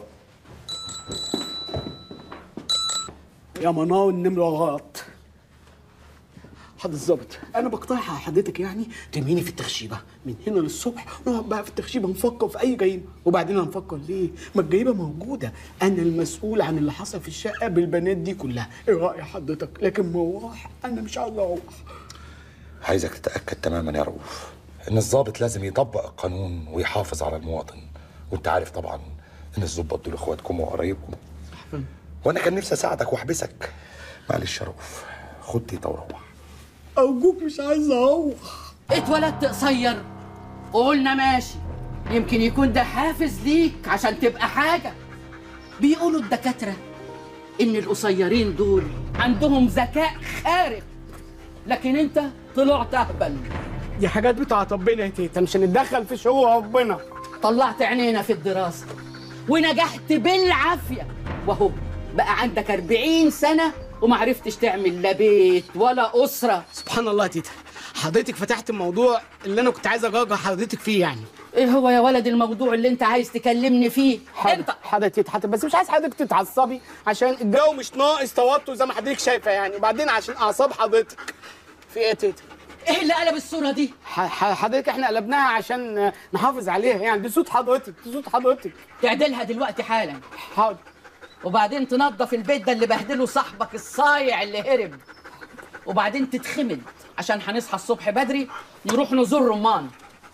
[SPEAKER 1] يا منار النمره غلط حضرتك الظابط انا بقترح على حضرتك يعني ترميني في التخشيبه من هنا للصبح نقعد بقى في التخشيبه نفكر في اي جريمه وبعدين هنفكر ليه ما الجريمه موجوده انا المسؤول عن اللي حصل في الشقه بالبنات دي كلها ايه راي حضرتك لكن مروح انا مش عايز اروح
[SPEAKER 12] عايزك تتاكد تماما يا رؤوف ان الضابط لازم يطبق القانون ويحافظ على المواطن وانت عارف طبعا ان الضباط دول اخواتكم وقرايبكم وانا كان نفسي اساعدك واحبسك معلش يا رؤوف خد تيتا وروح
[SPEAKER 1] ارجوك مش عايز اروح
[SPEAKER 6] اتولدت قصير وقلنا ماشي يمكن يكون ده حافز ليك عشان تبقى حاجة بيقولوا الدكاترة إن القصيرين دول عندهم ذكاء خارق لكن أنت طلعت أهبل
[SPEAKER 1] دي حاجات بتاعت ربنا يا تيتا مش هنتدخل في شؤون ربنا
[SPEAKER 6] طلعت عينينا في الدراسة ونجحت بالعافية وهو بقى عندك 40 سنة ومعرفتش تعمل لا بيت ولا أسرة
[SPEAKER 1] سبحان الله يا تيتا حضرتك فتحت الموضوع اللي انا كنت عايز اجرجر حضرتك فيه يعني
[SPEAKER 6] ايه هو يا ولد الموضوع اللي انت عايز تكلمني فيه
[SPEAKER 1] انت حضرتك يا تيتا بس مش عايز حضرتك تتعصبي عشان الجو مش ناقص توتر زي ما حضرتك شايفه يعني وبعدين عشان اعصاب حضرتك في ايه يا تيتا
[SPEAKER 6] ايه اللي قلب الصورة دي
[SPEAKER 1] ح- ح- حضرتك احنا قلبناها عشان نحافظ عليها يعني دي صوت حضرتك دي صوت حضرتك
[SPEAKER 6] تعدلها دلوقتي حالا
[SPEAKER 1] حاضر
[SPEAKER 6] وبعدين تنظف البيت ده اللي بهدله صاحبك الصايع اللي هرب وبعدين تتخمد عشان هنصحى الصبح بدري نروح نزور رمان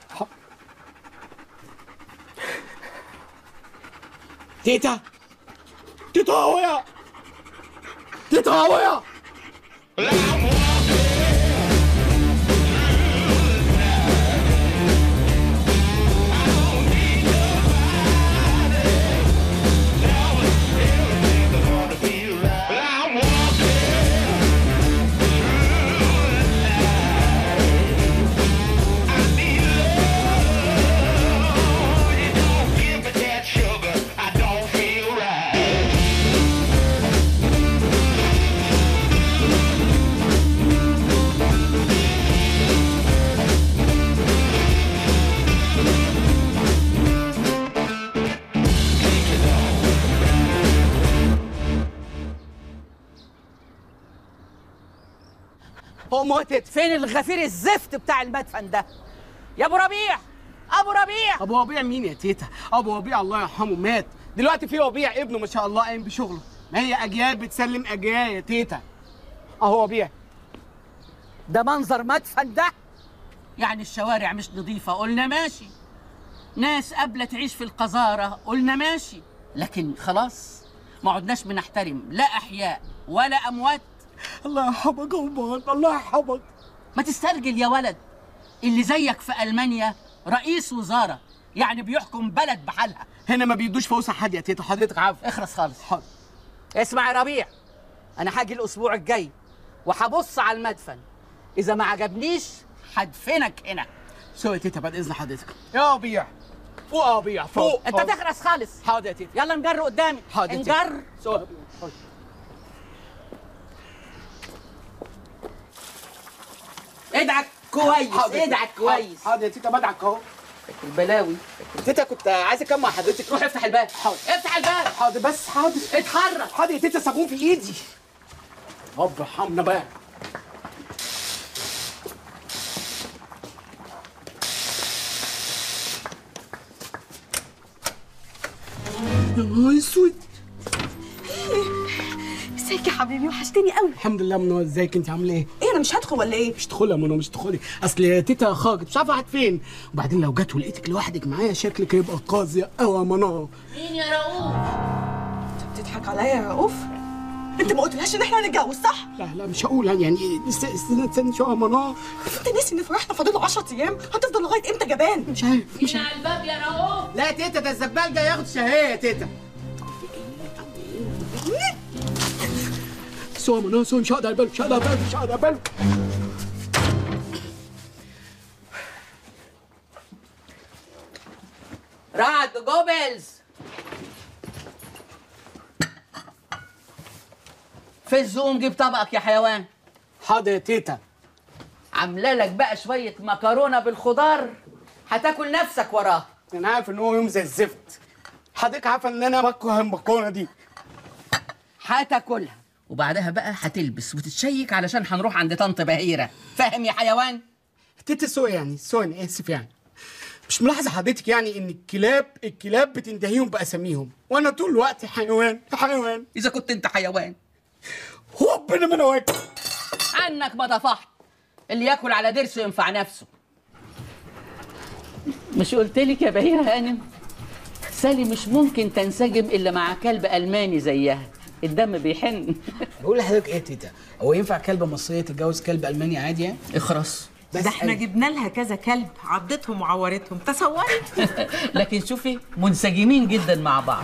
[SPEAKER 1] تيتا تيتا هويا تيتا هويا
[SPEAKER 6] هو موتت فين الغفير الزفت بتاع المدفن ده يا ابو ربيع ابو ربيع
[SPEAKER 1] ابو ربيع مين يا تيتا ابو ربيع الله يرحمه مات دلوقتي في ربيع ابنه ما شاء الله قايم بشغله ما هي اجيال بتسلم اجيال يا تيتا اهو ربيع
[SPEAKER 6] ده منظر مدفن ده يعني الشوارع مش نظيفة قلنا ماشي ناس قابلة تعيش في القذارة قلنا ماشي لكن خلاص ما عدناش بنحترم لا أحياء ولا أموات
[SPEAKER 1] الله يرحمك يا أمان الله يرحمك
[SPEAKER 6] ما تسترجل يا ولد اللي زيك في ألمانيا رئيس وزارة يعني بيحكم بلد بحالها
[SPEAKER 1] هنا ما بيدوش فوسع حد يا تيتا حضرتك عارف
[SPEAKER 6] اخرس خالص حاضر اسمع يا ربيع انا هاجي الاسبوع الجاي وهبص على المدفن اذا ما عجبنيش هدفنك هنا
[SPEAKER 1] سوري يا تيتا بعد اذن حضرتك يا ربيع فوق يا ربيع فوق
[SPEAKER 6] انت تخرس خالص
[SPEAKER 1] حاضر يا تيتا
[SPEAKER 6] يلا نجر قدامي
[SPEAKER 1] حاضر يا تيتا.
[SPEAKER 6] نجر
[SPEAKER 1] سوري يا ربيع. حاضر.
[SPEAKER 6] ادعك كويس
[SPEAKER 1] حاضر.
[SPEAKER 6] ادعك كويس
[SPEAKER 1] حاضر يا تيتا بدعك اهو
[SPEAKER 6] البلاوي
[SPEAKER 1] تيتا كنت عايز اكمل مع حضرتك
[SPEAKER 6] روح افتح الباب
[SPEAKER 1] حاضر
[SPEAKER 6] افتح الباب
[SPEAKER 1] حاضر بس حاضر
[SPEAKER 6] اتحرك
[SPEAKER 1] حاضر يا تيتا صابون في ايدي رب ارحمنا بقى يا نهار اسود
[SPEAKER 8] ازيك يا حبيبي وحشتني قوي
[SPEAKER 1] الحمد لله منور ازيك انت عامله ايه؟
[SPEAKER 8] ايه انا مش هدخل ولا ايه؟
[SPEAKER 1] مش تدخلي يا منى مش تدخلي اصل يا تيتا خرجت مش عارفه راحت فين وبعدين لو جت ولقيتك لوحدك معايا شكلك هيبقى قاسي قوي يا منى
[SPEAKER 6] مين يا رؤوف
[SPEAKER 8] بتضحك عليا يا رؤوف انت ما قلتلهاش ان احنا هنتجوز صح؟
[SPEAKER 1] لا لا مش هقول يعني است- استنى استنى شويه يا منى
[SPEAKER 8] انت ناسي ان فرحنا فاضل 10 ايام هتفضل لغايه امتى جبان؟
[SPEAKER 1] مش عارف مش
[SPEAKER 6] مين على الباب يا رؤوف
[SPEAKER 1] لا يا تيتا ده الزبال جاي ياخد شهيه يا تيتا سوى يا منى سوى مش هقدر اقبله مش هقدر اقبله مش هقدر اقبله
[SPEAKER 6] رعد جوبلز في الزوم جيب طبقك يا حيوان
[SPEAKER 1] حاضر يا تيتا
[SPEAKER 6] عامله لك بقى شويه مكرونه بالخضار هتاكل نفسك وراها
[SPEAKER 1] انا عارف ان هو يوم زي الزفت حضرتك عارفه ان انا بكره المكرونه دي
[SPEAKER 6] هتاكلها وبعدها بقى هتلبس وتتشيك علشان هنروح عند طنط بهيره فاهم يا حيوان
[SPEAKER 1] تيتا سوى يعني سوى انا اسف يعني مش ملاحظه حضرتك يعني ان الكلاب الكلاب بتنتهيهم باساميهم وانا طول الوقت حيوان حيوان
[SPEAKER 6] اذا كنت انت حيوان
[SPEAKER 1] ربنا ما انا واكل
[SPEAKER 6] عنك ما طفحت اللي ياكل على ضرسه ينفع نفسه مش قلت لك يا بهير هانم سالي مش ممكن تنسجم الا مع كلب الماني زيها الدم بيحن
[SPEAKER 1] بقول لحضرتك ايه يا تيتا هو ينفع كلبه مصريه تتجوز كلب الماني عادي يعني
[SPEAKER 6] اخرس
[SPEAKER 8] ده احنا جبنا لها كذا كلب عضتهم وعورتهم تصوري
[SPEAKER 6] لكن شوفي منسجمين جدا مع بعض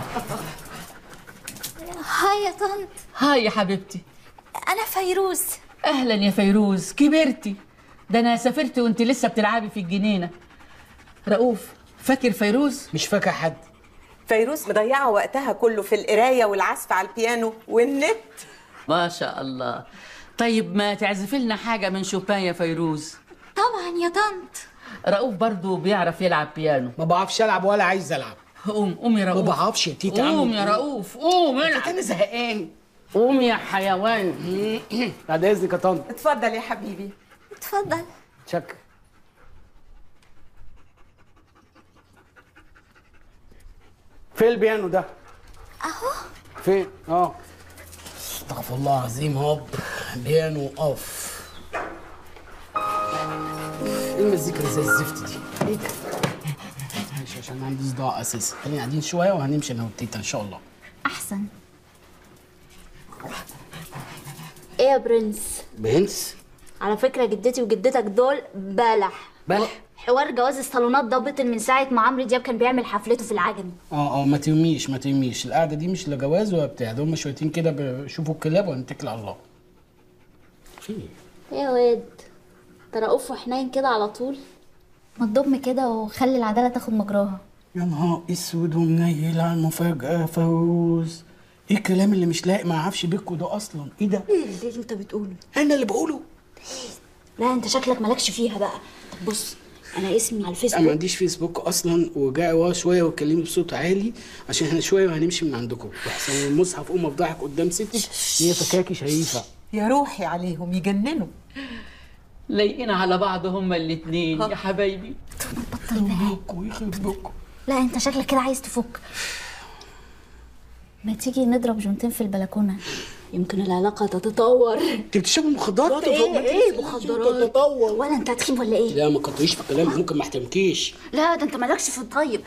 [SPEAKER 21] هاي يا طنط
[SPEAKER 6] هاي يا حبيبتي
[SPEAKER 21] انا فيروز
[SPEAKER 6] اهلا يا فيروز كبرتي ده انا سافرت وانت لسه بتلعبي في الجنينه رؤوف فاكر فيروز
[SPEAKER 1] مش فاكر حد
[SPEAKER 8] فيروز مضيعه وقتها كله في القرايه والعزف على البيانو والنت
[SPEAKER 6] ما شاء الله طيب ما تعزفي لنا حاجه من شوبان يا فيروز
[SPEAKER 21] طبعا يا طنط
[SPEAKER 6] رؤوف برضو بيعرف يلعب بيانو
[SPEAKER 1] ما بعرفش العب ولا عايز العب
[SPEAKER 6] قوم قوم يا
[SPEAKER 1] ما
[SPEAKER 6] رؤوف
[SPEAKER 1] بعرفش يا تيتا
[SPEAKER 6] قوم
[SPEAKER 1] أعمل
[SPEAKER 6] يا
[SPEAKER 1] إيه؟
[SPEAKER 6] رؤوف قوم العب
[SPEAKER 1] انا زهقان
[SPEAKER 6] قوم يا حيوان
[SPEAKER 1] بعد اذنك يا طنط
[SPEAKER 8] اتفضل يا حبيبي
[SPEAKER 21] اتفضل
[SPEAKER 1] شكرا فين البيانو ده؟
[SPEAKER 21] اهو
[SPEAKER 1] فين؟ اه استغفر الله العظيم هوب بيانو اوف ايه المزيكا اللي زي الزفت دي؟ ايه ده؟ معلش عشان عندي صداع اساسا خلينا قاعدين شويه وهنمشي انا والتيتا ان شاء الله
[SPEAKER 7] احسن ايه يا برنس
[SPEAKER 1] برنس
[SPEAKER 7] على فكره جدتي وجدتك دول بلح
[SPEAKER 1] بلح
[SPEAKER 7] حوار جواز الصالونات ده بطل من ساعه ما عمرو دياب كان بيعمل حفلته في العجمي
[SPEAKER 1] اه اه ما تهميش ما تهميش القعده دي مش لا جواز ولا بتاع ده هم شويتين كده بيشوفوا الكلاب ونتكل على الله في
[SPEAKER 7] ايه يا واد انت رؤوف وحنين كده على طول ما تضم كده وخلي العداله تاخد مجراها
[SPEAKER 1] يا نهار اسود ومنيل على المفاجاه فوز ايه الكلام اللي مش لايق مع عفش بيكو ده اصلا ايه ده
[SPEAKER 7] ايه اللي انت بتقوله
[SPEAKER 1] انا اللي بقوله
[SPEAKER 7] لا انت شكلك مالكش فيها بقى طب بص انا اسمي على
[SPEAKER 1] انا ما
[SPEAKER 7] الفيسبوك
[SPEAKER 1] عنديش فيسبوك اصلا وجاي ورا شويه واتكلمي بصوت عالي عشان احنا شويه وهنمشي من عندكم واحسن من المصحف قوم افضحك قدام ستك هي فكاكي شريفه
[SPEAKER 8] يا روحي عليهم يجننوا
[SPEAKER 6] لايقين على بعض هما الاتنين يا حبايبي
[SPEAKER 1] بكوا يخرب بكوا
[SPEAKER 7] لا انت شكلك كده عايز تفك ما تيجي نضرب جونتين في البلكونه يمكن العلاقه تتطور
[SPEAKER 1] انت بتشربي مخدرات
[SPEAKER 7] ايه ايه مخدرات ولا انت هتخيب ولا ايه
[SPEAKER 1] لا ما كتريش في الكلام ممكن ما احترمكيش
[SPEAKER 7] لا ده انت مالكش في الطيب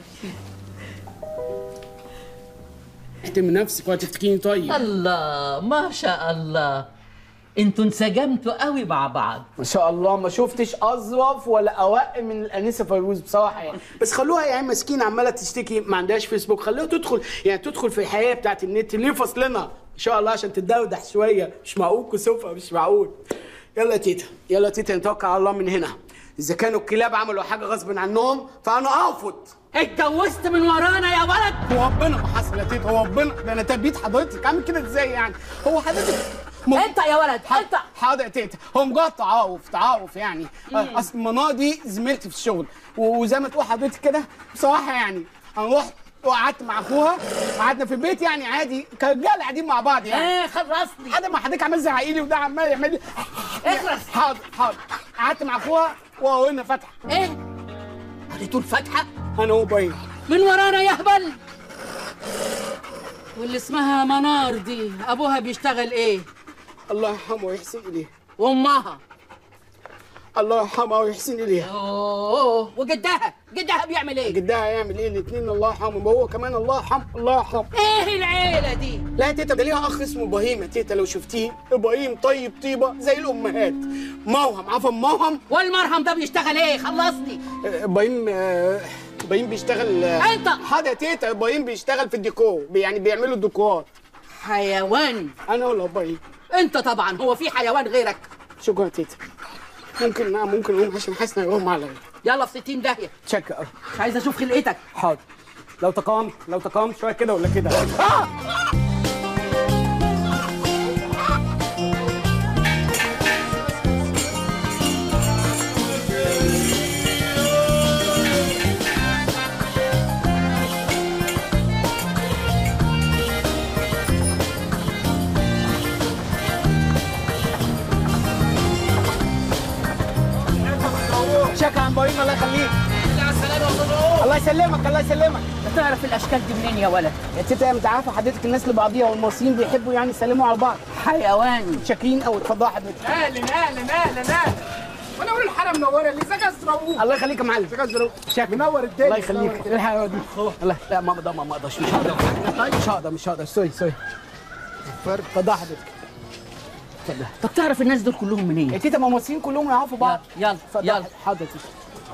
[SPEAKER 1] احترمي نفسك ولا تفتكيني طيب
[SPEAKER 6] الله ما شاء الله انتوا انسجمتوا قوي مع بعض
[SPEAKER 1] ما شاء الله ما شفتش اظرف ولا اوق من الانسه فيروز بصراحه يعني بس خلوها يعني مسكينه عماله تشتكي ما عندهاش فيسبوك خلوها تدخل يعني تدخل في الحياه بتاعت النت ليه فصلنا ان شاء الله عشان تتدودح شويه مش معقول كسوفه مش معقول يلا يا تيتا يلا يا تيتا نتوكل على الله من هنا اذا كانوا الكلاب عملوا حاجه غصب عنهم فانا ارفض
[SPEAKER 6] اتجوزت من ورانا يا ولد
[SPEAKER 1] هو ربنا ما حصل يا تيتا هو ربنا ده انا تبيت حضرتك عامل كده ازاي يعني هو حضرتك
[SPEAKER 6] انت يا ولد انت
[SPEAKER 1] حاضر يا تيتا هو مجرد تعارف تعارف يعني
[SPEAKER 6] مم.
[SPEAKER 1] اصل منى دي زميلتي في الشغل وزي ما تقول حضرتك كده بصراحه يعني انا رحت وقعدت مع اخوها قعدنا في البيت يعني عادي كرجاله قاعدين مع بعض يعني
[SPEAKER 6] ايه خلصني
[SPEAKER 1] حد ما حضرتك عمال زعقي لي وده عمال يعمل لي
[SPEAKER 6] اخلص
[SPEAKER 1] حاضر حاضر قعدت مع اخوها وقلنا فتحه
[SPEAKER 6] ايه قريتوا الفاتحه
[SPEAKER 1] انا وباين
[SPEAKER 6] من ورانا يا هبل واللي اسمها منار دي ابوها بيشتغل ايه
[SPEAKER 1] الله يرحمه ويحسن اليه
[SPEAKER 6] وامها
[SPEAKER 1] الله يرحمها ويحسن اليها
[SPEAKER 6] اوه وجدها جدها بيعمل ايه
[SPEAKER 1] جدها هيعمل ايه الاثنين الله يرحمهم وهو كمان الله يرحمه الله يرحمه
[SPEAKER 6] ايه العيله دي
[SPEAKER 1] لا يا تيتا ده ليها اخ اسمه ابراهيم يا تيتا لو شفتيه ابراهيم طيب طيبه زي الامهات موهم عفوا موهم
[SPEAKER 6] والمرهم ده بيشتغل ايه خلصني
[SPEAKER 1] آه، ابراهيم آه، ابراهيم بيشتغل آه،
[SPEAKER 6] انت
[SPEAKER 1] حاضر يا تيتا ابراهيم بيشتغل في الديكور بي- يعني بيعملوا الديكورات
[SPEAKER 6] حيوان
[SPEAKER 1] انا ولا ابراهيم
[SPEAKER 6] انت طبعا هو في حيوان غيرك
[SPEAKER 1] شكرا يا تيتا ممكن نعم ممكن اقوم عشان حاسس انه يغمى عليا
[SPEAKER 6] يلا في 60 داهيه
[SPEAKER 1] تشك قوي
[SPEAKER 6] مش عايز اشوف خلقتك
[SPEAKER 1] حاضر لو تقامت لو تقامت شويه كده ولا كده آه! شكرا يا ابراهيم الله يخليك الله يسلمك الله يسلمك
[SPEAKER 6] تعرف الاشكال دي منين يا ولد
[SPEAKER 1] يا تيتا انت عارفه حضرتك الناس لبعضيها والمصريين بيحبوا يعني يسلموا على بعض
[SPEAKER 6] حيوان
[SPEAKER 1] شاكرين قوي اتفضلوا حضرتك
[SPEAKER 10] اهلا اهلا اهلا اهلا وانا اقول الحاره منوره اللي ازيك يا استاذ رؤوف
[SPEAKER 1] الله يخليك يا معلم
[SPEAKER 10] ازيك يا استاذ رؤوف
[SPEAKER 1] شاكر
[SPEAKER 10] منور الدنيا
[SPEAKER 1] الله يخليك ايه الحلاوه دي الله لا ما اقدر ما اقدرش مش هقدر مش هقدر مش هقدر سوري سوري اتفضل حضرتك اتفضل
[SPEAKER 6] طب تعرف الناس دول كلهم منين
[SPEAKER 1] يا تيتا ما المصريين كلهم يعرفوا بعض
[SPEAKER 6] يلا
[SPEAKER 1] اتفضل
[SPEAKER 6] يلا
[SPEAKER 1] حاضر يا تيتا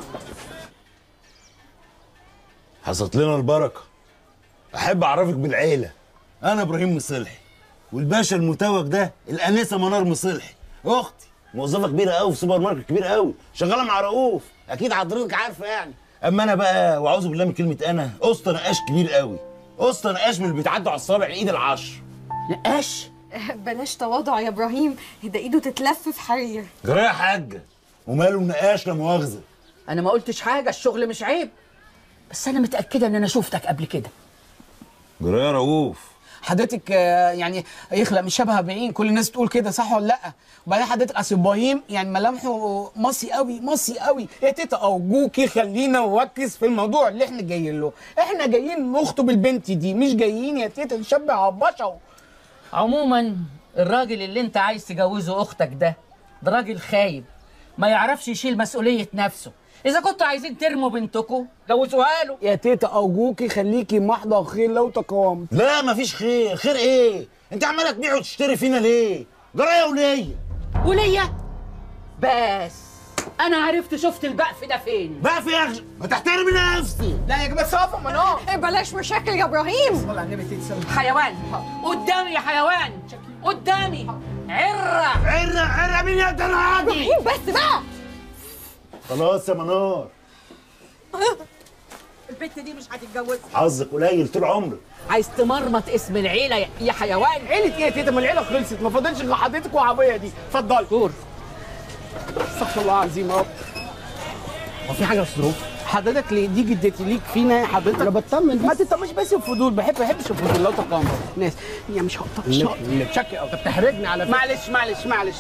[SPEAKER 17] حصلت لنا البركه احب اعرفك بالعيله انا ابراهيم مصلحي والباشا المتوج ده الانسه منار مصلحي اختي موظفه كبيره قوي في سوبر ماركت كبير قوي شغاله مع رؤوف اكيد حضرتك عارفه يعني اما انا بقى واعوذ بالله من كلمه انا قسط نقاش كبير قوي قسط نقاش من اللي بيتعدوا على الصابع الايد العشر
[SPEAKER 6] نقاش
[SPEAKER 2] بلاش تواضع يا ابراهيم ده ايده تتلف في حرير
[SPEAKER 17] جرى يا حاجه وماله نقاش لا مؤاخذه
[SPEAKER 6] انا ما قلتش حاجه الشغل مش عيب بس انا متاكده ان انا شفتك قبل كده
[SPEAKER 17] جرى يا رؤوف
[SPEAKER 1] حضرتك آه، يعني يخلق مش شبه بعين كل الناس تقول كده صح ولا لا وبعدين حضرتك اصل ابراهيم يعني ملامحه مصي قوي مصي قوي يا تيتا ارجوكي خلينا نركز في الموضوع اللي احنا جايين له احنا جايين نخطب البنت دي مش جايين يا تيتا نشبع على البشر
[SPEAKER 6] عموما الراجل اللي انت عايز تجوزه اختك ده ده راجل خايب ما يعرفش يشيل مسؤوليه نفسه اذا كنتوا عايزين ترموا بنتكم جوزوها له
[SPEAKER 10] يا تيتا ارجوكي خليكي محضر خير لو تقاومت
[SPEAKER 17] لا مفيش خير خير ايه انت عماله تبيع وتشتري فينا ليه جرايه وليه
[SPEAKER 6] وليا بس انا عرفت شفت البقف ده فين
[SPEAKER 17] بقف يا اخي ما تحترمي نفسي
[SPEAKER 10] لا يا جماعه صافا منار
[SPEAKER 2] بلاش مشاكل يا ابراهيم
[SPEAKER 10] صلى على النبي تتسلم
[SPEAKER 6] حيوان قدامي يا حيوان قدامي عره
[SPEAKER 17] عره عره مين يقدر عادي
[SPEAKER 2] ابراهيم بس بقى
[SPEAKER 17] خلاص يا منار
[SPEAKER 6] البت دي مش هتتجوز
[SPEAKER 17] حظك قليل طول عمرك
[SPEAKER 6] عايز تمرمط اسم العيله يا- يا حيوان
[SPEAKER 10] عيلة ايه يا تيتا ما العيله خلصت ما فاضلش غير حضرتك وعبيه دي اتفضل
[SPEAKER 6] دور
[SPEAKER 10] استغفر الله العظيم يا رب هو في حاجه يا استاذ حضرتك ليه دي جدتي ليك فينا حضرتك انا بطمن ما تطمنش بس الفضول بحب ما بحبش الفضول لو تقام ناس يا مش هقطع مش هقطع شكي انت بتحرجني على فكره معلش معلش معلش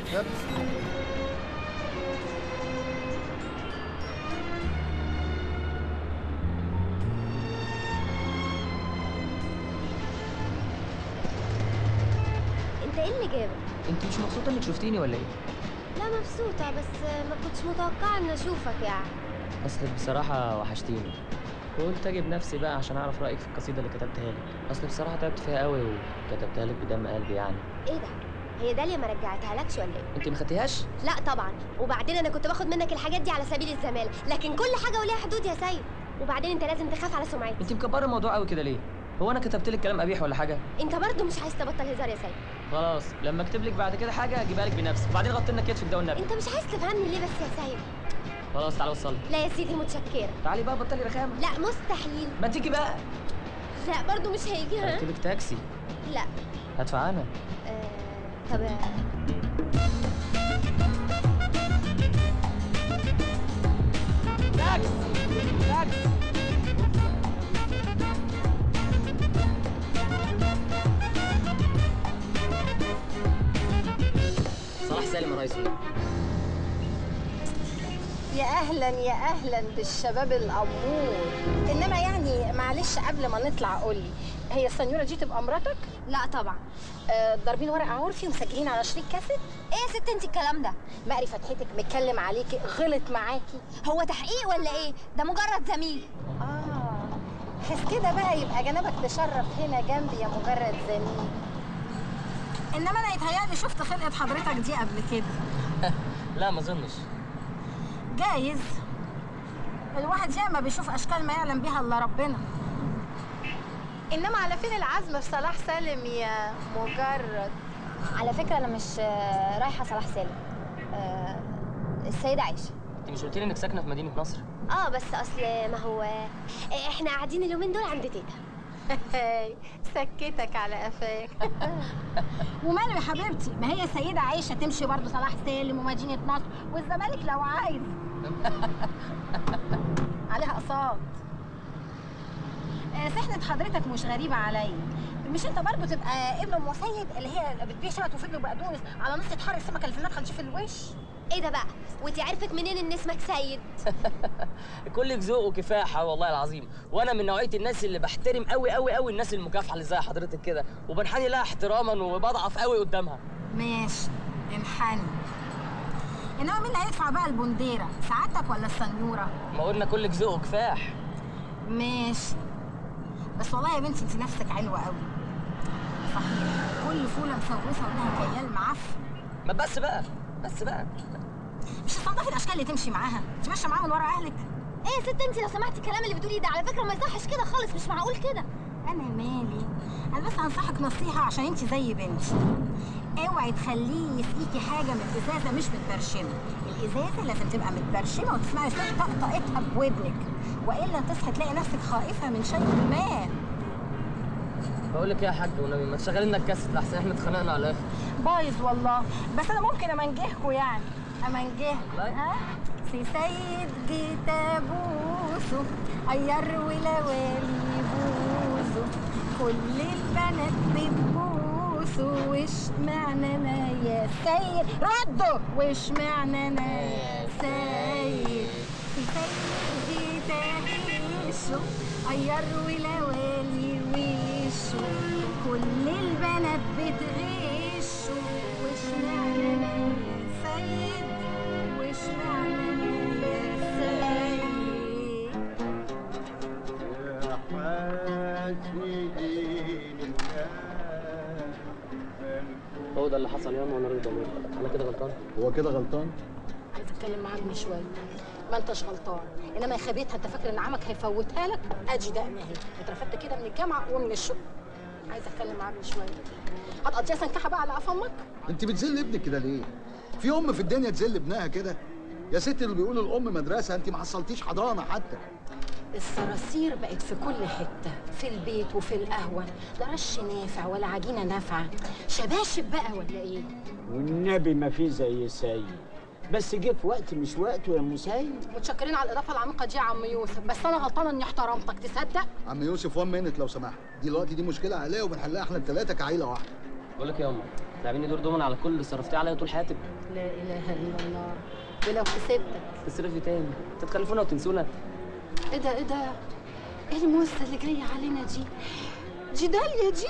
[SPEAKER 21] انت ايه اللي جابك
[SPEAKER 5] انت مش مبسوطه انك شفتيني ولا ايه
[SPEAKER 21] لا مبسوطه بس ما كنتش متوقعه ان اشوفك يعني
[SPEAKER 5] اصلك بصراحه وحشتيني قلت اجيب نفسي بقى عشان اعرف رايك في القصيده اللي كتبتها لك اصل بصراحه تعبت فيها قوي وكتبتها لك بدم قلبي يعني
[SPEAKER 21] ايه ده هي داليا ما رجعتها لكش ولا ايه
[SPEAKER 5] انت ما خدتيهاش
[SPEAKER 21] لا طبعا وبعدين انا كنت باخد منك الحاجات دي على سبيل الزماله لكن كل حاجه وليها حدود يا سيد وبعدين انت لازم تخاف على سمعتي
[SPEAKER 5] انت مكبره الموضوع قوي كده ليه هو انا كتبت لك كلام قبيح ولا حاجه
[SPEAKER 21] انت برضه مش عايز تبطل هزار يا سيد
[SPEAKER 5] خلاص لما اكتب لك بعد كده حاجه اجيبها لك بنفسي وبعدين غطي لنا كتفك ده والنبي
[SPEAKER 21] انت مش عايز تفهمني ليه بس يا سيد
[SPEAKER 5] خلاص تعالى وصلي
[SPEAKER 21] لا يا سيدي متشكره
[SPEAKER 5] تعالي بقى بطلي رخامه
[SPEAKER 21] لا مستحيل
[SPEAKER 5] ما تيجي بقى
[SPEAKER 21] لا برضه مش هيجي ها
[SPEAKER 5] اركبك تاكسي
[SPEAKER 21] لا
[SPEAKER 5] هدفع انا
[SPEAKER 21] آه... طب
[SPEAKER 5] صلاح سالم يا ريس
[SPEAKER 20] يا اهلا يا اهلا بالشباب الامور انما يعني معلش قبل ما نطلع قول لي هي السنيوره دي تبقى مراتك
[SPEAKER 21] لا طبعا
[SPEAKER 20] آه ضاربين ورق عرفي ومسجلين على شريك كاسيت
[SPEAKER 21] ايه يا ست انت الكلام ده
[SPEAKER 20] مقري فتحتك متكلم عليكي غلط معاكي
[SPEAKER 21] هو تحقيق ولا ايه ده مجرد زميل
[SPEAKER 20] اه حس كده بقى يبقى جنبك تشرف هنا جنبي يا مجرد زميل انما انا يتهيألي شفت خلقه حضرتك دي قبل كده
[SPEAKER 5] لا ما اظنش
[SPEAKER 20] جايز الواحد ياما بيشوف اشكال ما يعلم بيها الا ربنا انما على فين العزم في صلاح سالم يا مجرد
[SPEAKER 21] على فكره انا مش آه، رايحه صلاح سالم آه، السيده عائشه
[SPEAKER 5] انت مش قلت لي انك ساكنه في مدينه نصر
[SPEAKER 21] اه بس اصل ما هو آه، احنا قاعدين اليومين دول عند تيتا
[SPEAKER 20] سكتك على قفاك وماله يا حبيبتي ما هي السيده عايشه تمشي برضه صلاح سالم ومدينه نصر والزمالك لو عايز عليها اقساط آه، سحنة حضرتك مش غريبة عليا مش انت برضه تبقى ابن ام سيد اللي هي بتبيع شبت وفجل وبقدونس على نص حار السمكه اللي في المدخل دي في الوش
[SPEAKER 21] ايه ده بقى وانت عرفت منين ان اسمك سيد
[SPEAKER 5] كلك ذوق وكفاحه والله العظيم وانا من نوعيه الناس اللي بحترم قوي قوي قوي الناس المكافحه اللي زي حضرتك كده وبنحني لها احتراما وبضعف قوي قدامها
[SPEAKER 20] ماشي انحني انما مين اللي هيدفع بقى البنديره سعادتك ولا السنيوره
[SPEAKER 5] ما قلنا كلك ذوق وكفاح
[SPEAKER 20] ماشي بس والله يا بنتي انت نفسك حلوه قوي صحيح كل فوله مسوسه ولها كيال معفن
[SPEAKER 5] ما بس بقى بس بقى
[SPEAKER 20] مش تصنفي الاشكال اللي تمشي معاها انت ماشيه معاها من ورا اهلك
[SPEAKER 21] ايه يا ست انت لو سمعتي الكلام اللي بتقوليه ده على فكره ما يصحش كده خالص مش معقول كده
[SPEAKER 20] انا مالي انا بس هنصحك نصيحه عشان انت زي بنتي اوعي تخليه يسقيكي حاجه من ازازه مش متبرشمه الازازه لازم تبقى متبرشمه وتسمعي صوت طقطقتها بودنك والا تصحي تلاقي نفسك خائفه من شيء ما
[SPEAKER 5] بقول لك ايه يا حاج والنبي ما تشغلي لنا الكاسيت لحسن احنا اتخانقنا على الاخر
[SPEAKER 20] بايظ والله بس انا ممكن امنجهكوا يعني امنجهكوا ها سي سيد جيت ابوسه غير ولوالي بوسه كل البنات بتبوسه وش معنى انا يا سيد ردوا وش معنى انا يا سيد سي سيد جيت اعيشه غير ولوالي وشه كل البنات بتغشه وش معنى انا يا سيد
[SPEAKER 5] هو ده اللي حصل ياما وانا راجل ضمير انا كده غلطان
[SPEAKER 15] هو كده غلطان
[SPEAKER 20] عايز اتكلم معاه ابني شويه ما انتش غلطان انما يا خبيث انت فاكر ان عمك هيفوتها لك ادي دقن اهي اترفدت كده من الجامعه ومن الشغل عايز اتكلم معاه ابني شويه هتقضيها سنكحه بقى على قف امك
[SPEAKER 15] انت بتذل ابنك كده ليه في ام في الدنيا تذل ابنها كده يا ست اللي بيقولوا الام مدرسه انت ما حصلتيش حضانه حتى
[SPEAKER 20] الصراصير بقت في كل حته في البيت وفي القهوه لا رش نافع ولا عجينه نافعه شباشب بقى ولا ايه
[SPEAKER 14] والنبي ما في زي سيد بس جه في وقت مش وقته يا مسيد
[SPEAKER 20] متشكرين على الاضافه العميقه دي يا عم يوسف بس انا غلطانه اني احترمتك تصدق
[SPEAKER 15] عم يوسف وان مينت لو سمحت دلوقتي دي مشكله عائليه وبنحلها احنا الثلاثه كعيله واحده
[SPEAKER 5] بقول لك يا امه تلعبيني دور دومن على كل اللي صرفتيه عليا طول حياتك
[SPEAKER 20] لا اله الا الله ولو كسبتك
[SPEAKER 5] تصرفي تاني تتخلفونا وتنسونا
[SPEAKER 20] ايه ده ايه ده ايه الموزه اللي جايه علينا دي دي داليا دي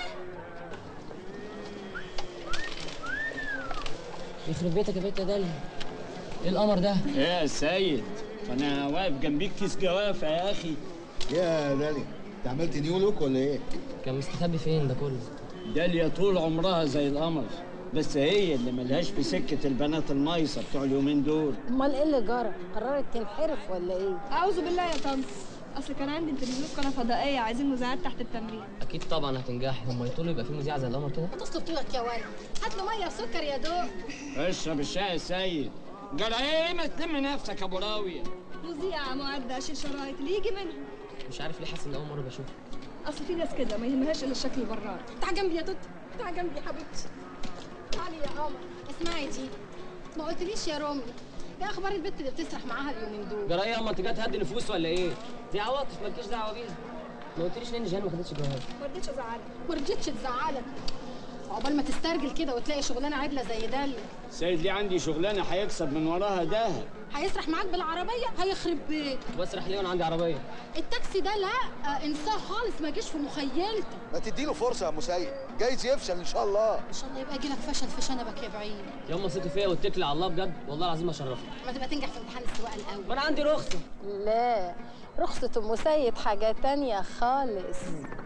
[SPEAKER 5] يخرب بيتك يا بنت يا داليا ايه القمر ده
[SPEAKER 14] ايه يا سيد انا واقف جنبيك كيس جوافه يا اخي
[SPEAKER 15] يا داليا انت عملت نيو لوك ولا ايه
[SPEAKER 5] كان مستخبي فين ده كله
[SPEAKER 14] داليا طول عمرها زي القمر بس هي اللي ملهاش في سكه البنات المايصه بتوع اليومين دول
[SPEAKER 20] امال ايه اللي جرى قررت تنحرف ولا ايه
[SPEAKER 2] اعوذ بالله يا طنط اصل كان عندي انترفيو في قناه فضائيه عايزين مذيعات تحت التمرين
[SPEAKER 5] اكيد طبعا هتنجحي هم يطولوا يبقى في مذيع زي القمر كده
[SPEAKER 20] هتصلب طولك يا ولد هات له ميه وسكر يا دوب
[SPEAKER 14] اشرب الشاي يا سيد جرى ايه ما تلم نفسك يا ابو راويه
[SPEAKER 2] مذيعه معدة اشيل شرايط اللي يجي منها
[SPEAKER 5] مش عارف ليه حاسس ان اول مره بشوفه
[SPEAKER 2] اصل في ناس كده ما يهمهاش الا الشكل البراني
[SPEAKER 20] تعال جنبي يا توت تعال جنبي يا حبيبتي تعالي يا قمر اسمعي دي ما قلتليش يا رامي ايه اخبار البت اللي بتسرح معاها اليومين دول
[SPEAKER 5] جرى ايه يا امه انت جاي تهدي نفوس ولا ايه دي عواطف مالكيش دعوه بيها ما قلتليش ليه ان جيهان ما خدتش جواز
[SPEAKER 2] ما رضيتش ازعلك
[SPEAKER 20] ما رضيتش تزعلك عقبال ما تسترجل كده وتلاقي شغلانه عدله زي داليا
[SPEAKER 14] سيد ليه عندي شغلانه هيكسب من وراها دهب
[SPEAKER 20] هيسرح معاك بالعربيه هيخرب بيت
[SPEAKER 5] واسرح ليه وانا عندي عربيه
[SPEAKER 20] التاكسي ده لا آه، انساه خالص ما جيش في مخيلتك
[SPEAKER 15] ما تديله فرصه يا مسيد جايز يفشل ان شاء الله
[SPEAKER 20] ان شاء الله يبقى يجيلك فشل في شنبك يا بعيد
[SPEAKER 5] يا امه ثقي فيا واتكلي على الله بجد والله العظيم اشرفك
[SPEAKER 20] ما تبقى تنجح في امتحان السواقه الاول
[SPEAKER 5] ما انا عندي رخصه
[SPEAKER 20] لا رخصة ام سيد حاجة تانية خالص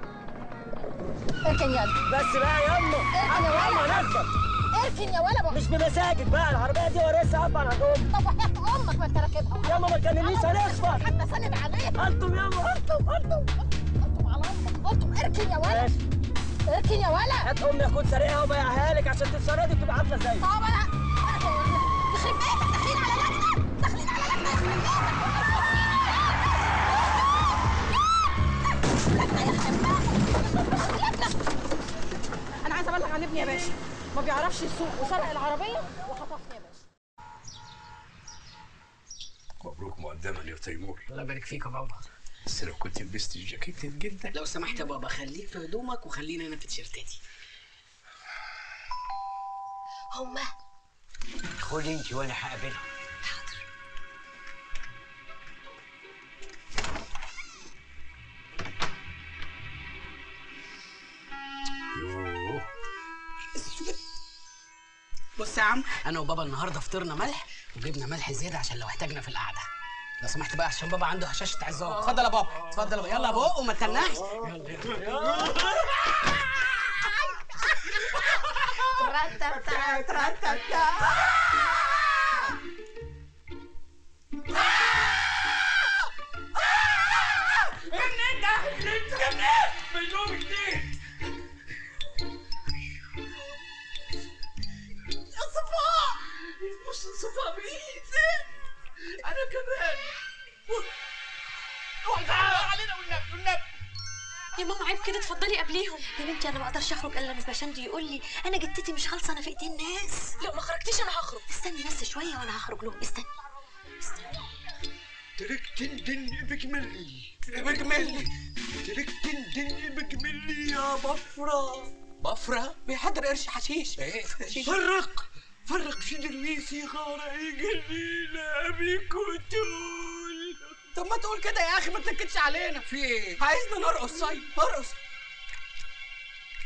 [SPEAKER 20] اركن يا
[SPEAKER 4] بس بقى يا امه
[SPEAKER 20] اركن يا
[SPEAKER 4] يلا
[SPEAKER 20] ولا
[SPEAKER 4] نركب
[SPEAKER 20] اركن يا ولا
[SPEAKER 4] مش بمساجد بقى العربيه دي ورثها ابا عن امي
[SPEAKER 20] طب وحياة امك ما انت راكبها
[SPEAKER 4] ياما ما تكلمنيش هنخبط
[SPEAKER 20] حتى سند عليها
[SPEAKER 4] انتم ياما
[SPEAKER 20] انتم انتم انتم على امك انتم اركن يا ولا اركن يا ولا
[SPEAKER 4] هات امي اكون سارقها وبيعها لك عشان تتشردي وتبقى عامله زي
[SPEAKER 20] طب انا يخرب بيتك داخلين على لجنة داخلين على لجنة يخرب انا عايزه ابلغ عن ابني يا باشا ما بيعرفش يسوق وسرق العربيه وخطفني يا باشا
[SPEAKER 19] مبروك مقدما يا تيمور
[SPEAKER 1] الله يبارك فيك يا بابا
[SPEAKER 19] بس لو كنت لبست الجاكيت الجلده
[SPEAKER 1] لو سمحت يا بابا خليك في هدومك وخليني انا في تيشيرتاتي
[SPEAKER 4] هما خدي انت وانا هقابلهم
[SPEAKER 19] يوه
[SPEAKER 1] بص يا عم انا وبابا النهارده فطرنا ملح وجبنا ملح زياده عشان لو احتاجنا في القعده لو سمحت بقى عشان بابا عنده هشاشه عظام اتفضل يا بابا اتفضل يا بابا يلا يا بابا وما تنحش
[SPEAKER 4] منين ده؟ انت منين؟ من يوم جديد يا صفاء مش صفاء بايدي انا كمان وقع علينا والنبي والنبي
[SPEAKER 3] يا ماما عيب كده اتفضلي قبليهم يا بنتي انا ما اقدرش اخرج الا لما باشندي يقول لي انا جدتي مش خالصه انا في ايدين ناس لو ما خرجتيش انا هخرج استني بس شويه وانا هخرج لهم استني
[SPEAKER 19] ترك تندن بجملي بجملي ترك تندن بجملي يا بفرة
[SPEAKER 1] بفرة بيحضر قرش حشيش
[SPEAKER 19] ايه فرق فرق في درويسي غارة جليلة بيك وتقول
[SPEAKER 1] طب ما تقول كده يا اخي ما تنكدش علينا
[SPEAKER 19] في ايه؟
[SPEAKER 1] عايزنا نرقص طيب ارقص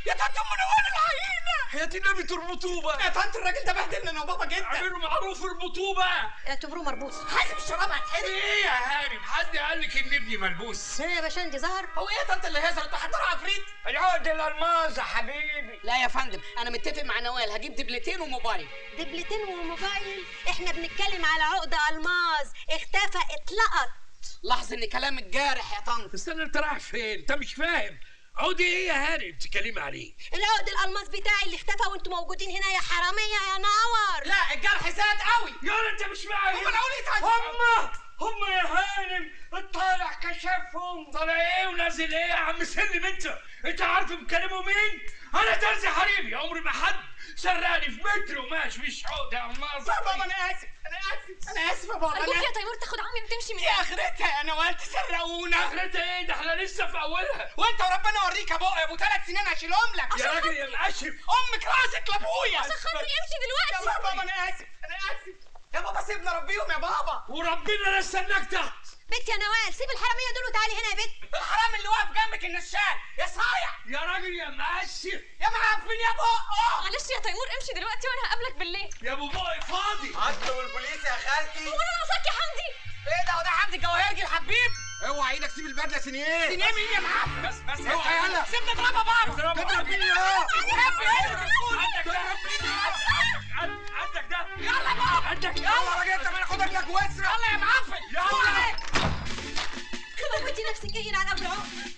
[SPEAKER 19] يا طنط ام نوال العينه يا دي النبي تربطوه بقى يا طنط الراجل ده بهدلنا انا وبابا جدا اعملوا معروف اربطوه بقى
[SPEAKER 3] اعتبروه مربوط
[SPEAKER 19] حاسب الشراب هتحرق ايه يا هانم حد قال لك ان ابني ملبوس
[SPEAKER 3] ايه يا باشندي ظهر
[SPEAKER 19] هو ايه يا طنط اللي هيظهر انتوا حضروا عفريت العقد الالماظ يا حبيبي
[SPEAKER 1] لا يا فندم انا متفق مع نوال هجيب دبلتين وموبايل
[SPEAKER 3] دبلتين وموبايل احنا بنتكلم على عقدة الماظ اختفى اتلقط
[SPEAKER 1] لاحظ ان كلامك جارح يا طنط
[SPEAKER 19] استنى انت رايح فين انت مش فاهم عقد ايه يا هانم بتتكلمي عليه
[SPEAKER 3] العقد الالماس بتاعي اللي اختفى وانتوا موجودين هنا يا حراميه يا نور
[SPEAKER 19] لا الجرح زاد قوي يا انت مش معايا هم العقول هم هم يا هانم الطالع كشفهم طالع ايه ونازل ايه يا عم سلم انت انت عارف بيتكلموا مين انا درزي حبيبي عمري ما حد سرقني في متر وماشي مش عقد يا الماظ
[SPEAKER 1] بابا انا اسف انا اسف انا اسف يا بابا
[SPEAKER 3] ارجوك
[SPEAKER 1] أنا
[SPEAKER 3] يا
[SPEAKER 1] آسف.
[SPEAKER 3] تيمور تاخد عمي وتمشي من
[SPEAKER 1] ايه اخرتها يا نوال تسرقونا
[SPEAKER 19] اخرتها ايه ده احنا لسه في اولها
[SPEAKER 1] وانت وربنا اوريك يا بابا ابو ثلاث سنين هشيلهم لك
[SPEAKER 19] يا راجل يا مقشف
[SPEAKER 1] امك راسك لابويا
[SPEAKER 3] عشان خاطري امشي دلوقتي
[SPEAKER 1] يا بابا انا اسف انا اسف يا بابا سيبنا ربيهم يا بابا
[SPEAKER 19] وربنا لا استناك تحت
[SPEAKER 3] بنت يا نوال سيب الحراميه دول وتعالي هنا يا بنت
[SPEAKER 1] الحرام اللي واقف جنبك النشال يا صايع
[SPEAKER 19] يا راجل يا مقشف
[SPEAKER 1] يا معفن يا بقى
[SPEAKER 3] معلش يا تيمور امشي دلوقتي وانا هقابلك بالليل
[SPEAKER 19] يا ابو بقى فاضي
[SPEAKER 4] عدوا البوليس يا خالتي
[SPEAKER 3] هو انا ناقصاك يا حمدي
[SPEAKER 1] ايه ده هو ده حمدي الجواهرجي الحبيب
[SPEAKER 4] اوعى ايدك سيب البدله سنيه
[SPEAKER 1] سنيه مين يا معفن
[SPEAKER 19] بس بس
[SPEAKER 4] اوعى يلا
[SPEAKER 1] سيبنا نضربها بابا
[SPEAKER 19] اضربها.
[SPEAKER 1] نضرب مين يا
[SPEAKER 19] عندك ده عندك ده
[SPEAKER 1] يلا بابا
[SPEAKER 19] عندك
[SPEAKER 4] يلا يا راجل انت ما خد رجلك واسرع
[SPEAKER 1] يلا يا معفن
[SPEAKER 19] يلا
[SPEAKER 3] موتي نفسك ايه هنا على ابو العقد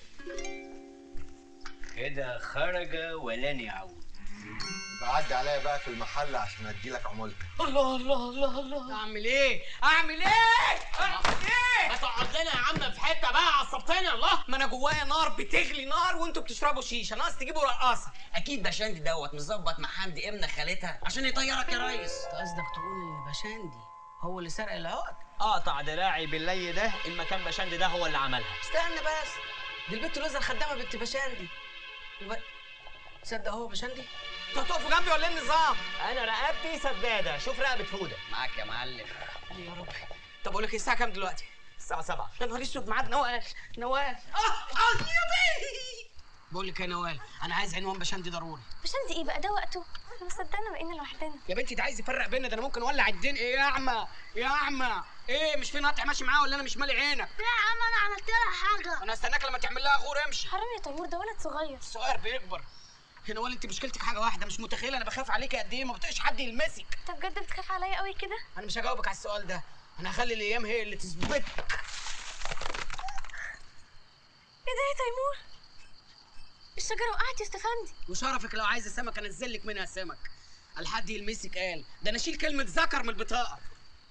[SPEAKER 24] كده خرج ولن يعود
[SPEAKER 4] بعدي عليا بقى في المحل عشان ادي لك عمولتك
[SPEAKER 1] الله الله الله الله اعمل ايه اعمل ايه اعمل ايه
[SPEAKER 10] ما تقعد لنا يا عم في حته بقى عصبتني الله
[SPEAKER 1] ما انا جوايا نار بتغلي نار وانتوا بتشربوا شيشه ناقص تجيبوا رقاصه
[SPEAKER 10] اكيد باشندي دوت مظبط مع حمدي ابن خالتها عشان يطيرك يا ريس
[SPEAKER 1] قصدك تقول ان باشندي هو اللي سرق العقد
[SPEAKER 5] قاطع دراعي باللي ده المكان باشندي ده هو اللي عملها
[SPEAKER 1] استنى بس دي البت لوزة الخدامه بنت باشندي وب... تصدق هو باشندي انتوا هتقفوا جنبي ولا ايه النظام
[SPEAKER 5] انا رقبتي سداده شوف رقبه فوده
[SPEAKER 10] معاك يا معلم
[SPEAKER 1] يا ربي طب اقول لك إيه، الساعه كام دلوقتي
[SPEAKER 5] الساعه 7
[SPEAKER 1] يا نهار اسود ميعاد نوال نوال اه اه يا بيه بقول لك يا نوال انا عايز عنوان باشندي ضروري
[SPEAKER 21] باشندي ايه بقى ده وقته احنا ما صدقنا بقينا لوحدنا
[SPEAKER 1] يا بنتي ده عايز يفرق بينا ده انا ممكن اولع الدين ايه يا اعمى يا اعمى ايه مش في ناطع ماشي معاه ولا انا مش مالي عينك
[SPEAKER 21] لا يا عم انا عملت لها حاجه
[SPEAKER 1] انا هستناك لما تعمل لها غور امشي
[SPEAKER 21] حرام يا تيمور ده ولد صغير
[SPEAKER 1] الصغير بيكبر يا نوال انت مشكلتك حاجه واحده مش متخيله انا بخاف عليك قد ايه ما بطيقش حد يلمسك
[SPEAKER 21] انت بجد بتخاف عليا قوي كده
[SPEAKER 1] انا مش هجاوبك على السؤال ده انا هخلي الايام هي اللي تثبتك
[SPEAKER 21] ايه ده يا تيمور الشجره وقعت يا استفندي
[SPEAKER 1] وشرفك لو عايزه سمك انزل لك منها سمك الحد يلمسك قال ده انا اشيل كلمه ذكر من البطاقه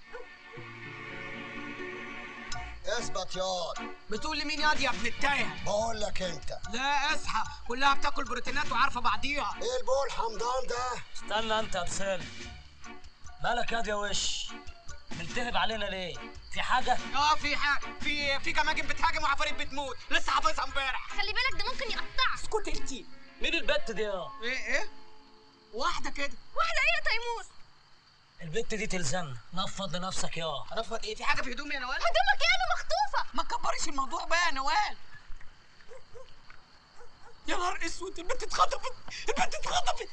[SPEAKER 11] اثبت ياض
[SPEAKER 1] بتقول لمين ياض يا ابن التايه
[SPEAKER 11] بقول لك انت
[SPEAKER 1] لا اصحى كلها بتاكل بروتينات وعارفه بعضيها
[SPEAKER 11] ايه البول حمضان ده
[SPEAKER 16] استنى انت يا بسام مالك ياض يا وش ملتهب علينا ليه في حاجه
[SPEAKER 1] اه في حاجه في في جماجم بتهاجم وعفاريت بتموت لسه حافظها امبارح
[SPEAKER 21] خلي بالك ده ممكن يقطعك
[SPEAKER 1] اسكت انت
[SPEAKER 16] مين البت دي يا
[SPEAKER 1] ايه ايه واحده كده
[SPEAKER 21] واحده ايه يا تيمور
[SPEAKER 16] البت دي تلزمنا نفض لنفسك يا
[SPEAKER 1] رفض ايه في حاجه في هدومي يا نوال
[SPEAKER 21] هدومك ايه انا مخطوفه
[SPEAKER 1] ما تكبريش الموضوع بقى يا نوال يا نهار اسود البنت اتخطفت البنت اتخطفت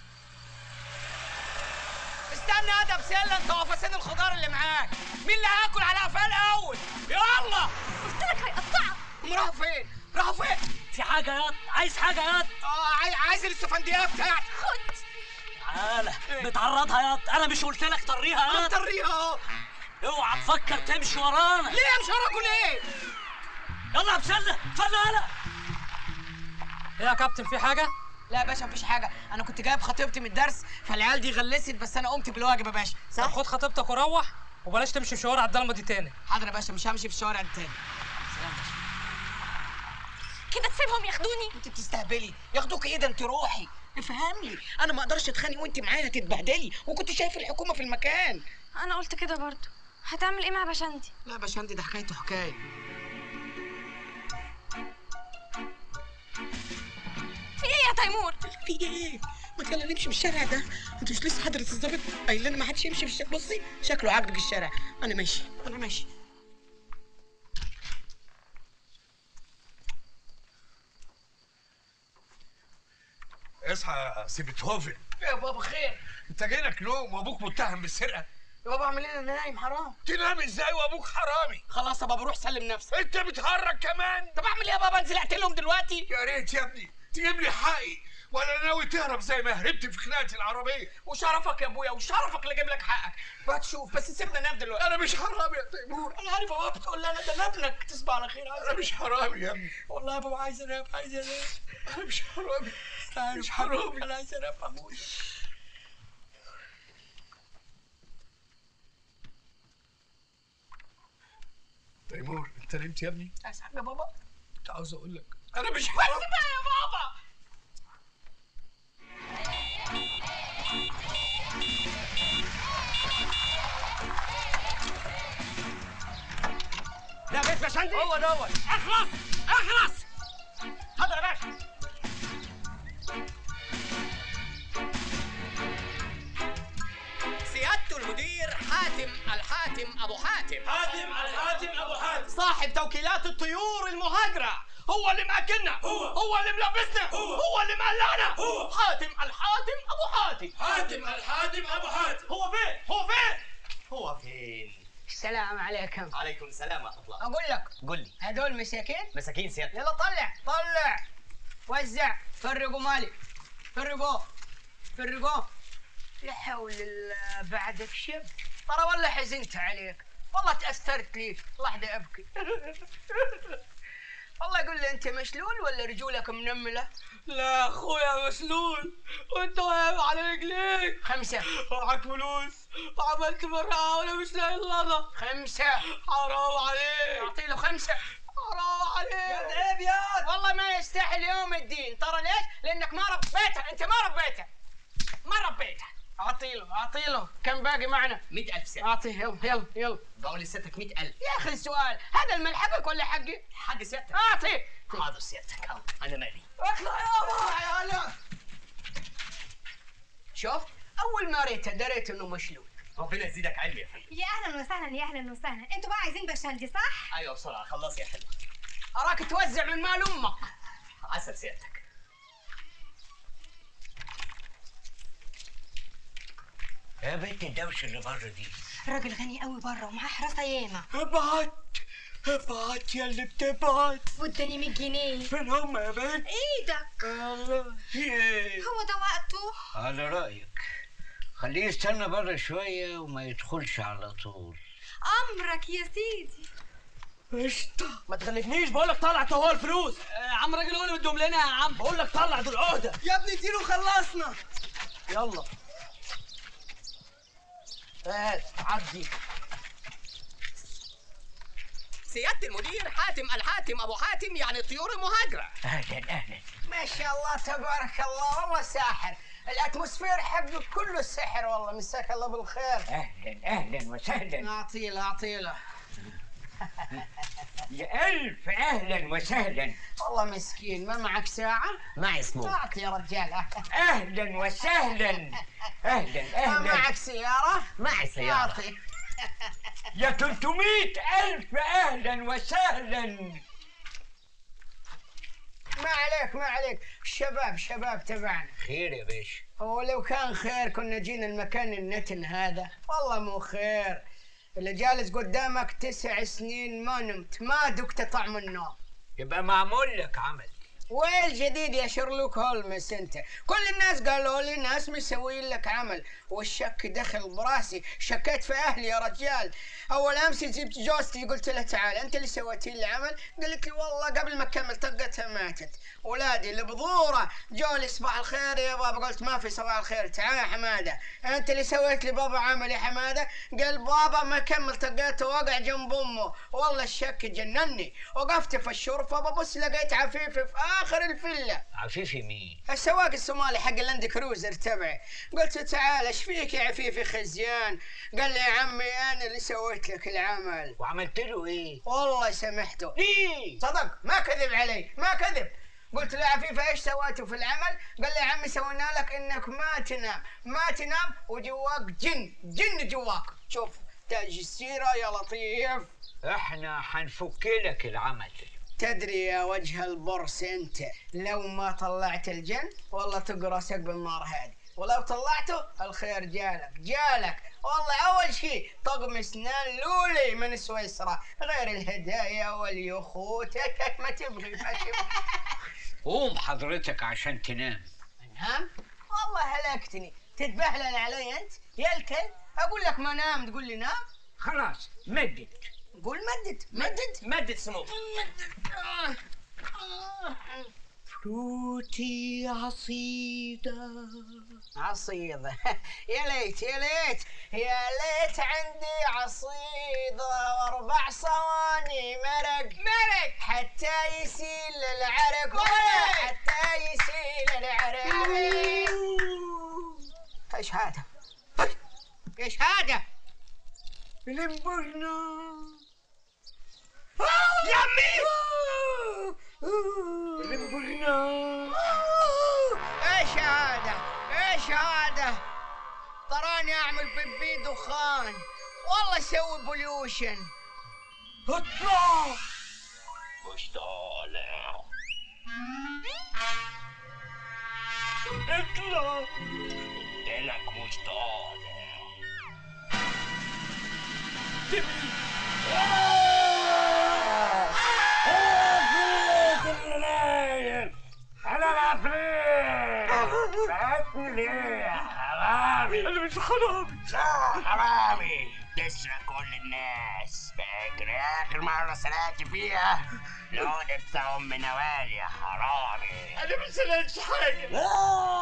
[SPEAKER 1] استنى يا ده بسله انت وفساد الخضار اللي معاك مين اللي هياكل على قفاه الاول يلا
[SPEAKER 21] قلت لك هيقطعك
[SPEAKER 1] هم راحوا فين راحوا فين
[SPEAKER 16] في حاجه ياض عايز حاجه ياض
[SPEAKER 1] اه عاي- عايز الاستفنديه بتاعتي
[SPEAKER 21] خد
[SPEAKER 16] تعالى بتعرضها ياض انا مش قلت لك طريها
[SPEAKER 1] انا
[SPEAKER 16] ياض
[SPEAKER 1] مطريها اهو
[SPEAKER 16] اوعى تفكر تمشي ورانا
[SPEAKER 1] ليه مش هراكل ليه
[SPEAKER 16] يلا يا بسله اتفضل يلا
[SPEAKER 22] ايه يا كابتن في حاجه
[SPEAKER 1] لا يا باشا مفيش حاجه انا كنت جايب خطيبتي من الدرس فالعيال دي غلست بس انا قمت بالواجب يا باشا
[SPEAKER 22] طب خد خطيبتك وروح وبلاش تمشي في شوارع الضلمه دي تاني
[SPEAKER 1] حاضر يا باشا مش همشي في الشوارع دي تاني
[SPEAKER 21] كده تسيبهم ياخدوني
[SPEAKER 1] انت بتستهبلي ياخدوك ايه ده انت روحي افهمني انا ما اقدرش اتخانق وانت معايا تتبهدلي وكنت شايف الحكومه في المكان
[SPEAKER 21] انا قلت كده برضو هتعمل ايه مع باشندي
[SPEAKER 1] لا يا باشا ده حكايته حكايه
[SPEAKER 21] في ايه يا تيمور
[SPEAKER 1] في ايه ما يلا نمشي من الشارع ده انت مش لسه حضرة الظابط قايل لنا ما حدش يمشي في الشارع بصي شكله عاجبك الشارع انا ماشي انا ماشي
[SPEAKER 19] اصحى يا سي بيتهوفن
[SPEAKER 1] يا بابا خير
[SPEAKER 19] انت جايلك نوم وابوك متهم بالسرقه
[SPEAKER 1] يا بابا اعمل ايه انا نايم حرام
[SPEAKER 19] تنام ازاي وابوك حرامي
[SPEAKER 1] خلاص يا بابا روح سلم نفسك
[SPEAKER 19] انت بتهرج كمان
[SPEAKER 1] طب اعمل ايه يا بابا انزل اقتلهم دلوقتي
[SPEAKER 19] يا ريت يا ابني تجيب لي حقي ولا ناوي تهرب زي ما هربت في خناقه العربيه
[SPEAKER 1] وشرفك يا ابويا وشرفك اللي اجيب لك حقك هتشوف بس سيبنا ننام دلوقتي
[SPEAKER 19] انا مش حرامي يا تيمور
[SPEAKER 1] انا عارف يا بابا بتقول لي انا ده أنا ابنك تصبح على خير عايز
[SPEAKER 19] انا مش حرامي يا ابني
[SPEAKER 1] والله يا بابا عايز انام عايز انام
[SPEAKER 19] انا مش حرامي
[SPEAKER 1] انا مش حرامي انا عايز انام ابويا
[SPEAKER 19] تيمور انت نمت يا ابني
[SPEAKER 1] عايز حاجه يا بابا
[SPEAKER 19] كنت عاوز اقول لك انا مش
[SPEAKER 1] بس
[SPEAKER 19] حرامي
[SPEAKER 1] بقى يا بابا
[SPEAKER 16] ده بيت بشندي هو دوت اخلص اخلص اتفضل يا باشا
[SPEAKER 6] سيادة المدير حاتم الحاتم أبو حاتم
[SPEAKER 16] حاتم الحاتم ابو حاتم
[SPEAKER 6] صاحب توكيلات الطيور المهاجرة هو اللي مأكلنا
[SPEAKER 16] هو.
[SPEAKER 6] هو اللي ملبسنا
[SPEAKER 16] هو.
[SPEAKER 6] هو اللي مقلعنا
[SPEAKER 16] هو.
[SPEAKER 6] حاتم الحاتم أبو حاتم
[SPEAKER 16] حاتم الحاتم ابو حاتم
[SPEAKER 6] هو فين هو فين
[SPEAKER 9] هو فين؟
[SPEAKER 13] السلام عليكم
[SPEAKER 9] عليكم السلام ورحمة الله
[SPEAKER 13] اقول لك
[SPEAKER 9] قل لي
[SPEAKER 13] هدول مساكين
[SPEAKER 9] مساكين سيادتك
[SPEAKER 13] يلا طلع طلع وزع فرقوا مالي فرقوه فرقوه لا حول الله بعدك شب ترى والله حزنت عليك والله تأثرت ليك لحظة أبكي والله يقول لي أنت مشلول ولا رجولك منملة؟
[SPEAKER 1] لا اخويا مسلول وانت واقف على رجليك
[SPEAKER 13] خمسة
[SPEAKER 1] معك فلوس وعملت مرة وانا مش لاقي اللغة
[SPEAKER 13] خمسة
[SPEAKER 1] حرام عليك
[SPEAKER 13] أعطي له خمسة
[SPEAKER 1] حرام عليك
[SPEAKER 13] يا عيب يا والله ما يستاهل يوم الدين ترى ليش؟ لأنك ما ربيته أنت ما ربيته ما ربيته أعطي له أعطي له كم باقي معنا؟
[SPEAKER 9] 100000 سيادتك
[SPEAKER 13] أعطيه يلا يلا يلا
[SPEAKER 9] بقول لسيادتك 100000
[SPEAKER 13] يا أخي السؤال هذا المال حقك ولا حقي؟
[SPEAKER 9] حق سيادتك
[SPEAKER 13] أعطي
[SPEAKER 9] حاضر سيادتك حاضر انا مالي
[SPEAKER 13] اطلع يابا يا هلا شوف اول ما ريته دريت انه مشلول
[SPEAKER 9] ربنا يزيدك علم يا فندم
[SPEAKER 18] يا اهلا وسهلا يا اهلا وسهلا انتوا بقى عايزين بشندي صح
[SPEAKER 9] ايوه بسرعه خلص يا حلو
[SPEAKER 13] اراك توزع من مال امك
[SPEAKER 9] عسل سيادتك
[SPEAKER 16] يا بنت الدوشه اللي بره دي
[SPEAKER 18] راجل غني قوي بره ومعاه حراسه ياما
[SPEAKER 1] ابعت ابعت يا اللي بتبعت
[SPEAKER 18] واداني 100 جنيه
[SPEAKER 1] فين هم يا بنت؟
[SPEAKER 18] ايدك
[SPEAKER 1] الله ايه
[SPEAKER 18] هو ده وقته
[SPEAKER 14] على رأيك خليه يستنى بره شوية وما يدخلش على طول
[SPEAKER 18] امرك يا سيدي
[SPEAKER 1] قشطة
[SPEAKER 5] ما تغلبنيش بقول لك طلع هو الفلوس آه، عم راجل هو اللي مديهم لنا يا عم بقول لك طلع دول عهده
[SPEAKER 1] يا ابني اديله خلصنا
[SPEAKER 5] يلا هات عدي
[SPEAKER 6] سيادة المدير حاتم الحاتم أبو حاتم يعني الطيور المهاجرة
[SPEAKER 16] اهلا اهلا
[SPEAKER 13] ما شاء الله تبارك الله والله ساحر الاتموسفير حقك كله سحر والله مساك الله بالخير
[SPEAKER 16] اهلا اهلا وسهلا
[SPEAKER 13] اعطي له اعطي له
[SPEAKER 16] يا الف اهلا وسهلا
[SPEAKER 13] والله مسكين ما معك ساعة؟
[SPEAKER 9] معي سموك
[SPEAKER 13] اعطي يا رجال
[SPEAKER 16] اهلا وسهلا اهلا
[SPEAKER 13] ما
[SPEAKER 16] اهلا
[SPEAKER 13] معك سيارة؟
[SPEAKER 9] معي سيارة
[SPEAKER 13] اعطي
[SPEAKER 16] يا 300 الف اهلا وسهلا
[SPEAKER 13] ما عليك ما عليك الشباب شباب تبعنا
[SPEAKER 14] خير يا باشا
[SPEAKER 13] ولو كان خير كنا جينا المكان النتن هذا والله مو خير اللي جالس قدامك تسع سنين ما نمت ما دقت طعم النوم
[SPEAKER 14] يبقى معمول لك عمل
[SPEAKER 13] وين الجديد يا شيرلوك هولمس انت كل الناس قالوا لي ناس مسوين لك عمل والشك دخل براسي شكيت في اهلي يا رجال اول امس جبت جوزتي قلت لها تعال انت اللي سويتي لي العمل قالت لي والله قبل ما اكمل طقتها ماتت ولادي البذوره جو لي صباح الخير يا بابا قلت ما في صباح الخير تعال يا حماده انت اللي سويت لي بابا عمل يا حماده قال بابا ما كمل طقته وقع جنب امه والله الشك جنني وقفت في الشرفه ببص لقيت عفيفي في اخر الفيلا
[SPEAKER 14] عفيفي مين
[SPEAKER 13] السواق الصومالي حق اللاند كروزر تبعي قلت له تعال ايش فيك يا عفيفي خزيان قال لي يا عمي انا اللي سويت لك العمل
[SPEAKER 14] وعملت له ايه
[SPEAKER 13] والله سامحته
[SPEAKER 14] ليه
[SPEAKER 13] صدق ما كذب علي ما كذب قلت له يا عفيفة ايش سويتوا في العمل؟ قال لي يا عمي سوينا لك انك ما تنام، ما تنام وجواك جن، جن جواك، شوف تاج السيرة يا لطيف
[SPEAKER 14] احنا حنفك لك العمل
[SPEAKER 13] تدري يا وجه البرص انت لو ما طلعت الجن والله تقرصك بالنار هذه ولو طلعته الخير جالك جالك والله اول شيء طقم اسنان لولي من سويسرا غير الهدايا واليخوت ما تبغي ما تبغي
[SPEAKER 7] قوم حضرتك عشان تنام
[SPEAKER 13] نام والله هلكتني تتبهلل علي انت يا الكلب اقول لك ما نام تقول لي نام
[SPEAKER 7] خلاص مدد
[SPEAKER 13] قول مدد مدد
[SPEAKER 7] مدد سموك
[SPEAKER 13] فروتي عصيدة عصيدة يا ليت يا ليت يا ليت عندي عصيدة واربع صواني مرق مرق حتى يسيل العرق حتى يسيل العرق ايش هذا؟ ايش هذا؟ لمبرنا يمي لمبرنا ايش هذا؟ ايش هذا؟ تراني اعمل بيبي دخان والله اسوي بوليوشن اطلع
[SPEAKER 7] مش طالع اطلع قلت لك مش طالع انا العفريت بعتني ليه يا حرامي انا مش حرامي لا حرامي تسرق كل الناس فاكر اخر مره سرقت فيها لو بتاع ام نوال يا حرامي انا ما سرقتش حاجه لا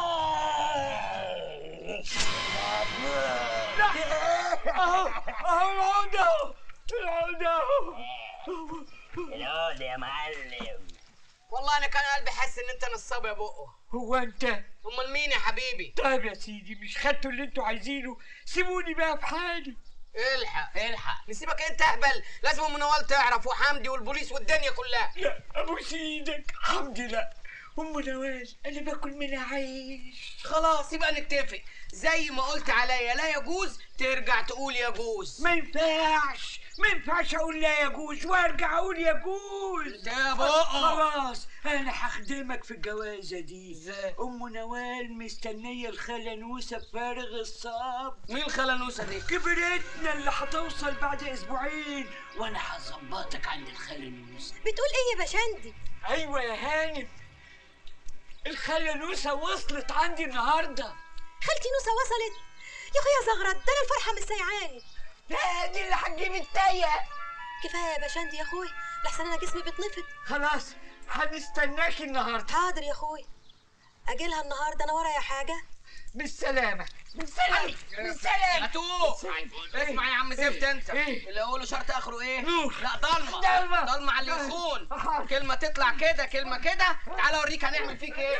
[SPEAKER 7] اهو اهو العودة اهو العودة اهو العودة يا معلم
[SPEAKER 13] والله انا كان قلبي حاسس ان انت نصاب يا بقه
[SPEAKER 7] هو انت
[SPEAKER 13] امال مين يا حبيبي
[SPEAKER 7] طيب يا سيدي مش خدتوا اللي انتوا عايزينه سيبوني بقى في حالي
[SPEAKER 13] الحق الحق نسيبك انت اهبل لازم ام نوال تعرف وحمدي والبوليس والدنيا كلها
[SPEAKER 7] لا ابوس ايدك حمدي لا ام نوال انا باكل منها عيش
[SPEAKER 13] خلاص يبقى نتفق زي ما قلت عليا لا يجوز ترجع تقول يجوز
[SPEAKER 7] ما ينفعش ما ينفعش اقول لا يجوز وارجع اقول يجوز
[SPEAKER 13] ده بقى.
[SPEAKER 7] خلاص انا هخدمك في الجوازه دي ام نوال مستنيه الخاله نوسه بفارغ الصبر
[SPEAKER 13] مين الخاله نوسه دي
[SPEAKER 7] كبرتنا اللي هتوصل بعد اسبوعين وانا هظبطك عند الخاله نوسه
[SPEAKER 3] بتقول ايه يا باشندي
[SPEAKER 7] ايوه يا هانم الخاله نوسه وصلت عندي النهارده
[SPEAKER 3] خالتي نوسه وصلت يا اخويا زغرت ده انا الفرحه مش سايعاني
[SPEAKER 7] لا دي اللي هتجيب التايه
[SPEAKER 3] كفايه يا باشندي يا اخوي لحسن انا جسمي بيتنفض
[SPEAKER 7] خلاص هنستناكي النهارده
[SPEAKER 3] حاضر يا اخوي اجيلها النهارده انا ورايا حاجه
[SPEAKER 7] بالسلامه بالسلامه بالسلامه
[SPEAKER 13] هاتوه اسمع يا عم زفت انت
[SPEAKER 7] إيه؟
[SPEAKER 13] اللي اقوله شرط اخره ايه؟
[SPEAKER 7] نور.
[SPEAKER 13] لا ضلمه
[SPEAKER 7] ضلمة.
[SPEAKER 13] ضلمه على اللي يخون كلمه تطلع كده كلمه كده تعال اوريك هنعمل فيك ايه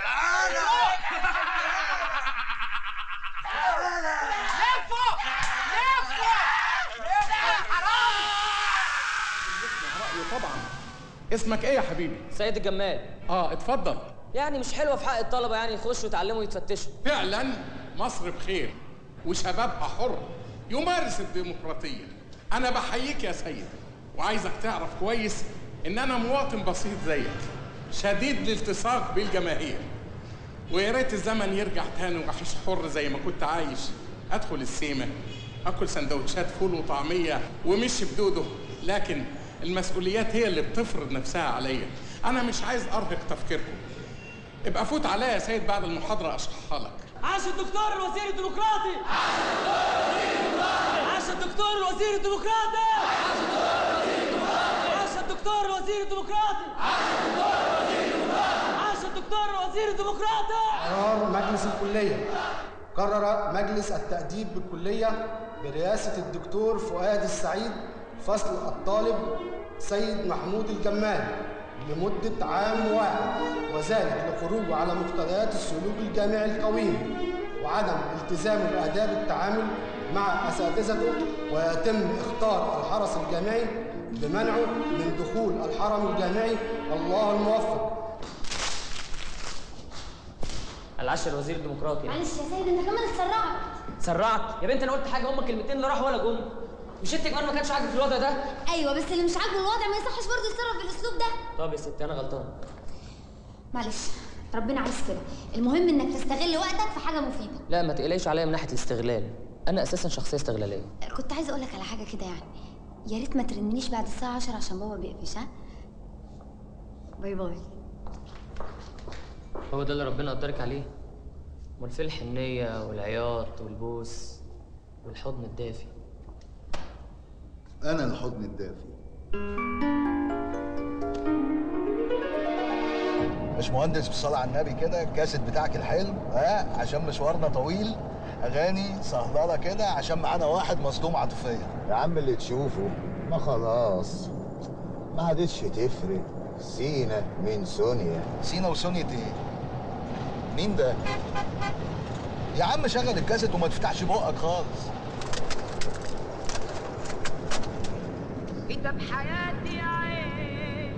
[SPEAKER 13] لفوا لفوا
[SPEAKER 1] طبعا اسمك ايه يا حبيبي؟
[SPEAKER 5] سيد الجمال
[SPEAKER 1] اه اتفضل
[SPEAKER 5] يعني مش حلوه في حق الطلبه يعني يخشوا يتعلموا ويتفتشوا
[SPEAKER 1] فعلا مصر بخير وشبابها حر يمارس الديمقراطية أنا بحييك يا سيد وعايزك تعرف كويس إن أنا مواطن بسيط زيك شديد الالتصاق بالجماهير ويا ريت الزمن يرجع تاني وأعيش حر زي ما كنت عايش أدخل السيمة أكل سندوتشات فول وطعمية ومشي بدوده لكن المسؤوليات هي اللي بتفرض نفسها عليا أنا مش عايز أرهق تفكيركم ابقى فوت عليا يا سيد بعد المحاضرة أشرحها لك
[SPEAKER 8] عاش الدكتور الوزير الديمقراطي عاش الدكتور الوزير الديمقراطي عاش الدكتور الوزير الديمقراطي عاش الدكتور الوزير الديمقراطي
[SPEAKER 12] قرار مجلس الكلية قرر مجلس التأديب بالكلية برئاسة الدكتور فؤاد السعيد فصل الطالب سيد محمود الجمال لمدة عام واحد وذلك لخروجه على مقتضيات السلوك الجامعي القويم وعدم التزامه بآداب التعامل مع أساتذته ويتم اختار الحرس الجامعي بمنعه من دخول الحرم الجامعي الله الموفق
[SPEAKER 5] العشر الوزير الديمقراطي
[SPEAKER 21] معلش يا سيد انت كمان اتسرعت
[SPEAKER 5] سرعت يا بنت انا قلت حاجه هم كلمتين لا راحوا ولا جم مش انت كمان ما كانش عاجبك الوضع ده
[SPEAKER 21] ايوه بس اللي مش عاجبه الوضع ما يصحش برضه يتصرف بالاسلوب ده
[SPEAKER 5] طب يا ستي انا غلطان
[SPEAKER 21] معلش ربنا عايز كده المهم انك تستغل وقتك في حاجه مفيده
[SPEAKER 5] لا ما تقلقيش عليا من ناحيه الاستغلال انا اساسا شخصيه استغلاليه
[SPEAKER 21] كنت عايزه اقول لك على حاجه كده يعني يا ريت ما ترنيش بعد الساعه 10 عشان بابا بيقفش ها باي باي
[SPEAKER 5] هو ده اللي ربنا قدرك عليه امال فين الحنيه والعياط والبوس والحضن الدافي
[SPEAKER 2] انا الحضن الدافي مش مهندس بالصلاة على النبي كده الكاسيت بتاعك الحلو ها عشان مشوارنا طويل اغاني سهلله كده عشان معانا واحد مصدوم عاطفيا
[SPEAKER 15] يا عم اللي تشوفه ما خلاص ما عادتش تفرق سينا من سونيا
[SPEAKER 2] سينا وسونيا ايه مين ده يا عم شغل الكاسيت وما تفتحش بقك خالص
[SPEAKER 17] انت بحياتي يا عين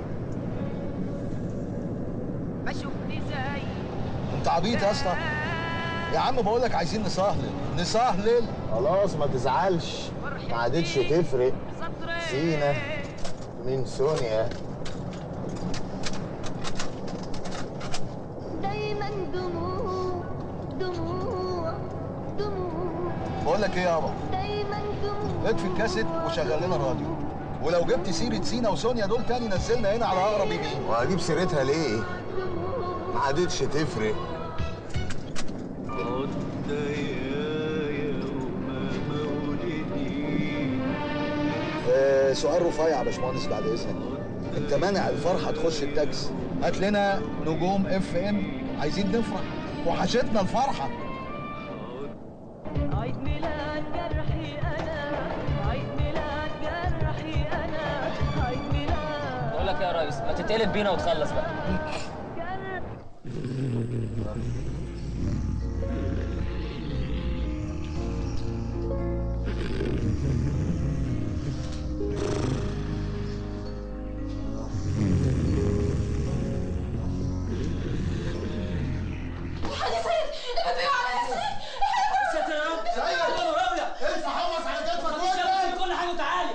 [SPEAKER 17] ما شفت زي
[SPEAKER 2] انت عبيط يا اسطى يا عم بقول لك عايزين نسهلل نسهلل
[SPEAKER 15] خلاص ما تزعلش ما عادتش تفرق سينا من سونيا
[SPEAKER 21] دايما دموع دموع دموع
[SPEAKER 2] بقول لك ايه يابا
[SPEAKER 21] دايما دموع
[SPEAKER 2] اطفي الكاسيت وشغل لنا الراديو ولو جبت سيرة سينا وسونيا دول تاني نزلنا هنا على اقرب يمين
[SPEAKER 15] وهجيب سيرتها ليه ما عادتش تفرق
[SPEAKER 2] آه سؤال رفيع يا باشمهندس بعد اذنك انت مانع الفرحه تخش التاكسي هات لنا نجوم اف ام عايزين نفرح وحشتنا الفرحه
[SPEAKER 17] عيد ميلاد جرحي انا عيد ميلاد جرحي انا عيد ميلاد
[SPEAKER 5] بقول لك إيه يا ريس ما تتقلب بينا وتخلص بقى
[SPEAKER 17] يا سيد ابعدوا على يا سيد
[SPEAKER 8] ساتر يا رب
[SPEAKER 15] سيد!
[SPEAKER 8] يا راوية
[SPEAKER 15] ارفع حمص على كتفك
[SPEAKER 8] ما
[SPEAKER 15] وانت
[SPEAKER 8] تشيلش كل حاجه وتعالي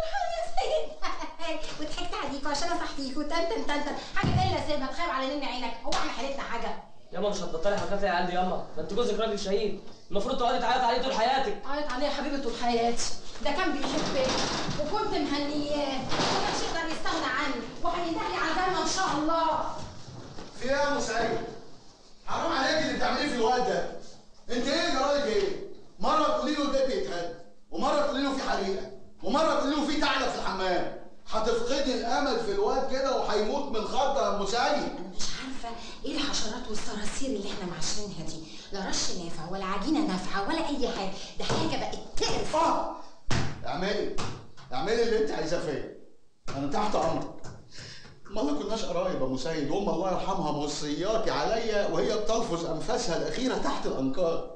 [SPEAKER 20] وضحكت عليك وعشان اصحيك وتنتن تنتن حاجه الا يا سيد ما تخاف على نين عينك هو احنا حالتنا حاجه
[SPEAKER 5] ياما مش هتبطلي حركات يا عيال دي ياما ده انت جوزك راجل شهيد المفروض تقعدي تعيط عليه طول حياتك
[SPEAKER 20] عيط عليه يا حبيبي طول حياتي ده كان بيحبني وكنت مهنياه ومحدش يقدر يستغنى عني وهينده لي على الجنه ان شاء الله
[SPEAKER 2] في ايه يا مسعود حرام عليك اللي بتعمليه في الواد ده انت ايه جرالك ايه مره تقولي له البيت بيتهد ومره تقولي له في حريقه ومره تقولي له في ثعلب في الحمام هتفقدي الامل في الواد كده وهيموت من الخضه يا مسعود
[SPEAKER 20] مش عارفه ايه الحشرات والصراصير اللي احنا معاشرينها دي لا رش نافع ولا عجينه نافعه ولا اي حاجه ده حاجه بقت تقرف
[SPEAKER 2] اه اعملي اعملي اللي انت عايزاه فيا انا تحت امرك ما ما كناش قرايب يا مسيد وام الله يرحمها موصياكي عليا وهي بتلفظ انفاسها الاخيره تحت الانقاض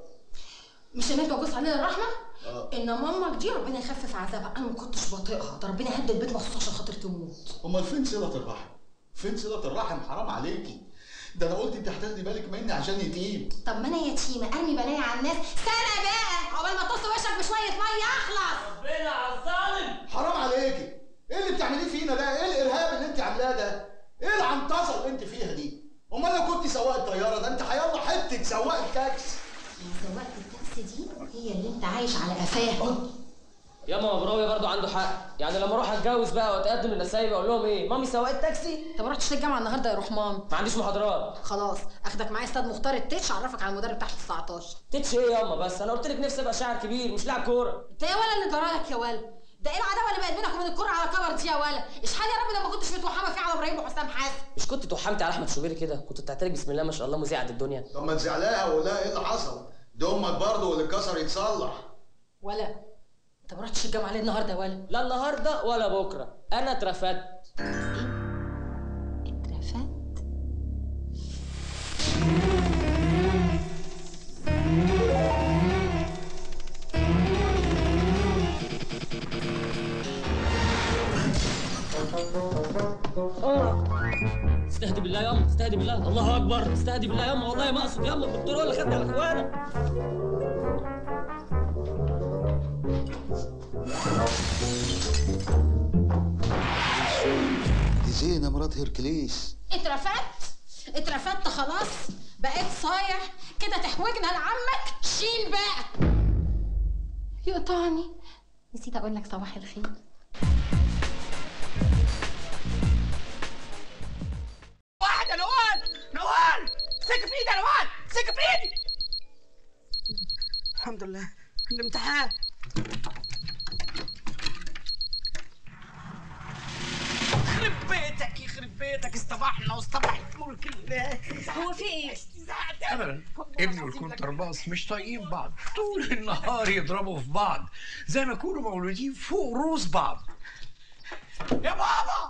[SPEAKER 20] مش هناك بجوز علينا الرحمه
[SPEAKER 2] آه.
[SPEAKER 20] ان مامك دي ربنا يخفف عذابها انا ما كنتش بطيقها ده ربنا يهد البيت مخصوص عشان خاطر تموت
[SPEAKER 2] امال فين صله الرحم فين صله الرحم حرام عليكي ده انا قلت انت هتاخدي بالك مني عشان يتيم
[SPEAKER 20] طب ما انا يتيمه ارمي بلايا على الناس سنه بقى عقبال ما تصل وشك بشويه ميه اخلص
[SPEAKER 8] ربنا على الظالم
[SPEAKER 2] حرام عليكي ايه اللي بتعمليه فينا ده ايه الارهاب اللي انت عاملاه ده ايه العنطزه اللي انت فيها دي امال لو كنت سواق الطياره ده انت هيلا حته سواق التاكسي
[SPEAKER 20] يا سواقة التاكسي دي هي اللي انت عايش على قفاها
[SPEAKER 5] ياما مبراوي برضو عنده حق يعني لما اروح اتجوز بقى واتقدم للنسايب اقول لهم ايه مامي سواق تاكسي
[SPEAKER 20] انت ما رحتش الجامعه النهارده يا رحمن
[SPEAKER 5] ما عنديش محاضرات
[SPEAKER 20] خلاص اخدك معايا استاذ مختار التتش اعرفك على المدرب تحت 19
[SPEAKER 5] تتش ايه ياما بس انا قلت لك نفسي ابقى شاعر كبير مش لاعب كوره
[SPEAKER 20] انت يا ولا اللي جرالك يا ولا ده ايه العداوه اللي بقت بينك وبين الكوره على كبر دي يا ولا اشحال يا رب لما كنتش متوحمه فيه على ابراهيم وحسام حسن
[SPEAKER 5] مش كنت توحمتي على احمد شوبير كده كنت بتعترف بسم الله ما شاء الله مذيعه الدنيا
[SPEAKER 2] طب ما تزعلها ولا ايه اللي حصل ده امك برضه واللي اتكسر يتصلح
[SPEAKER 20] ولا انت ما رحتش الجامعه ليه النهارده يا ولا
[SPEAKER 5] لا النهارده ولا بكره انا اترفدت
[SPEAKER 20] اترفدت
[SPEAKER 5] استهدي بالله ياما استهدي بالله الله اكبر استهدي بالله ياما والله ما اقصد ياما الدكتور هو اللي خدني على اخوانا
[SPEAKER 15] دي زينة مرات هيركليس
[SPEAKER 20] اترفدت اترفدت خلاص بقيت صايع كده تحوجنا لعمك شيل بقى يقطعني نسيت اقول لك صباح الخير
[SPEAKER 13] واحد يا نوال نوال سك في ايدي يا نوال سك في ايدي الحمد لله الامتحان يخرب بيتك يخرب بيتك اصطبحنا واصطبحت ملك الله هو في ايه؟
[SPEAKER 19] ابدا ابني والكونترباس مش طايقين بعض طول النهار يضربوا في بعض زي ما يكونوا مولودين فوق رؤوس بعض
[SPEAKER 13] يا بابا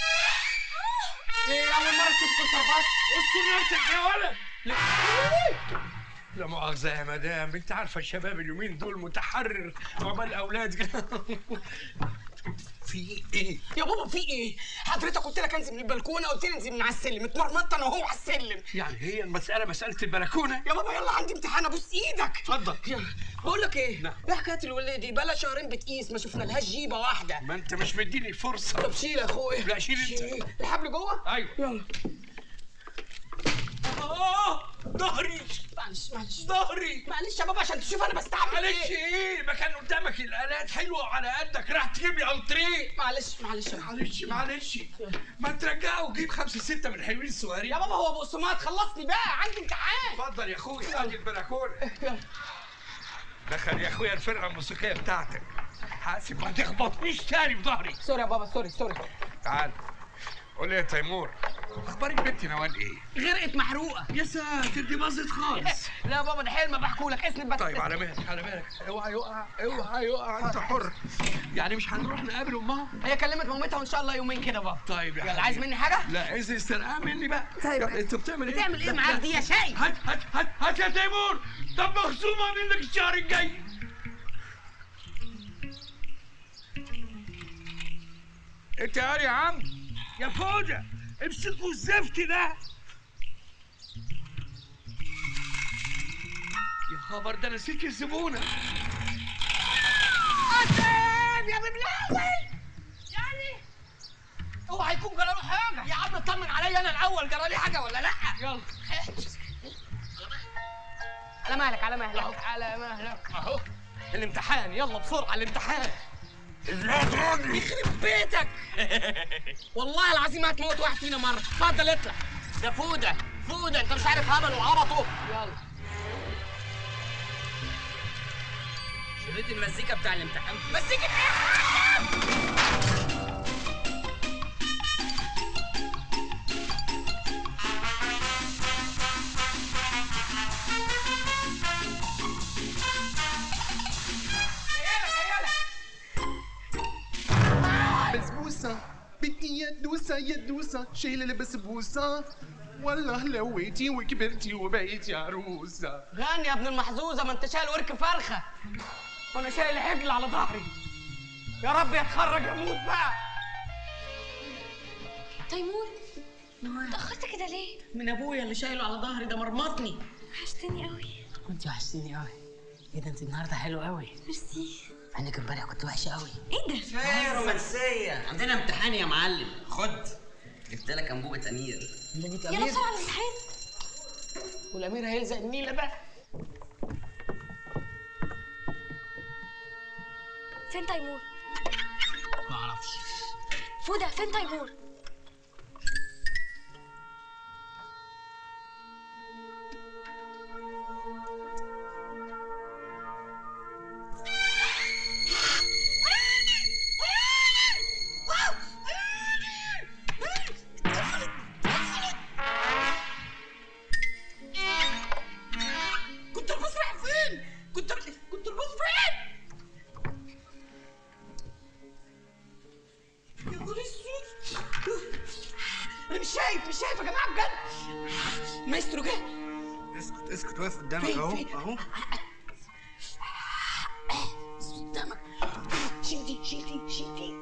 [SPEAKER 13] ايه اول مره تشوف كونترباس
[SPEAKER 19] استر نفسك يا ولد لا مؤاخذة يا مدام انت عارفة الشباب اليومين دول متحرر عقبال اولاد في ايه؟
[SPEAKER 13] يا بابا في ايه؟ حضرتك قلت لك انزل من البلكونه قلت لي انزل من على السلم اتمرمطت انا وهو على السلم
[SPEAKER 19] يعني هي المسألة مسألة البلكونة؟
[SPEAKER 13] يا بابا يلا عندي امتحان ابوس ايدك
[SPEAKER 19] اتفضل
[SPEAKER 13] بقول لك ايه؟ نعم ايه حكايه الولايه دي؟ بقى شهرين بتقيس ما شفنا لهاش جيبه واحده
[SPEAKER 19] ما انت مش مديني فرصة
[SPEAKER 13] طب شيل يا اخويا
[SPEAKER 19] لا شيل انت
[SPEAKER 13] الحبل جوه؟
[SPEAKER 19] ايوه
[SPEAKER 13] يلا
[SPEAKER 19] اه ظهري
[SPEAKER 13] معلش معلش
[SPEAKER 19] ظهري
[SPEAKER 13] معلش يا بابا عشان تشوف انا بستعمل
[SPEAKER 19] معلش ايه ما كان قدامك الالات حلوه على قدك راح تجيب لي انتريه
[SPEAKER 13] معلش معلش
[SPEAKER 19] معلش معلش ما ترجعه وجيب خمسه سته من الحلوين الصغيرين
[SPEAKER 13] يا بابا هو بقسماط خلصني بقى عندي امتحان
[SPEAKER 19] اتفضل يا اخويا ادي البلكونه دخل يا اخويا الفرقه الموسيقيه بتاعتك حاسب ما تخبطنيش تاني في ظهري
[SPEAKER 13] سوري يا بابا سوري سوري
[SPEAKER 19] تعال قول لي يا تيمور اخبار البنت نوال ايه؟
[SPEAKER 13] غرقت محروقه
[SPEAKER 19] يا ساتر دي باظت خالص
[SPEAKER 13] لا يا بابا ده حلم بحكوا لك اسند بس
[SPEAKER 19] طيب على مهلك على مهلك اوعى يقع اوعى يقع انت حر يعني مش هنروح نقابل امها؟
[SPEAKER 13] هي كلمت مامتها وان شاء الله يومين كده بابا
[SPEAKER 19] طيب يا
[SPEAKER 13] يلا
[SPEAKER 19] حبيبي.
[SPEAKER 13] عايز مني حاجه؟
[SPEAKER 19] لا عايز استرقاء مني بقى
[SPEAKER 13] طيب.
[SPEAKER 19] يلا، انت بتعمل ايه؟
[SPEAKER 13] بتعمل ايه
[SPEAKER 19] لا،
[SPEAKER 13] معاك
[SPEAKER 19] لا.
[SPEAKER 13] دي يا شاي؟
[SPEAKER 19] هات هات هات هات يا تيمور طب مخصومه منك الشهر الجاي انت يا يا عم يا فوجة امسكوا الزفت ده يا خبر ده نسيت الزبونه
[SPEAKER 13] قدام يا ببلاوي يعني اوعى يكون جرى له حاجه يا عم اطمن عليا انا الاول جرى لي حاجه ولا لا يلا على مهلك على مهلك على مهلك اهو الامتحان يلا بسرعه الامتحان يخرب بيتك والله العظيم هتموت واحد فينا مره اتفضل اطلع ده فوده فوده انت مش عارف هبل وعبطه يلا شريط المزيكا بتاع الامتحان مزيكا ايه
[SPEAKER 4] بسبوسة بدي يدوسة يدوسة شايلة البسبوسة والله لويتي وكبرتي وبقيتي عروسة
[SPEAKER 13] غني يا ابن المحظوظه ما انت شايل ورك فرخه وانا شايل حجل على ظهري يا رب يتخرج اموت بقى
[SPEAKER 3] تيمور اتأخرت كده ليه؟
[SPEAKER 13] من ابويا اللي شايله على ظهري ده مرمطني
[SPEAKER 3] وحشتني قوي
[SPEAKER 13] كنت وحشتيني قوي ايه ده انت النهارده حلو قوي
[SPEAKER 3] ميرسي
[SPEAKER 13] انك امبارح كنت وحشه قوي
[SPEAKER 3] ايه ده؟
[SPEAKER 10] ايه رومانسية عندنا امتحان يا معلم خد جبت لك انبوبة امير
[SPEAKER 13] انبوبة
[SPEAKER 3] يلا
[SPEAKER 13] امير
[SPEAKER 3] بسرعة على الامتحان
[SPEAKER 13] والامير هيلزق النيله بقى
[SPEAKER 3] فين تيمور؟
[SPEAKER 13] ما اعرفش
[SPEAKER 3] فودة فين تيمور؟
[SPEAKER 13] كنت الباص رايح فين؟ كنت كنت الباص فين؟ يا نهار اسود انا مش شايف مش شايف يا جماعه بجد مايسترو جه
[SPEAKER 19] اسكت اسكت واقف قدامك
[SPEAKER 13] فين؟
[SPEAKER 19] اهو
[SPEAKER 13] فين؟
[SPEAKER 19] اهو
[SPEAKER 13] قدامك شيل دي شيل دي شيل دي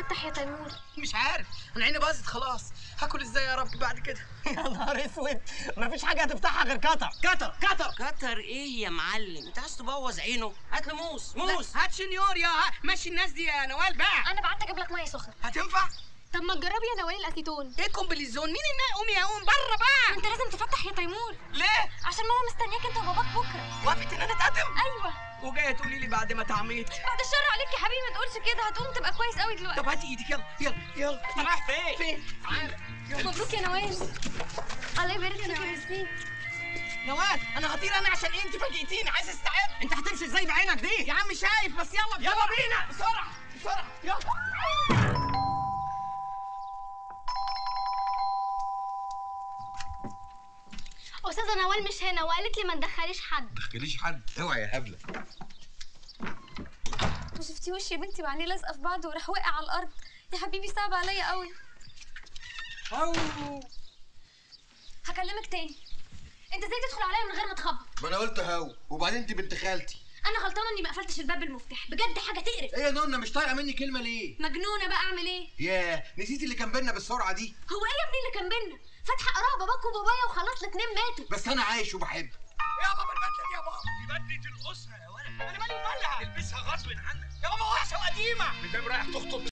[SPEAKER 3] مفتح يا تيمور
[SPEAKER 13] مش عارف انا عيني باظت خلاص هاكل ازاي يا رب بعد كده
[SPEAKER 10] يا نهار اسود مفيش حاجه هتفتحها غير قطر قطر قطر قطر ايه يا معلم انت عايز تبوظ عينه هات له موس موس
[SPEAKER 13] هات شنيور يا ها مشي الناس دي يا نوال بقى
[SPEAKER 3] انا بعت اجيب لك ميه سخنه
[SPEAKER 13] هتنفع
[SPEAKER 3] طب ما تجربي يا نوال الاسيتون
[SPEAKER 13] ايه كومبليزون مين النا قومي يا قوم بره بقى
[SPEAKER 3] انت لازم تفتح يا تيمور
[SPEAKER 13] ليه
[SPEAKER 3] عشان ماما مستنياك انت وباباك بكره
[SPEAKER 13] وافقت ان انا اتقدم
[SPEAKER 3] ايوه
[SPEAKER 13] وجايه تقولي لي بعد ما تعميت
[SPEAKER 3] بعد الشر عليك يا حبيبي ما تقولش كده هتقوم تبقى كويس قوي دلوقتي
[SPEAKER 13] طب هاتي ايدك يلا يلا يلا
[SPEAKER 10] انت رايح فين
[SPEAKER 13] فين تعالى يلا.
[SPEAKER 3] مبروك يا نوال الله يبارك فيك يا ميرسي
[SPEAKER 13] نوال انا هطير انا عشان انت فاجئتيني عايز استعد انت هتمشي ازاي بعينك دي يا عم شايف بس يلا بسرعة. يلا بينا بسرعه بسرعه يلا
[SPEAKER 3] استاذه نوال مش هنا وقالت لي ما ندخليش حد
[SPEAKER 19] تخليش حد اوعى يا هبله
[SPEAKER 3] وشفتي وشي يا بنتي وعينيه لازقه في بعض وراح واقع على الارض يا حبيبي صعب عليا قوي هكلمك تاني انت ازاي تدخل عليا من غير ما تخبط
[SPEAKER 2] ما انا قلت هاو وبعدين انت بنت خالتي
[SPEAKER 3] انا غلطانه اني ما قفلتش الباب بالمفتاح بجد حاجه تقرف
[SPEAKER 2] ايه يا نونا مش طايقه مني كلمه ليه
[SPEAKER 3] مجنونه بقى اعمل ايه
[SPEAKER 2] ياه نسيت اللي كان بينا بالسرعه دي
[SPEAKER 3] هو ايه يا ابني اللي كان بينا فاتحه قراها باباك وبابايا وخلاص الاتنين ماتوا
[SPEAKER 2] بس انا عايش وبحب
[SPEAKER 13] يا بابا البدله دي يا بابا
[SPEAKER 19] دي بدله الاسره يا ولد
[SPEAKER 13] انا مالي مالها
[SPEAKER 19] البسها غصب عنك
[SPEAKER 13] يا بابا وحشه وقديمه
[SPEAKER 19] مدام رايح تخطب